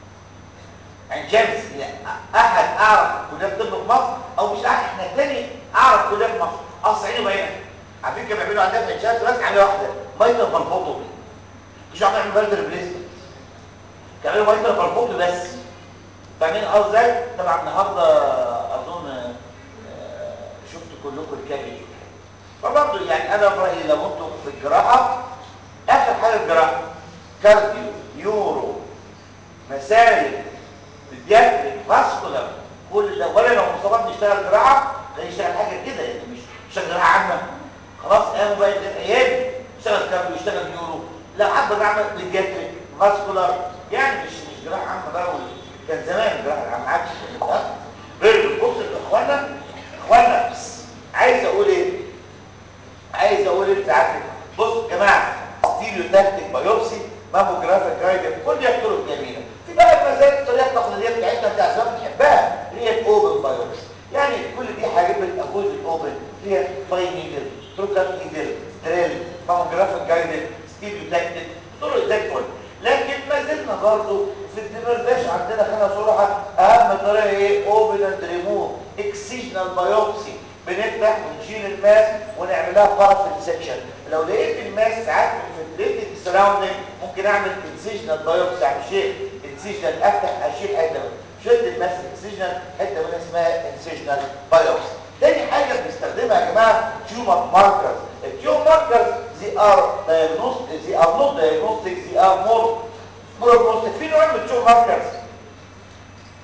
عين شمس احد اعرف كليات طب في مصر او مش احد احنا تاني اعرف كليات في مصر اصل عيني بينها عارفين كانوا بيعملوا عندنا في عين شمس بس عمليه واحده مايتر فالفوتو مش عارف يعملوا بالتر ريبليسمنت كانوا مايتر فالفوتو بس فاهمين قصدي ازاي طبعا النهارده اظن شفت كلكم الكابج فبرضه يعني انا في رايي لو انتم في الجراحه اخر حاجه الجراحه كارديو نيورو مسالك بيدياتريك فاسكولار كل ده ولا لو مصطفى بيشتغل جراحه ده يشتغل حاجه كده يعني مش مش جراحه عامه خلاص قاموا بقى ايام يشتغل كارديو يشتغل نيورو لا حد بيعمل بيدياتريك فاسكولار يعني مش مش جراحه عامه بقى كان زمان الجراحه العامه عكس غير بص اخوانا اخوانا عايز اقول ايه عايز اقول ايه بتاعتك بص يا جماعه ستيريوتاكتيك بايوبسي ماموجرافيك جايد كل دي طرق جميله في بقى مزايا الطريقه التقليديه بتاعتنا بتاع زمان بنحبها اللي هي الاوبن بايوبسي يعني كل دي حاجات بتافوز الاوبن اللي هي فاين نيدل تروكات نيدل دريل ماموجرافيك جايد ستيريوتاكتيك طرق زي الفل لكن ما زلنا برضه في الدمرداش عندنا خلينا صراحه اهم طريقه ايه اوبن اند ريموف اكسجنال بايوبسي بنفتح ونشيل الماس ونعملها بارافين سكشن لو لقيت الماس ساعات انفلتريتد سراوندنج ممكن اعمل انسيجنال بايوبسي يعني شيء انسيجنال افتح اشيل حته منها شلت الماس انسيجنال حته منها اسمها انسيجنال بايوبسي تاني حاجه بنستخدمها يا جماعه تيومر ماركرز التيومر ماركرز زي ار diagnostic they are not diagnostic they are more prognostic في نوع من التيومر ماركرز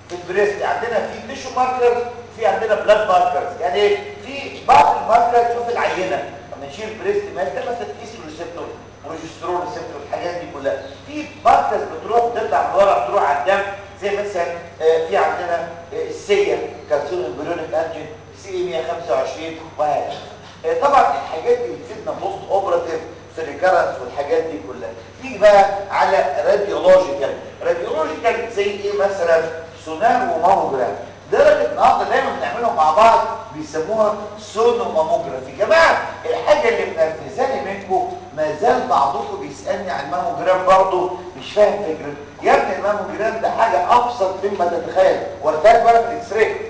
في البريست عندنا في تيشو ماركرز وفي عندنا بلاد ماركرز يعني ايه في بعض الماركرز شوف العينه لما نشيل بريست ماس ده مثلا ايسترو ريسبتور بروجسترون ريسبتور الحاجات دي كلها في ماركرز بتروح بتطلع من ورا بتروح على الدم زي مثلا آه، في عندنا آه، السيا كالسيوم امبريونيك انجين سي اي 125 وهكذا آه، طبعا الحاجات دي بتفيدنا بوست اوبراتيف في الريكارنس والحاجات دي كلها نيجي بقى على راديولوجيكال راديولوجيكال زي ايه مثلا سونار وماموجرام درجة النهارده دايما بنعملهم مع بعض بيسموها سونوماموجرافي يا جماعه الحاجه اللي منرفزاني منكم ما زال بعضكم بيسالني عن الماموجرام برضه مش فاهم فكرته يا ابني الماموجرام ده حاجه ابسط مما تتخيل وارتاح بقى في الاكس راي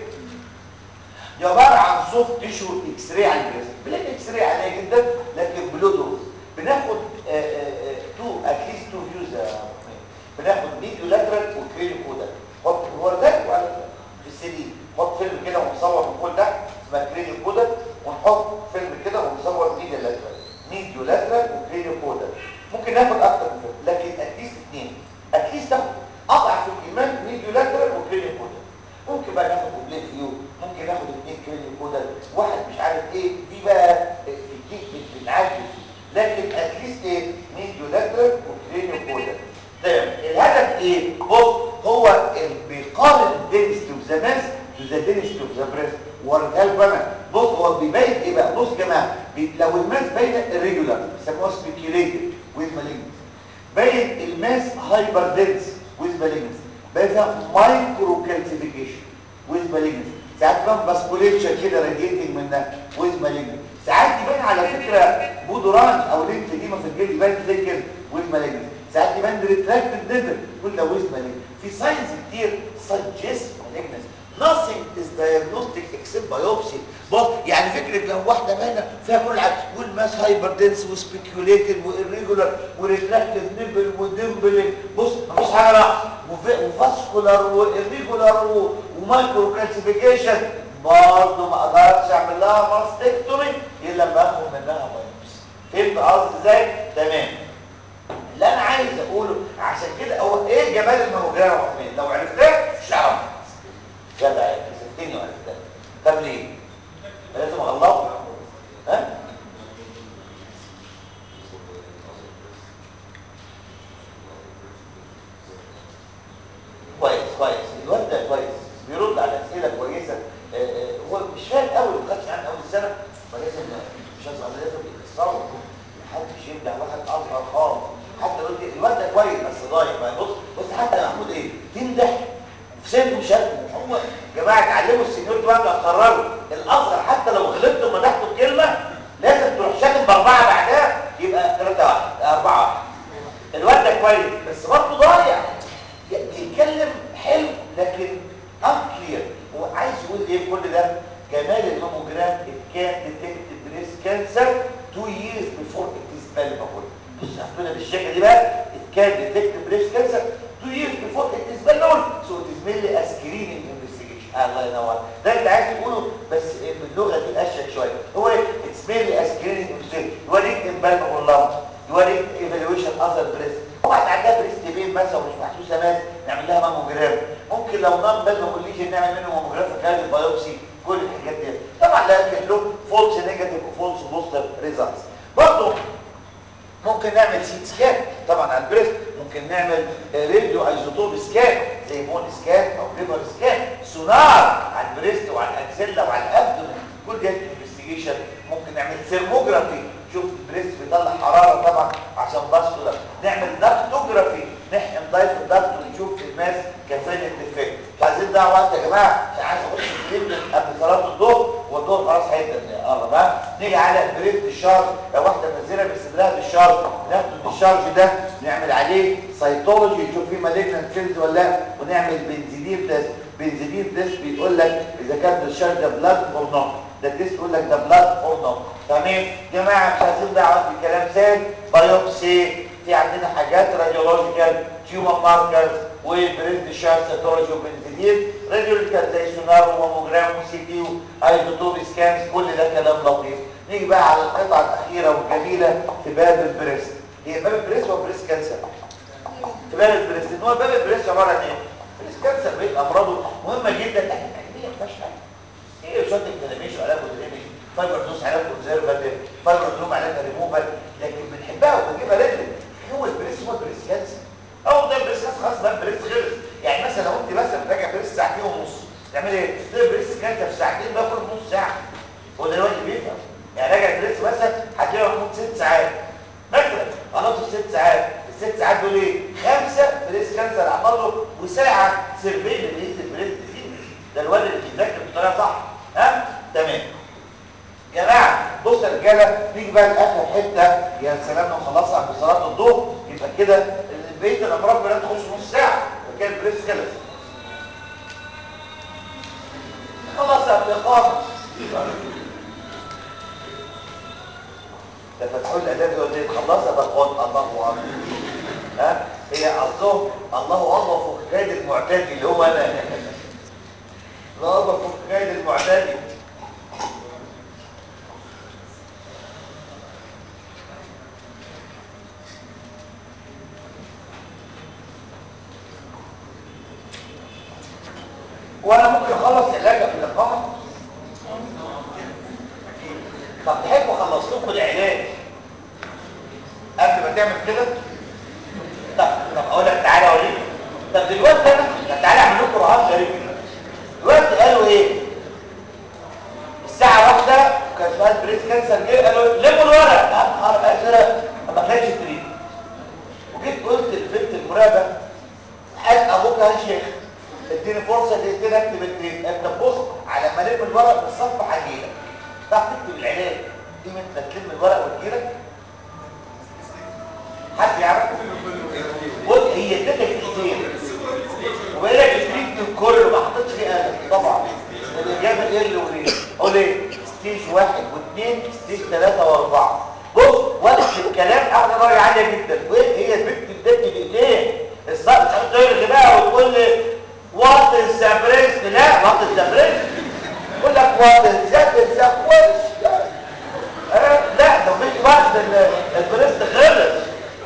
دي عباره عن سوفت تيشو اكس راي على الجسم بنلاقي اكس راي عاديه جدا لكن بلو دوز بناخد تو اتليست تو فيوز يا محمد بناخد ميديو لاترال وكرينيو كودا حط هو ده وعلى في السي دي حط فيلم كده ونصور من كل ده اسمها كرينيو كودا ونحط فيلم كده ونصور ميديو لاترال ميديو لاترال وكرينيو كودا ممكن ناخد اكتر من كده لكن اتليست اثنين اتليست تاخد اضعف الايمان ميديو لاترال وكرينيو كودا ممكن بقى ناخد اوبليك فيو ممكن ناخد اثنين كرينيو كودا واحد مش عارف ايه دي بقى في الجيل بنعدي فيه لكن اتليست ايه ميديو لاترال وكرينيو كودا تمام الهدف ايه بص هو ال- بيقارن الدنستي اوف ذا ماس تو ذا دنستي اوف ذا بريست ورجع لكم انا بص هو بيبين ايه بقى بص يا جماعه بي- لو الماس باينه irregular بيسموها سبيكيوليتد ويز مالجنس باين الماس هايبر دنس ويز مالجنس باين فيها مايكرو كالسيفيكيشن ويز مالجنس ساعات كمان باسكوليتشر كده راديتنج منها ويز مالجنس ساعات يبان على فكره بودوران او لينف ديما في الجلد يبان زي كده ويز مالجنس ساعات يبان ريتراكتد نيفل كل ده ويز مالجنس في ساينز كتير سجست مالجنس nothing is diagnostic except biopsy بص يعني فكره لو واحده باينه فيها كل حاجه والماس هايبر دنس وسبيكيوليتد وإيريجولار وريتراكتد نيبل وديمبلينج بص مفيش حاجه ناقصه وف- وفاسكولار وإيريجولار ومايكرو كالسيفيكيشن برضه ما اقدرش اعمل لها ماستكتومي الا لما اخد منها بايوبسي فهمت قصدي ازاي؟ تمام اللي انا عايز اقوله عشان كده هو ايه جمال الماموجرام يا محمد لو عرفتها مش هتعرف جدع كسبتني وعرفتها طب ليه لازم اغلطه ها كويس كويس الواد ده كويس بيرد على اسئله كويسه آه، آه، هو مش فاهم قوي ما خدش عنه اول السنه فلازم مش اصغر لازم يتصور محدش يمدح واحد اصغر خالص حتى لو قلت الواد ده كويس بس ضايع بقى بص بص حتى يا محمود ايه تمدح في سنه شتم هو يا جماعه اتعلموا السنيور بقى قرروا الاصغر حتى لو غلطتوا ومدحتوا بكلمه لازم تروح شاتم باربعه بعدها يبقى 3 1 4 1 الواد ده كويس بس برضه ضايع بيتكلم حلو لكن unclear هو عايز يقول ايه في كل ده جمال الماموجرام it can detect breast cancer two years before it is palpable بص هتقولها بالشكل دي بقى it can detect breast cancer two years before it is palpable so it is merely a screening investigation الله ينور ده انت عايز تقوله بس باللغه دي اشيك شويه هو ايه it's merely a screening investigation يوريك impalpable lump يوريك evaluation other breast واحد عندها بريست بين مثلا ومش محسوسه مات نعمل لها ماموجرام ممكن لو نام بس ما كليش نعمل منه ماموجرام في كارد بايوبسي كل الحاجات دي طبعا لكن له فولس نيجاتيف وفولس بوزيتيف ريزلتس برضه ممكن نعمل سيت سكان طبعا على البريست ممكن نعمل راديو ايزوتوب سكان زي بون سكان او ليفر سكان سونار على البريست وعلى الاكسيلا وعلى الابدومين كل دي انفستيجيشن ممكن نعمل ثيرموجرافي شوف البريست بيطلع حراره طبعا عشان باسكولار نعمل داكتوجرافي نحقن ضيف الضغط ونشوف الماس كفايه الديفكت مش عايزين ده وقت يا جماعه مش عايز اخش في الكليب قبل صلاه الظهر والظهر خلاص هيبدا يقرب ها نيجي على بريست الشارج لو واحده منزله بصدرها بالشارج ناخد الشارج ده نعمل عليه سيتولوجي نشوف فيه مالجنت سيلز ولا لا ونعمل بنزيدين تيست بنزيدين تيست بيقول لك اذا كان الشارج ده بلاد اور نوت ده تيست يقول لك ده بلاد اور نوت تمام جماعه مش عايزين دعوه بكلام سهل بايوبسي في عندنا حاجات راديولوجيكال تيومر ماركرز وبريد شار سيتولوجي وبنزيدين راديولوجيكال زي سونار وماموجرام وسي تي وايزوتوب سكانز كل ده كلام لطيف نيجي بقى على القطعه الاخيره والجميله في باب البريست هي باب البريست هو بريست كانسر في باب البريست ان هو باب البريست عباره عن ايه؟ بريست كانسر بين امراضه مهمه جدا لكن علميا ما فيهاش حاجه ايه شويه انفلاميشن علاج درينج فايبر دوز علاج كونزرفاتيف فايبر دروم علاج ريموفال لكن بنحبها وبنجيبها رجل هو البريس هو البريس كانسر او ده البريس كانسر خلاص بقى البريس خلص يعني مثلا لو انت مثلا راجع بريس ساعتين ونص تعمل ايه؟ ده البريس كانسر في ساعتين ده كل نص ساعه هو ده الوقت بيفهم يعني راجع بريس مثلا هتلاقي محمود ست ساعات مثلا خلصوا ست ساعات الست ساعات دول ايه؟ خمسه بريس كانسر عمل له وساعه سيرفي لبقيه البريس ديزيز ده الولد اللي بيذاكر بطريقه صح ها؟ تمام جماعه بص يا رجاله نيجي بقى لاخر حته يا سلام لو خلصنا عند صلاه الظهر يبقى كده بقيه الامراض بلا تخش نص ساعه وكان البريس خلص خلاص يا الاقامه ده فتحوا الاداب يقول لي خلصها بقول الله اكبر ها هي قصدهم الله اكبر فوق كيد المعتدي اللي هو انا الله اكبر فوق كيد المعتدي وانا ممكن اخلص علاجها في الاقامه طب تحبوا اخلص لكم العلاج قبل ما تعمل كده طب طب اقول لك تعالى اوريك طب دلوقتي انا طب تعالى اعمل لكم رهان غريب كده دلوقتي قالوا ايه الساعه واحدة كان سؤال بريس كانسر جه قالوا لموا الورق يا نهار ازرق ما كانش تريد وجيت قلت للبنت المراقبه قال ابوك يا شيخ اديني فرصه دقيقتين اكتب التريد انت بص على ما الم الورق من الصف هجيلك تعرف تكتب العلاج قيمه انك تلم الورق وتجيلك حد يعرف قول هي ادتك كتير وبقى لك التريد كله ما حطيتش فيه قلم طبعا الاجابه ايه اللي وليه قول ايه ستيج واحد واثنين ستيج ثلاثه واربعه بص وقت الكلام قاعده درجه عاليه جدا وايه هي البنت ادتني بايدين الصف تغير بقى وتقول لي وات ذا بريست لا وات ذا بريست يقول لك وات ذا ذا لا ده مش وقت البريست خلص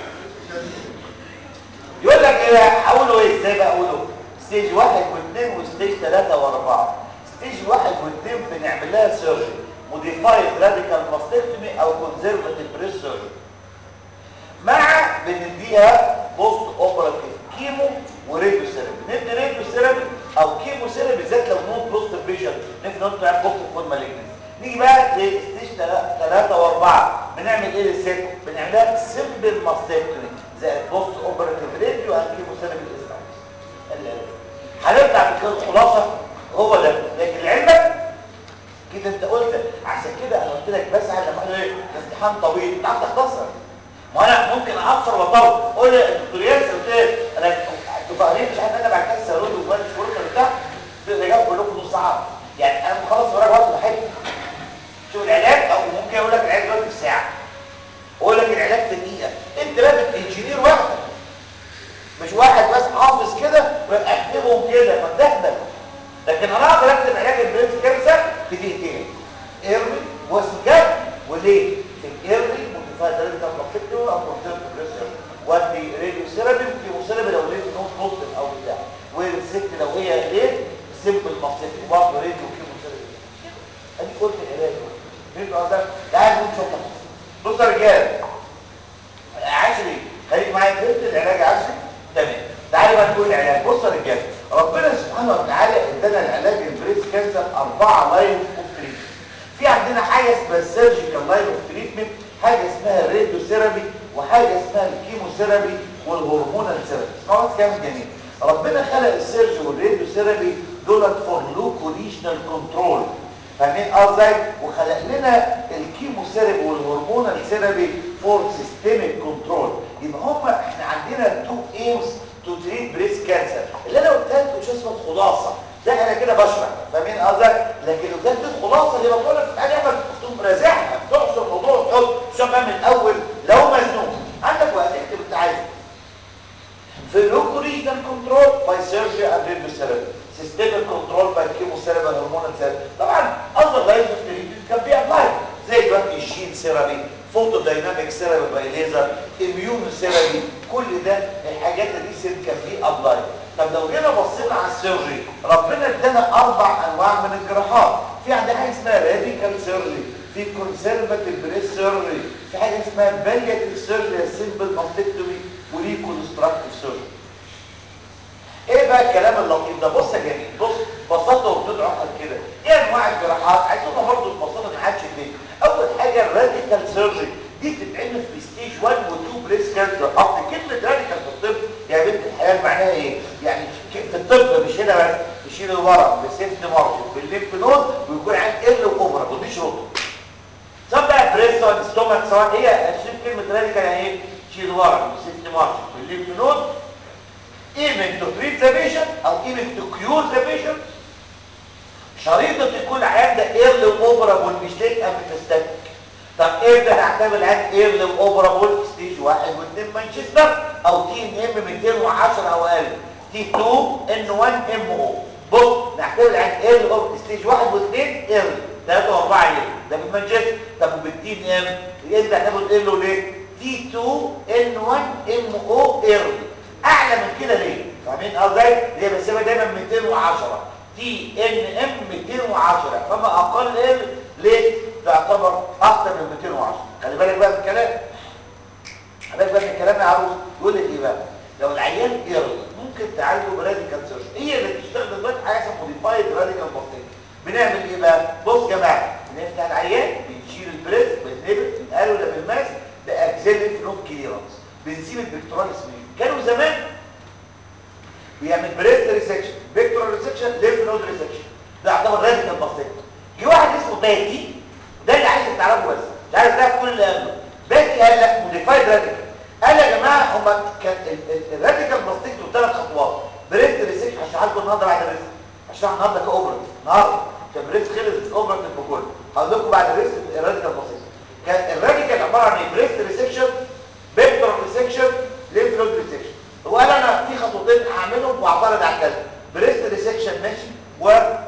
يقول لك ايه اقوله ايه ازاي بقى اقوله ستيج واحد واثنين وستيج ثلاثة واربعة ستيج واحد واثنين بنعمل لها سيرجري موديفايد راديكال ماستكتومي او كونزرفاتيف بريس سيرجري مع بنديها بوست اوبراتيف كيمو وراديو ثيرابي ندي راديو ثيرابي او كيمو ثيرابي بالذات لو نوت بوست بيشن نفس نوت بتاع بوست فود مالجنس نيجي بقى لستيج 3 و4 بنعمل ايه للست بنعملها سمبل ماستكتومي زائد بوست اوبراتيف راديو او كيمو ثيرابي هنرجع بكده الخلاصه هو ده لكن لعلمك كده انت قلت عشان كده انا قلت لك بسعى لما قالوا ايه الامتحان طويل انت عارف تختصر ما انا ممكن اقصر واطول قول يا دكتور ياسر قلت ايه انا انتوا فاهمين مش عارف انا بعد كده سالوني وفاهم الشروط بتاع الاجابه كلكم نص ساعه يعني انا خلاص وراك وقت بحب شوف العلاج او ممكن اقول لك العلاج دلوقتي في ساعه اقول لك العلاج في دقيقه انت بقى انجينير واحد مش واحد بس حافظ كده واكتبهم كده فتهبل لكن انا اقدر اكتب علاج البريس كانسر في دقيقتين ايرلي واسجاب وليه في الايرلي موديفايد راديكال بروتكتيف او بروتكتيف بريسر ودي راديو ثيرابي وكيمو ثيرابي لو ليه نوت بوزيتيف او بتاع والست لو هي ليه سيمبل ماسيت وبرضه راديو وكيمو ثيرابي ادي قلت العلاج فهمت قصدك تعال نقول شوف بص يا رجاله عشري خليك معايا فهمت العلاج عشري تمام تعالى بقى نقول العلاج بص يا رجاله ربنا سبحانه وتعالى ادانا العلاج البريس كانسر اربعه لاين اوف تريتمنت في عندنا حاجه اسمها السيرجيكال لاين اوف تريتمنت حاجه اسمها الراديو ثيرابي وحاجه اسمها الكيمو ثيرابي والهرمونال ثيرابي اسمعوا كلام جميل ربنا خلق السيرجي والراديو ثيرابي دولت فور لوكو ريجنال كنترول فاهمين ازاي وخلق لنا الكيمو ثيرابي والهرمونال ثيرابي فور سيستميك كنترول يبقى هم احنا عندنا تو ايمز تو تريت بريس كانسر اللي انا قلتها لكم مش اسمه خلاصه ده انا كده بشرح فاهمين قصدك لكن لو كانت الخلاصه اللي بقول لك تعالى اعمل تقوم رازعها تحصر الموضوع وتحط شوف من الاول لو مزنوق عندك وقت اكتب انت عايزه في اللوكو ريجنال كنترول باي سيرجري اند ريديوثيرابي سيستميك كنترول باي كيموثيرابي هرمونال ثيرابي طبعا اذر لاينز اوف تريتمنت كان بي ابلاي زي دلوقتي الجين ثيرابي فوتو دايناميك ثيرابي باي ليزر اميون ثيرابي كل ده الحاجات دي سير كان بي ابلاي طب لو جينا بصينا على السيرجري ربنا ادانا اربع انواع من الجراحات في عندنا حاجه اسمها راديكال سيرجري في كونسرفاتيف بريس سيرجري في حاجه اسمها بالياتيف سيرجري سيمبل ماستكتومي وريكونستراكتيف سيرجري ايه بقى الكلام اللطيف ده بص يا جميل بص بساطه وبتدعو كده ايه انواع الجراحات عايزينها برضه ببساطه ما حدش يديك اول حاجه الراديكال سيرجري دي بتتعمل في ستيج 1 و2 بريس كانسر اصل كلمه راديكال في الطب يا بنت الحلال معناها ايه يعني في الطب مش هنا بس يشيل الورم بالسيفت مارجن بالليمف نود ويكون عند ال واوفرا ودي شروطه سواء بقى بريس سواء ستومك سواء هي هتشيل كلمه راديكال يعني ايه تشيل الورم بالسيفت مارجن بالليمف نود aiming to treat the patient او aiming to cure the patient شريطة يكون عيان ده ايرلي اوبرابل مش ليك امفيستاتيك طب امتى نعتمد عن ايرلي اوبرابل ستيج 1 و2 مانشستر او تي ان ام 210 او اقل تي 2 ان 1 ام او بص نعتمد عن ايرلي اوبرابل ستيج 1 و2 ايرلي 3 و4 ايرلي ده بالمانشستر طب بالتي ان ام امتى هتاخد ايرلي ليه تي 2 ان 1 ام او ايرلي اعلى من كده ليه فاهمين ازاي ليه بسيبها دايما 210 تي ان ام 210 فما اقل ايه ليه تعتبر اكتر من 210 خلي بالك بقى من الكلام خلي بالك بقى من الكلام يا عروس يقول لك ايه بقى لو العيان ايرلي ممكن تعالجه براديكال سيرجري هي اللي بتشتغل دلوقتي حاجه اسمها موديفايد راديكال بوستيك بنعمل ايه بقى بص يا جماعه بنفتح العيان بنشيل البريس بالنبل بنقله ولا بالماس باكزيلين فلوب كليرانس بنسيب البكتورال سمين كانوا زمان بيعمل بريست ريسكشن بيكتورال ريسكشن ليف نود ريسكشن ده يعتبر راديكال بسيط جه واحد اسمه باتي ده اللي عايزك تعرفه بس مش عايز تعرف كل اللي قبله باتي قال لك موديفايد راديكال قال يا جماعه هما كان الراديكال بسيط ثلاث خطوات بريست ريسكشن هشرح لكم النهارده بعد الريست هشرح النهارده كاوبرت النهارده كان بريست خلص اوبرت بكل هقول لكم بعد الريست الراديكال بسيط كان الراديكال عباره عن ايه بريست ريسكشن بيكتورال ريسكشن ليف نود ريسكشن وقال انا في خطوتين هعملهم واعترض على كذا بريست ريسكشن ماشي و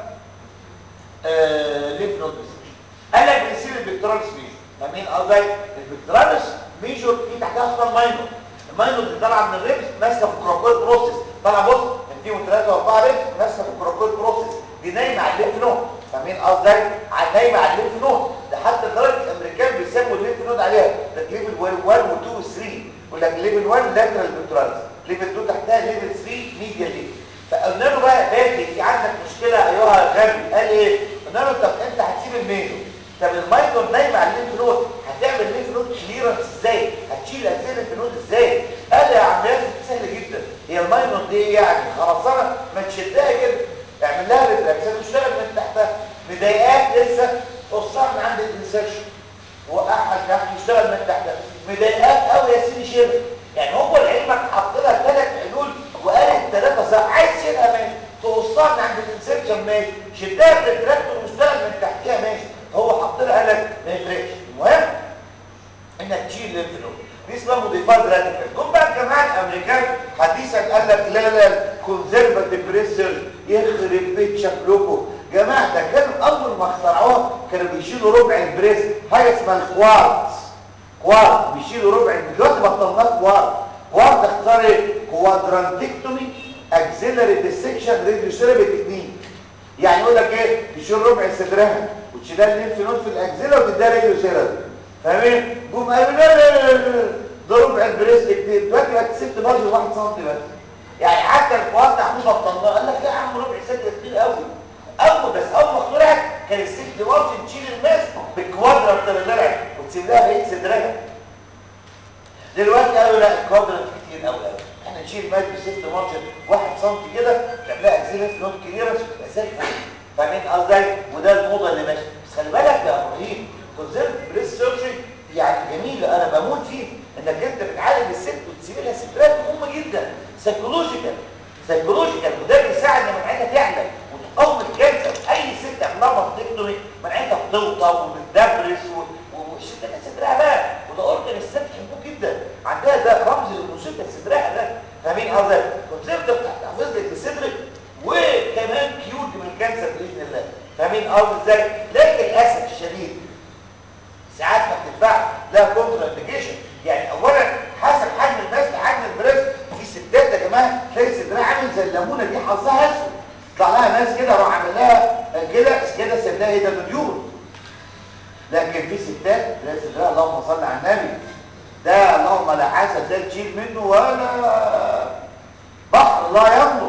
آه ليف نود ريسكشن قال لك بنسيب البكترالس ميجور فاهمين قصدي البكترالس ميجور في تحتها اصلا ماينور الماينور اللي طالعه من الريبس ماسكه في الكروكويد بروسيس طالعه بص فيهم ثلاثه واربعه ريبس ماسكه في الكروكويد بروسيس دي نايمه على الليف نود فاهمين قصدي على نايمه على الليف نود ده حتى لدرجه الامريكان بيسموا الليف نود عليها ده ليفل 1 و2 و3 يقول لك ليفل 1 لاترال بكترالس ليفل 2 تحتها ليفل 3 ميديا ليفل فقلنا له بقى باقي في عندك مشكله ايها الغبي قال ايه قلنا له طب انت هتسيب الميجور طب الماينور نايم على الليمف نود هتعمل ليمف نود كليرنس ازاي هتشيل اجزاء الليمف نود ازاي قال يا عم ياسر سهل جدا هي الماينور دي يعني خرسانه ما تشدها كده اعمل لها ريفلكسات واشتغل من تحتها مضايقاك لسه قصها من عند الانسكشن وقعها تحت واشتغل من تحتها مضايقاك قوي يا سيدي شيلها يعني هو لعلمك حط لها ثلاث حلول وقال الثلاثه صح عايز تشيلها ماشي تقصها من عند الانسكشن ماشي شدها بالتراكتور واشتغل من تحتها ماشي هو حط لها قال لك ما يفرقش المهم انك تشيل الليمف نود دي اسمها موديفايد راديكال جم بقى الجماعه الامريكان حديثا قال لك لا لا كونزرفاتيف بريسر يخرب بيت شكلكم جماعه ده كانوا اول ما اخترعوها كانوا بيشيلوا ربع البريس حاجه اسمها الكوارتز كوارت بيشيلوا ربع دلوقتي بطلناه كوارت كوارت اختار ايه كوادرانتكتومي اكسيلري ديسكشن راديو ثيرابي تكنيك يعني يقول لك ايه تشيل ربع صدرها وتشيلها الليمف نود في الاكسيلا وتديها راديو ثيرابي فاهمين جم قالوا لا لا لا لا ده ربع البريست كتير دلوقتي بقت ست مارجن 1 سم بس يعني حتى الكوارت احنا بطلناه قال لك لا يا عم ربع صدر كتير قوي اول بس اول ما اخترعت كان الست مارجن تشيل الماس بالكوادرا بتاع وتسيب لها بقيه صدرها دلوقتي قالوا لا الكوادرا كتير قوي قوي احنا نشيل ماس بست مارجن 1 سم كده تعملها اكسيلا في نوت كليرنس وتبقى زي الفل فاهمين قصدي وده الموضه اللي ماشيه بس خلي بالك يا ابراهيم كونزرت بريس سيرجري يعني جميله انا بموت فيه انك انت بتعالج الست وتسيب لها سترات مهمه جدا سايكولوجيكال سايكولوجيكال وده بيساعد ان مناعتها تعلى وتقاوم الكانسر اي ست عملها ماستكتومي مناعتها بتوطى وبتدبرس والست صدرها بقى وده اورجن الست بتحبوه جدا عندها ده رمز للمصيبه صدرها ده فاهمين قصدي كونسيرت بتحتفظ لك بصدرك وكمان كيوت من الكانسر باذن الله فاهمين قصدي ازاي لكن للاسف الشديد ساعات ما بتدفعش لها كونترا انديكيشن يعني اولا حسب حجم الناس حجم البريست في ستات يا جماعه تلاقي تلاقي صدرها عامل زي الليمونه دي حظها اسود طلع لها ناس كده راح عامل لها كده كده صدرها ايه ده مديون لكن في ستات تلاقي صدرها اللهم صل على النبي ده اللهم لا حاسه ده تشيل منه ولا بحر لا ينضب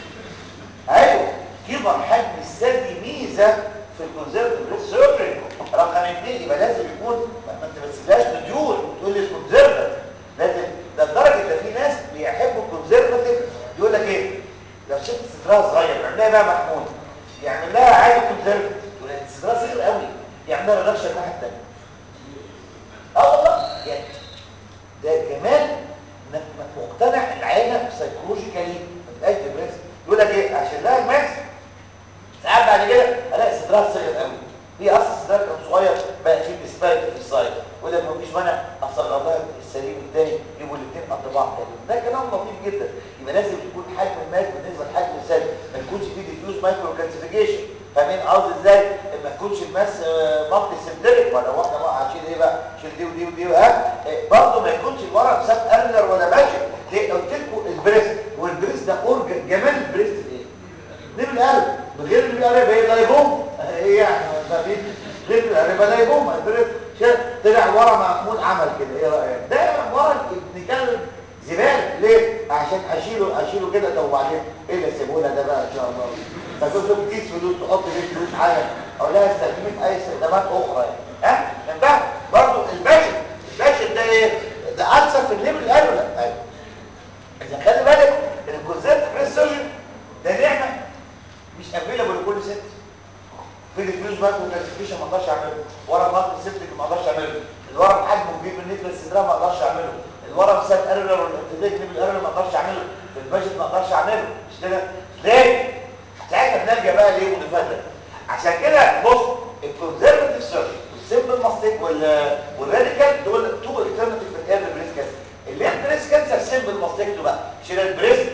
ايوه كبر حجم الثدي ميزه في الكونزرفتيف سيرجري رقم اثنين يبقى لازم يكون ما انت ما تسيبهاش مديون وتقول لي كونزرفتيف لازم ده لدرجه ان في ناس بيحبوا الكونزرفتيف يقول لك ايه لو شفت صدرها صغير يعمل لها بقى محمول يعمل لها عادي كونزرفتيف يقول لها صدرها صغير قوي يعمل لها ريدكشن الناحيه الثانيه اه والله يعني ده جمال انك مقتنع العينه سايكولوجيكالي ما تبقاش ديبريس يقول لك ايه عشان لها الماكس ساعات بعد كده الاقي صدرها صغير قوي هي اصلا صدرها كان صغير بقى في ديسبايت في السايد يقول لك مفيش مانع اصغر لها السليم الثاني يبقوا الاثنين قد بعض ده كلام لطيف جدا يبقى لازم يكون حجم الماس بالنسبه لحجم السد ما يكونش فيه ديفيوز مايكرو كالسيفيكيشن فاهمين قصدي ازاي ما يكونش الماس مالتي سيمتريك ولا واحده بقى هشيل ايه بقى شيل دي ودي ودي ها برضه ما يكونش الورق ساب ارلر ولا ماشي ليه قلت لكم البريست والبريست ده اورجن جمال البريست ايه نبي القلب من غير اللي القلب ايه لايبوم ايه يعني فاهمين غير القلب لايبوم البريست طلع ورا محمود عمل كده ايه رايك ده ورا ابن كلب زباله ليه عشان اشيله اشيله كده طب وبعدين ايه اللي سيبونا ده بقى ان شاء الله فكنت لهم كيس فلوس تحط فيه فلوس حاجه اقول لها استخدمي في اي استخدامات اخرى يعني ها ينفع برضه الباشن الباشن ده ايه ده انسر في الليبل قالوا لا ايوه اذا خلي بالك الكونسيبت بريس سيرجن ده نعمه مش افيلابل لكل ست في الفلوس مايكرو كلاسيفيكيشن ما اقدرش اعمله ورا مارك سيبتك ما اقدرش اعمله الورم حجمه كبير بالنسبه للصدر ما اقدرش اعمله الورم ساب ارلر والانتداك نيبل ارلر ما اقدرش اعمله في الباجت ما اقدرش اعمله مش كده ليه ساعتها بنلجا بقى ليه متفادى عشان كده بص الكونزرفتيف سيرجن والسيمبل ماستيك والراديكال دول تو الترناتيف في الاير بريس كانسر اللي بريس كانسر سيمبل ماستيك بقى شيل البريست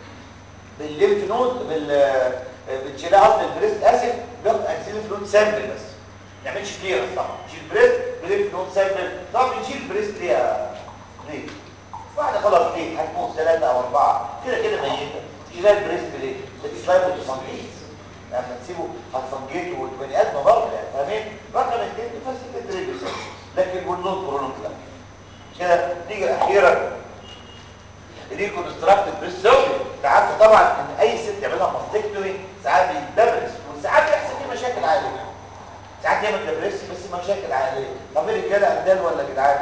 بالليمف نود بال بتشيلها قصد البريست اسف بياخد اكسيل فلويد سامبل بس ما يعملش كليرنس طبعا تشيل بريست بليمف نود سامبل طبعا بنشيل بريست ليه يا ليه واحده خلاص ليه هتموت ثلاثه او اربعه كده كده ميته تشيلها البريست ليه بتسلايب وتفنجيت لما تسيبه هتفنجيته والبني ادم برضه يعني فاهمين رقم اثنين فاسيلة ريبس لكن والنون برولونج لا كده نيجي اخيرا ريكونستراكتيف بريست سيرجري انت عارف طبعا ان اي ست يعملها ماستكتومي ساعات بيتدبرس وساعات بيحصل فيه مشاكل عائليه ساعات يعمل دبرس بس مشاكل عائليه طب الرجاله اندال ولا جدعان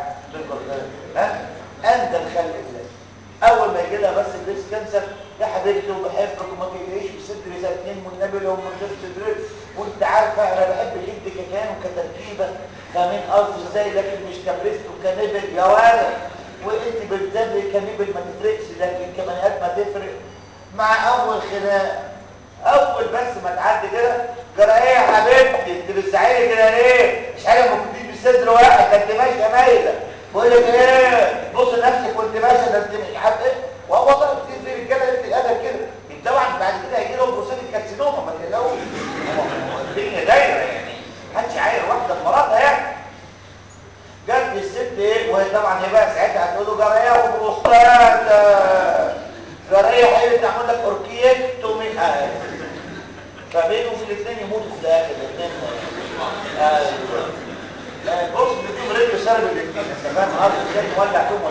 ها اندل خلق الله اول ما يجي لها بس البريست كانسر يا حبيبتي وبحبك وما تجريش وصدري زي اتنين والنبي لو ما جبت دريب وانت عارفه انا بحب جدي ككان وكتركيبه فاهمين قصدي ازاي لكن مش كبريست وكنبل يا ولد وانت بالذات كنبل ما تفرقش لكن كبني ادم تفرق مع اول خناقه اول بس ما تعدي كده جرى ايه يا حبيبتي انت بتزعلي كده ليه مش حاجه ما كنتيش بالصدر واحد ده انت ماشيه مايله بقول لك ايه بص نفسك وانت ماشيه ده انت مش عارف ايه وهو والله كتير في رجاله قلت الادب كده طبعا بعد كده هيجي لهم بروسيل الكارسينوما ما تقلقوش الدنيا دايره يعني محدش عاير واحده بمرضها يعني جت الست ايه وهي طبعا هي بقى ساعتها هتقول له جرايه وبروستاتا جرايه حلوه تعمل لك اوركيكتومي فبينه وفي الاثنين يموتوا في الاخر الاثنين ايوه بص بيديهم راديو سرب الاثنين انت فاهم قصدي ازاي تولع فيهم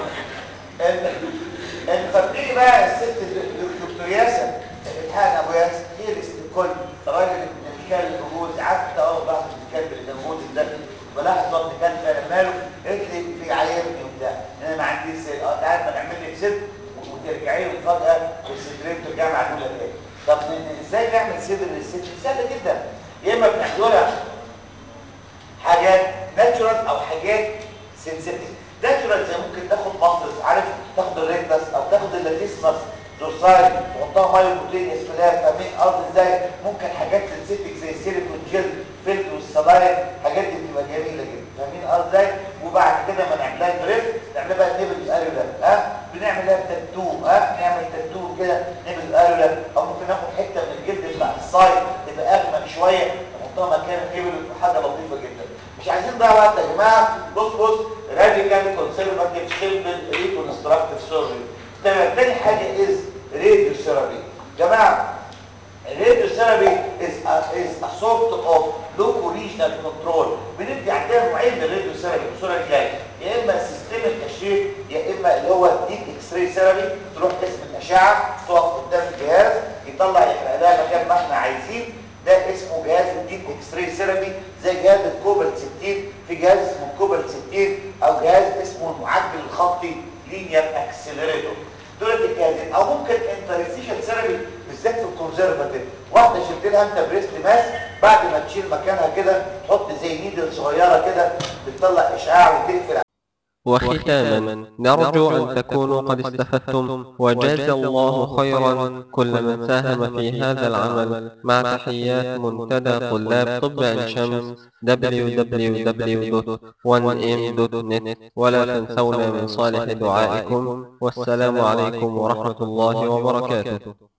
ولا فبتيجي بقى الست دكتور ياسر الحقنا ابو ياسر هي الكل راجل ابن الكلب موجود عارف ده اه بعض الكلب اللي موجود ده بلاحظ ضغط كلب فعلا ماله قلت لي في عيبني وبتاع انا ما عنديش سر اه تعالى ما نعمل لك سر وترجعي له فجاه الصدرين ترجع معدوله تاني طب ازاي نعمل صدر للست سهله جدا يا اما بنعملها حاجات ناتشورال او حاجات سنسيتيف ناتشورال زي ممكن تاخد مصرس عارف تاخد الريكتس او تاخد اللاتيسمس دورسايد تحطها مايو بروتينيس فلاف فاهمين ارض ازاي ممكن حاجات سنسيتيك زي السيليكون جل فلت والسلاين حاجات دي بتبقى جميله جدا فاهمين ارض ازاي وبعد كده ما نعملها البريس نعملها بقى نيبل اريولا ها بنعمل لها تاتو ها نعمل تاتو كده نيبل اريولا او ممكن ناخد حته من الجلد بتاع السايد تبقى اغمق شويه نحطها مكان النيبل حاجه لطيفه جدا مش عايزين نضيع وقت يا جماعه بص بص راديكال كونسرفاتيف سيمبل ريكونستراكتيف سيرجري تمام تاني حاجه از راديو ثيرابي جماعه الراديو ثيرابي is a, is a sort of local regional control بندي عندنا نوعين من الراديو ثيرابي بصوره جايه يا اما سيستم التشريح يا اما اللي هو ديب اكس راي ثيرابي تروح قسم الاشعه تقف قدام الجهاز يطلع يحرق لها مكان ما احنا عايزين ده اسمه جهاز الديب اكس راي ثيرابي زي جهاز الكوبل 60 في جهاز اسمه الكوبل 60 او جهاز اسمه المعدل الخطي لينير اكسلريتور دول الجهازين او ممكن انترستيشن ثيرابي بالذات في الكونزرفاتيف واحده شلت لها انت بريست ماس بعد ما تشيل مكانها كده تحط زي نيدل صغيره كده بتطلع اشعاع وتقفل وختاما نرجو أن تكونوا قد استفدتم وجاز الله خيرا كل من ساهم في هذا العمل مع تحيات منتدى طلاب طب عين شمس www.1m.net ولا تنسونا من صالح دعائكم والسلام عليكم ورحمة الله وبركاته